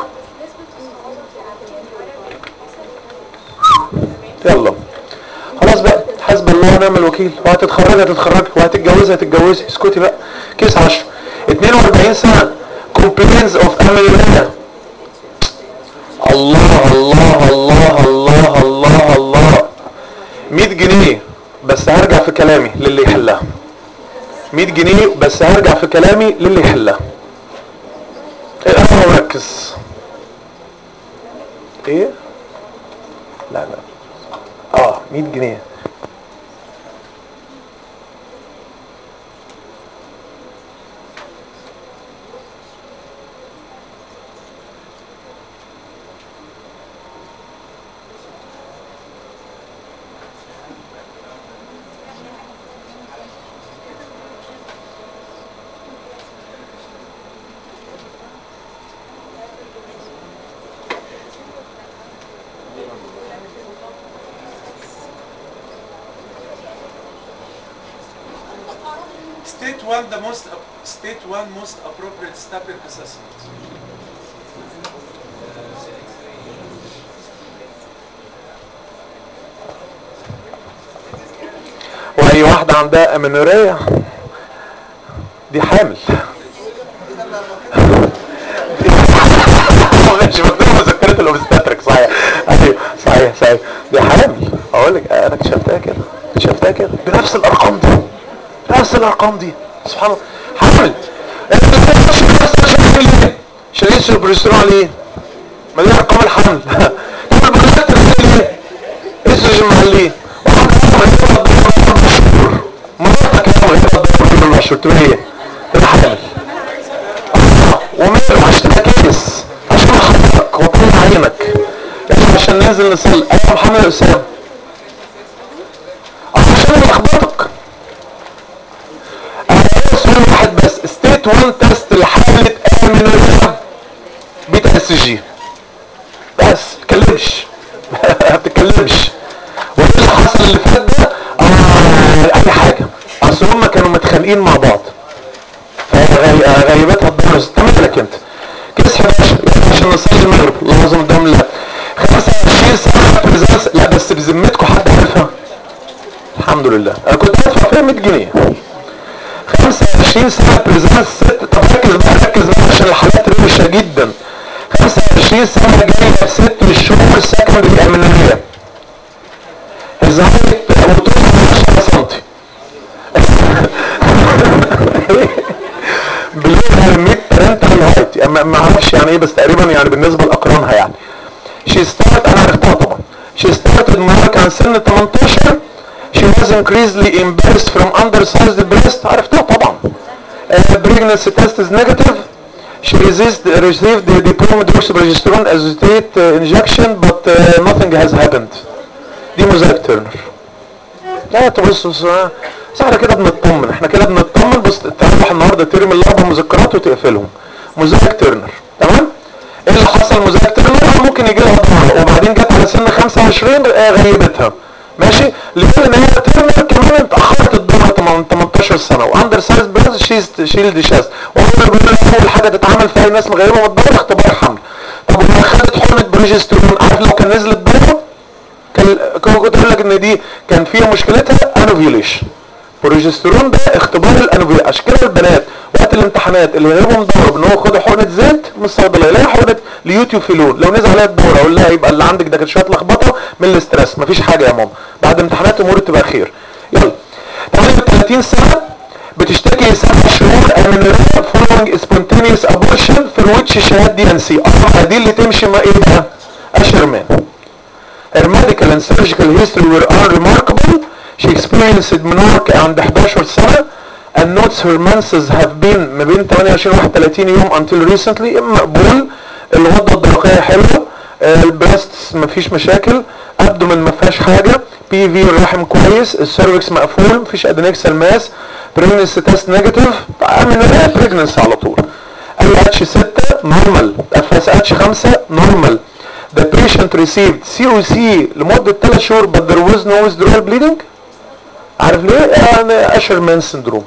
[SPEAKER 2] يلا خلاص بقى حسب الله ونعم الوكيل وهتتخرجي هتتخرجي وهتتجوزي هتتجوزي اسكتي بقى كيس 10 42 سنه كومبلينز اوف اميليا الله الله الله الله الله الله 100 جنيه بس هرجع في كلامي للي يحلها 100 جنيه بس هرجع في كلامي للي يحلها
[SPEAKER 3] ركز ايه لا لا اه 100 جنيه
[SPEAKER 2] State one the most state one most appropriate step in assessment.
[SPEAKER 3] واي واحدة عندها امينورية دي حامل مش مكتوب مذكرة الاوبستاتريك صحيح ايوه صحيح صحيح دي حامل اقول لك انا اكتشفتها كده اكتشفتها كده بنفس الارقام دي بنفس الارقام دي سبحان الله حامل شريط البروسترول ليه؟ ما دي ارقام الحمل طب البروستات ليه؟ استروجين معليه مراتك يا غير الدكتور المشهور تقول ايه؟ تبقى حامل وماله عشان تبقى كيس عشان حضرتك وطلع عينك احنا عشان ننزل نصلي ايوه محمد يا اسامه عشان يلخبطك انا سؤال واحد بس ستيت 1 تيست لحالة امينوريا بيتا اس جي بس تتكلمش ما بتتكلمش وايه اللي حصل اللي فات ده آه اي حاجه اصل هم كانوا متخانقين مع بعض فغيبتها الدرس تملك انت كيس 11 يعني عشان نصلي المغرب الله يعظم الدم لا 25 سنه بريزانس لا بس بذمتكم حد عارفها الحمد لله انا كنت بدفع فيها 100 جنيه 25 سنه بريزانس ست طب ركز بقى ركز بقى عشان الحالات روشه جدا 25 سنه جايه ست شهور سكندري امنيه ظهرت وطولها 10 سم بلونها 100 برنتال هايت يعني ما اعرفش يعني ايه بس تقريبا يعني بالنسبه لاقرانها يعني شي ستارت انا عرفتها طبعا شي ستارتد من كان سن 18 she was increasingly embarrassed from undersized breast عرفتها طبعا uh, pregnancy test is negative she resist, received the diploma deoxyprogesterone acetate uh, injection but uh, nothing has happened دي موزايك تيرنر لا تبص بص بس احنا كده بنطمن احنا كده بنطمن بص تروح النهارده ترمي الاربع مذكرات وتقفلهم موزايك تيرنر تمام ايه اللي حصل موزايك تيرنر ممكن يجي لها ضرر وبعدين جت على سن 25 آه، غيبتها ماشي ليه ان هي تيرنر كمان اتاخرت الدوره 18 سنه واندر سايز بريز شيز شيلد شاست وهو بيقول لك اول حاجه تتعمل فيها الناس مغيبه من الدوره اختبار حمل طب ولو خدت حقنه بروجسترون عارف لو كان نزلت دوره كان كنت اقول لك ان دي كان فيها مشكلتها انوفيوليشن بروجسترون ده اختبار الانوفيوليشن عشان كده البنات وقت الامتحانات اللي غيرهم دوره بان هو خد حقنه زيت من الصيدليه لا حقنه ليوتيوفيلون لو نزل عليها الدوره اقول لها يبقى اللي عندك ده كانت شويه لخبطه من الاسترس مفيش حاجه يا ماما بعد امتحانات امورك تبقى خير يلا 38 سنه بتشتكي سبع شهور من فولوينج سبونتينيوس ابورشن في which شهاد دي ان سي اه دي اللي تمشي مع ايه بقى؟ اشرمان Her medical and surgical history were unremarkable. She experienced menorrhea عند 11 سنة and notes her menses have been ما بين 28 و 31 يوم until recently مقبول الغدة الدرقية حلوة البريستس مفيش مشاكل ابدومن ما فيهاش حاجة بي في الرحم كويس السيرفكس مقفول مفيش ادنكسال ماس بريجنسي تيست نيجاتيف من بريجنسي على طول ال اتش 6 نورمال اف اس اتش 5 نورمال the patient received COC لمدة 3 شهور but there was no withdrawal bleeding عارف ليه؟ يعني اشرمان سندروم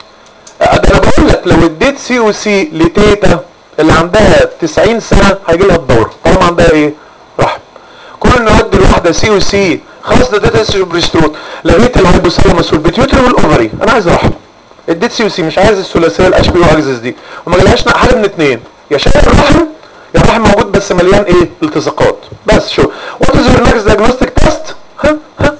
[SPEAKER 3] انا بقول لك لو اديت سي او سي لتيتا اللي عندها 90 سنه هيجي لها الدوره طالما عندها ايه؟ رحم كل ان اودي الواحده سي او سي خلاص ده تيتا استروجين لغيت الهايبوثالاموس والبيتيوتري والاوفري انا عايز رحم اديت سي او سي مش عايز الثلاثيه الاتش بي واكسس دي وما جالهاش حاجه من اثنين يا شايف الرحم يا الرحم موجود بس مليان ايه؟ التصاقات بس شو وات از يور نكست دايجنوستيك تيست؟ ها ها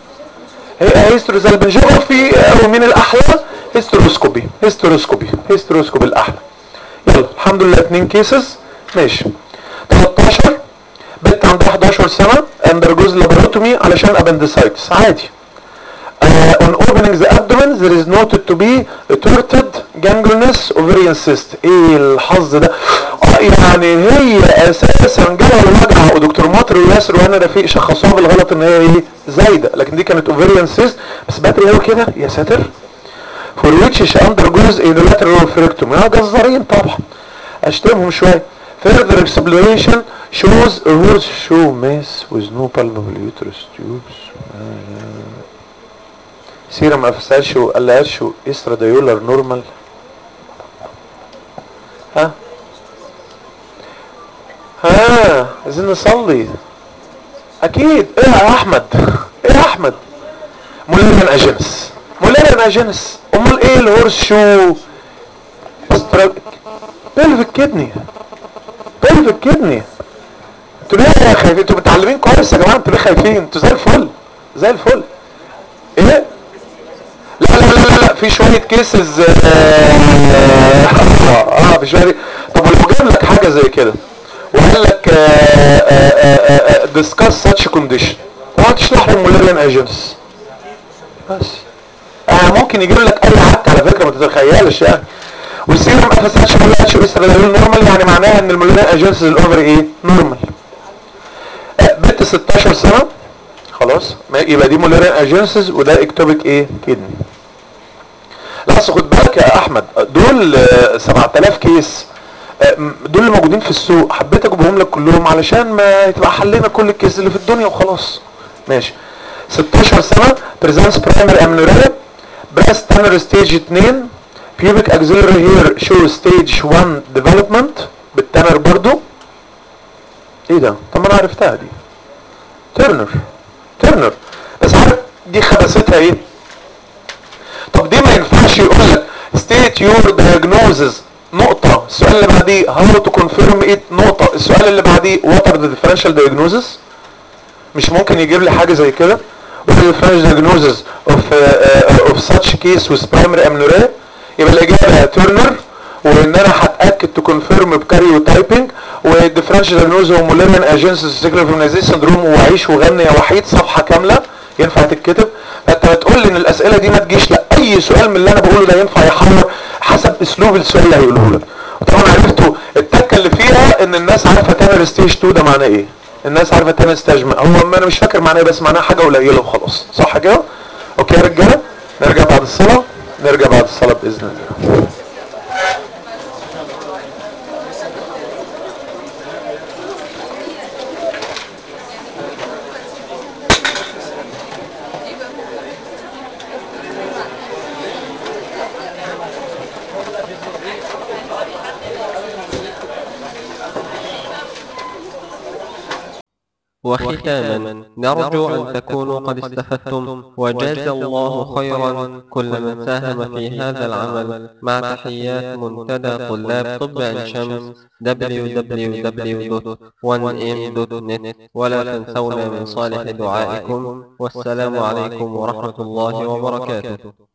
[SPEAKER 3] هيستروزالبنجوغرافي ومين الاحلى هيستروسكوبي هيستروسكوبي هيستروسكوبي الاحلى يلا الحمد لله اثنين كيسز ماشي 13 بنت عندها 11 سنه اندرجوز لاباروتومي علشان ابندسايتس عادي uh, on opening the abdomen there is noted to be a torted gangrenous ovarian cyst ايه الحظ ده اه يعني هي اساسا جالها الوجع ودكتور مطر وياسر وانا رفيق شخصوها بالغلط ان هي ايه زايده لكن دي كانت ovarian cyst بس بدري قوي كده يا ساتر for which she undergoes a unilateral oophorectomy اه جزارين طبعا اشتمهم شويه further exploration shows a horseshoe mass with no palpable uterus tubes سيرم افسالشو قلقاتشو استراديولار نورمال ها ها عايزين نصلي اكيد ايه يا احمد ايه يا احمد مولاريان اجنس مولاريان اجنس امال ايه الهورس شو استرا... بلفك كدني بلفك كدني انتوا ليه خايفين انتوا متعلمين كويس يا جماعه انتوا ليه خايفين انتوا زي الفل زي الفل ايه لا لا لا لا, لا. في شويه كيسز اه, آه في شويه طب ولو جاب لك حاجه زي كده وقال لك ديسكاس ساتش كونديشن تقعد تشرح له المولاريان ايجنس بس آه ممكن يجيب لك اي عك على فكره ما تتخيلش يعني والسيرم اف ساتش مولاتش استراديول نورمال يعني معناها ان المولاريان ايجنس الاوفر ايه نورمال آه بنت 16 سنه خلاص يبقى دي مولاريان ايجنسز وده اكتوبيك ايه كدني لا خد بالك يا احمد دول 7000 كيس دول اللي موجودين في السوق حبيت اجيبهم لك كلهم علشان ما تبقى حلينا كل الكيس اللي في الدنيا وخلاص ماشي 16 سنه بريزانس برايمري امنوريا براس تانر ستيج 2 بيوبيك اكزيلري هير شو ستيج 1 ديفلوبمنت بالتانر برضو ايه ده طب ما انا عرفتها دي ترنر ترنر بس عارف دي خباستها ايه طب دي ما ينفعش يقول لك state your diagnosis نقطة السؤال اللي بعديه how to confirm it نقطة السؤال اللي بعديه what are the differential diagnosis مش ممكن يجيب لي حاجة زي كده what are the differential diagnosis of uh, uh, of such case with primary amenorrhea يبقى الإجابة تيرنر وإن أنا هتأكد تو كونفيرم بكاريو تايبنج والديفرنشال دياجنوز هو موليريان اجنسيس سيكلر فيمنايزيشن سندروم وعيش وغني يا وحيد صفحة كاملة ينفع تتكتب فانت هتقول لي ان الاسئله دي ما تجيش لا اي سؤال من اللي انا بقوله ده ينفع يحور حسب اسلوب السؤال اللي هيقوله لك وطبعا عرفتوا التكه اللي فيها ان الناس عارفه تعمل ستيج 2 ده معناه ايه الناس عارفه تعمل ستيج هو ما انا مش فاكر معناه بس معناه حاجه قليله وخلاص صح كده اوكي يا رجاله نرجع بعد الصلاه نرجع بعد الصلاه باذن الله
[SPEAKER 1] وختاما نرجو أن تكونوا قد استفدتم وجاز الله خيرا كل من ساهم في هذا العمل مع تحيات منتدى طلاب طب عين شمس www.1m.net ولا تنسونا من صالح دعائكم والسلام عليكم ورحمة الله وبركاته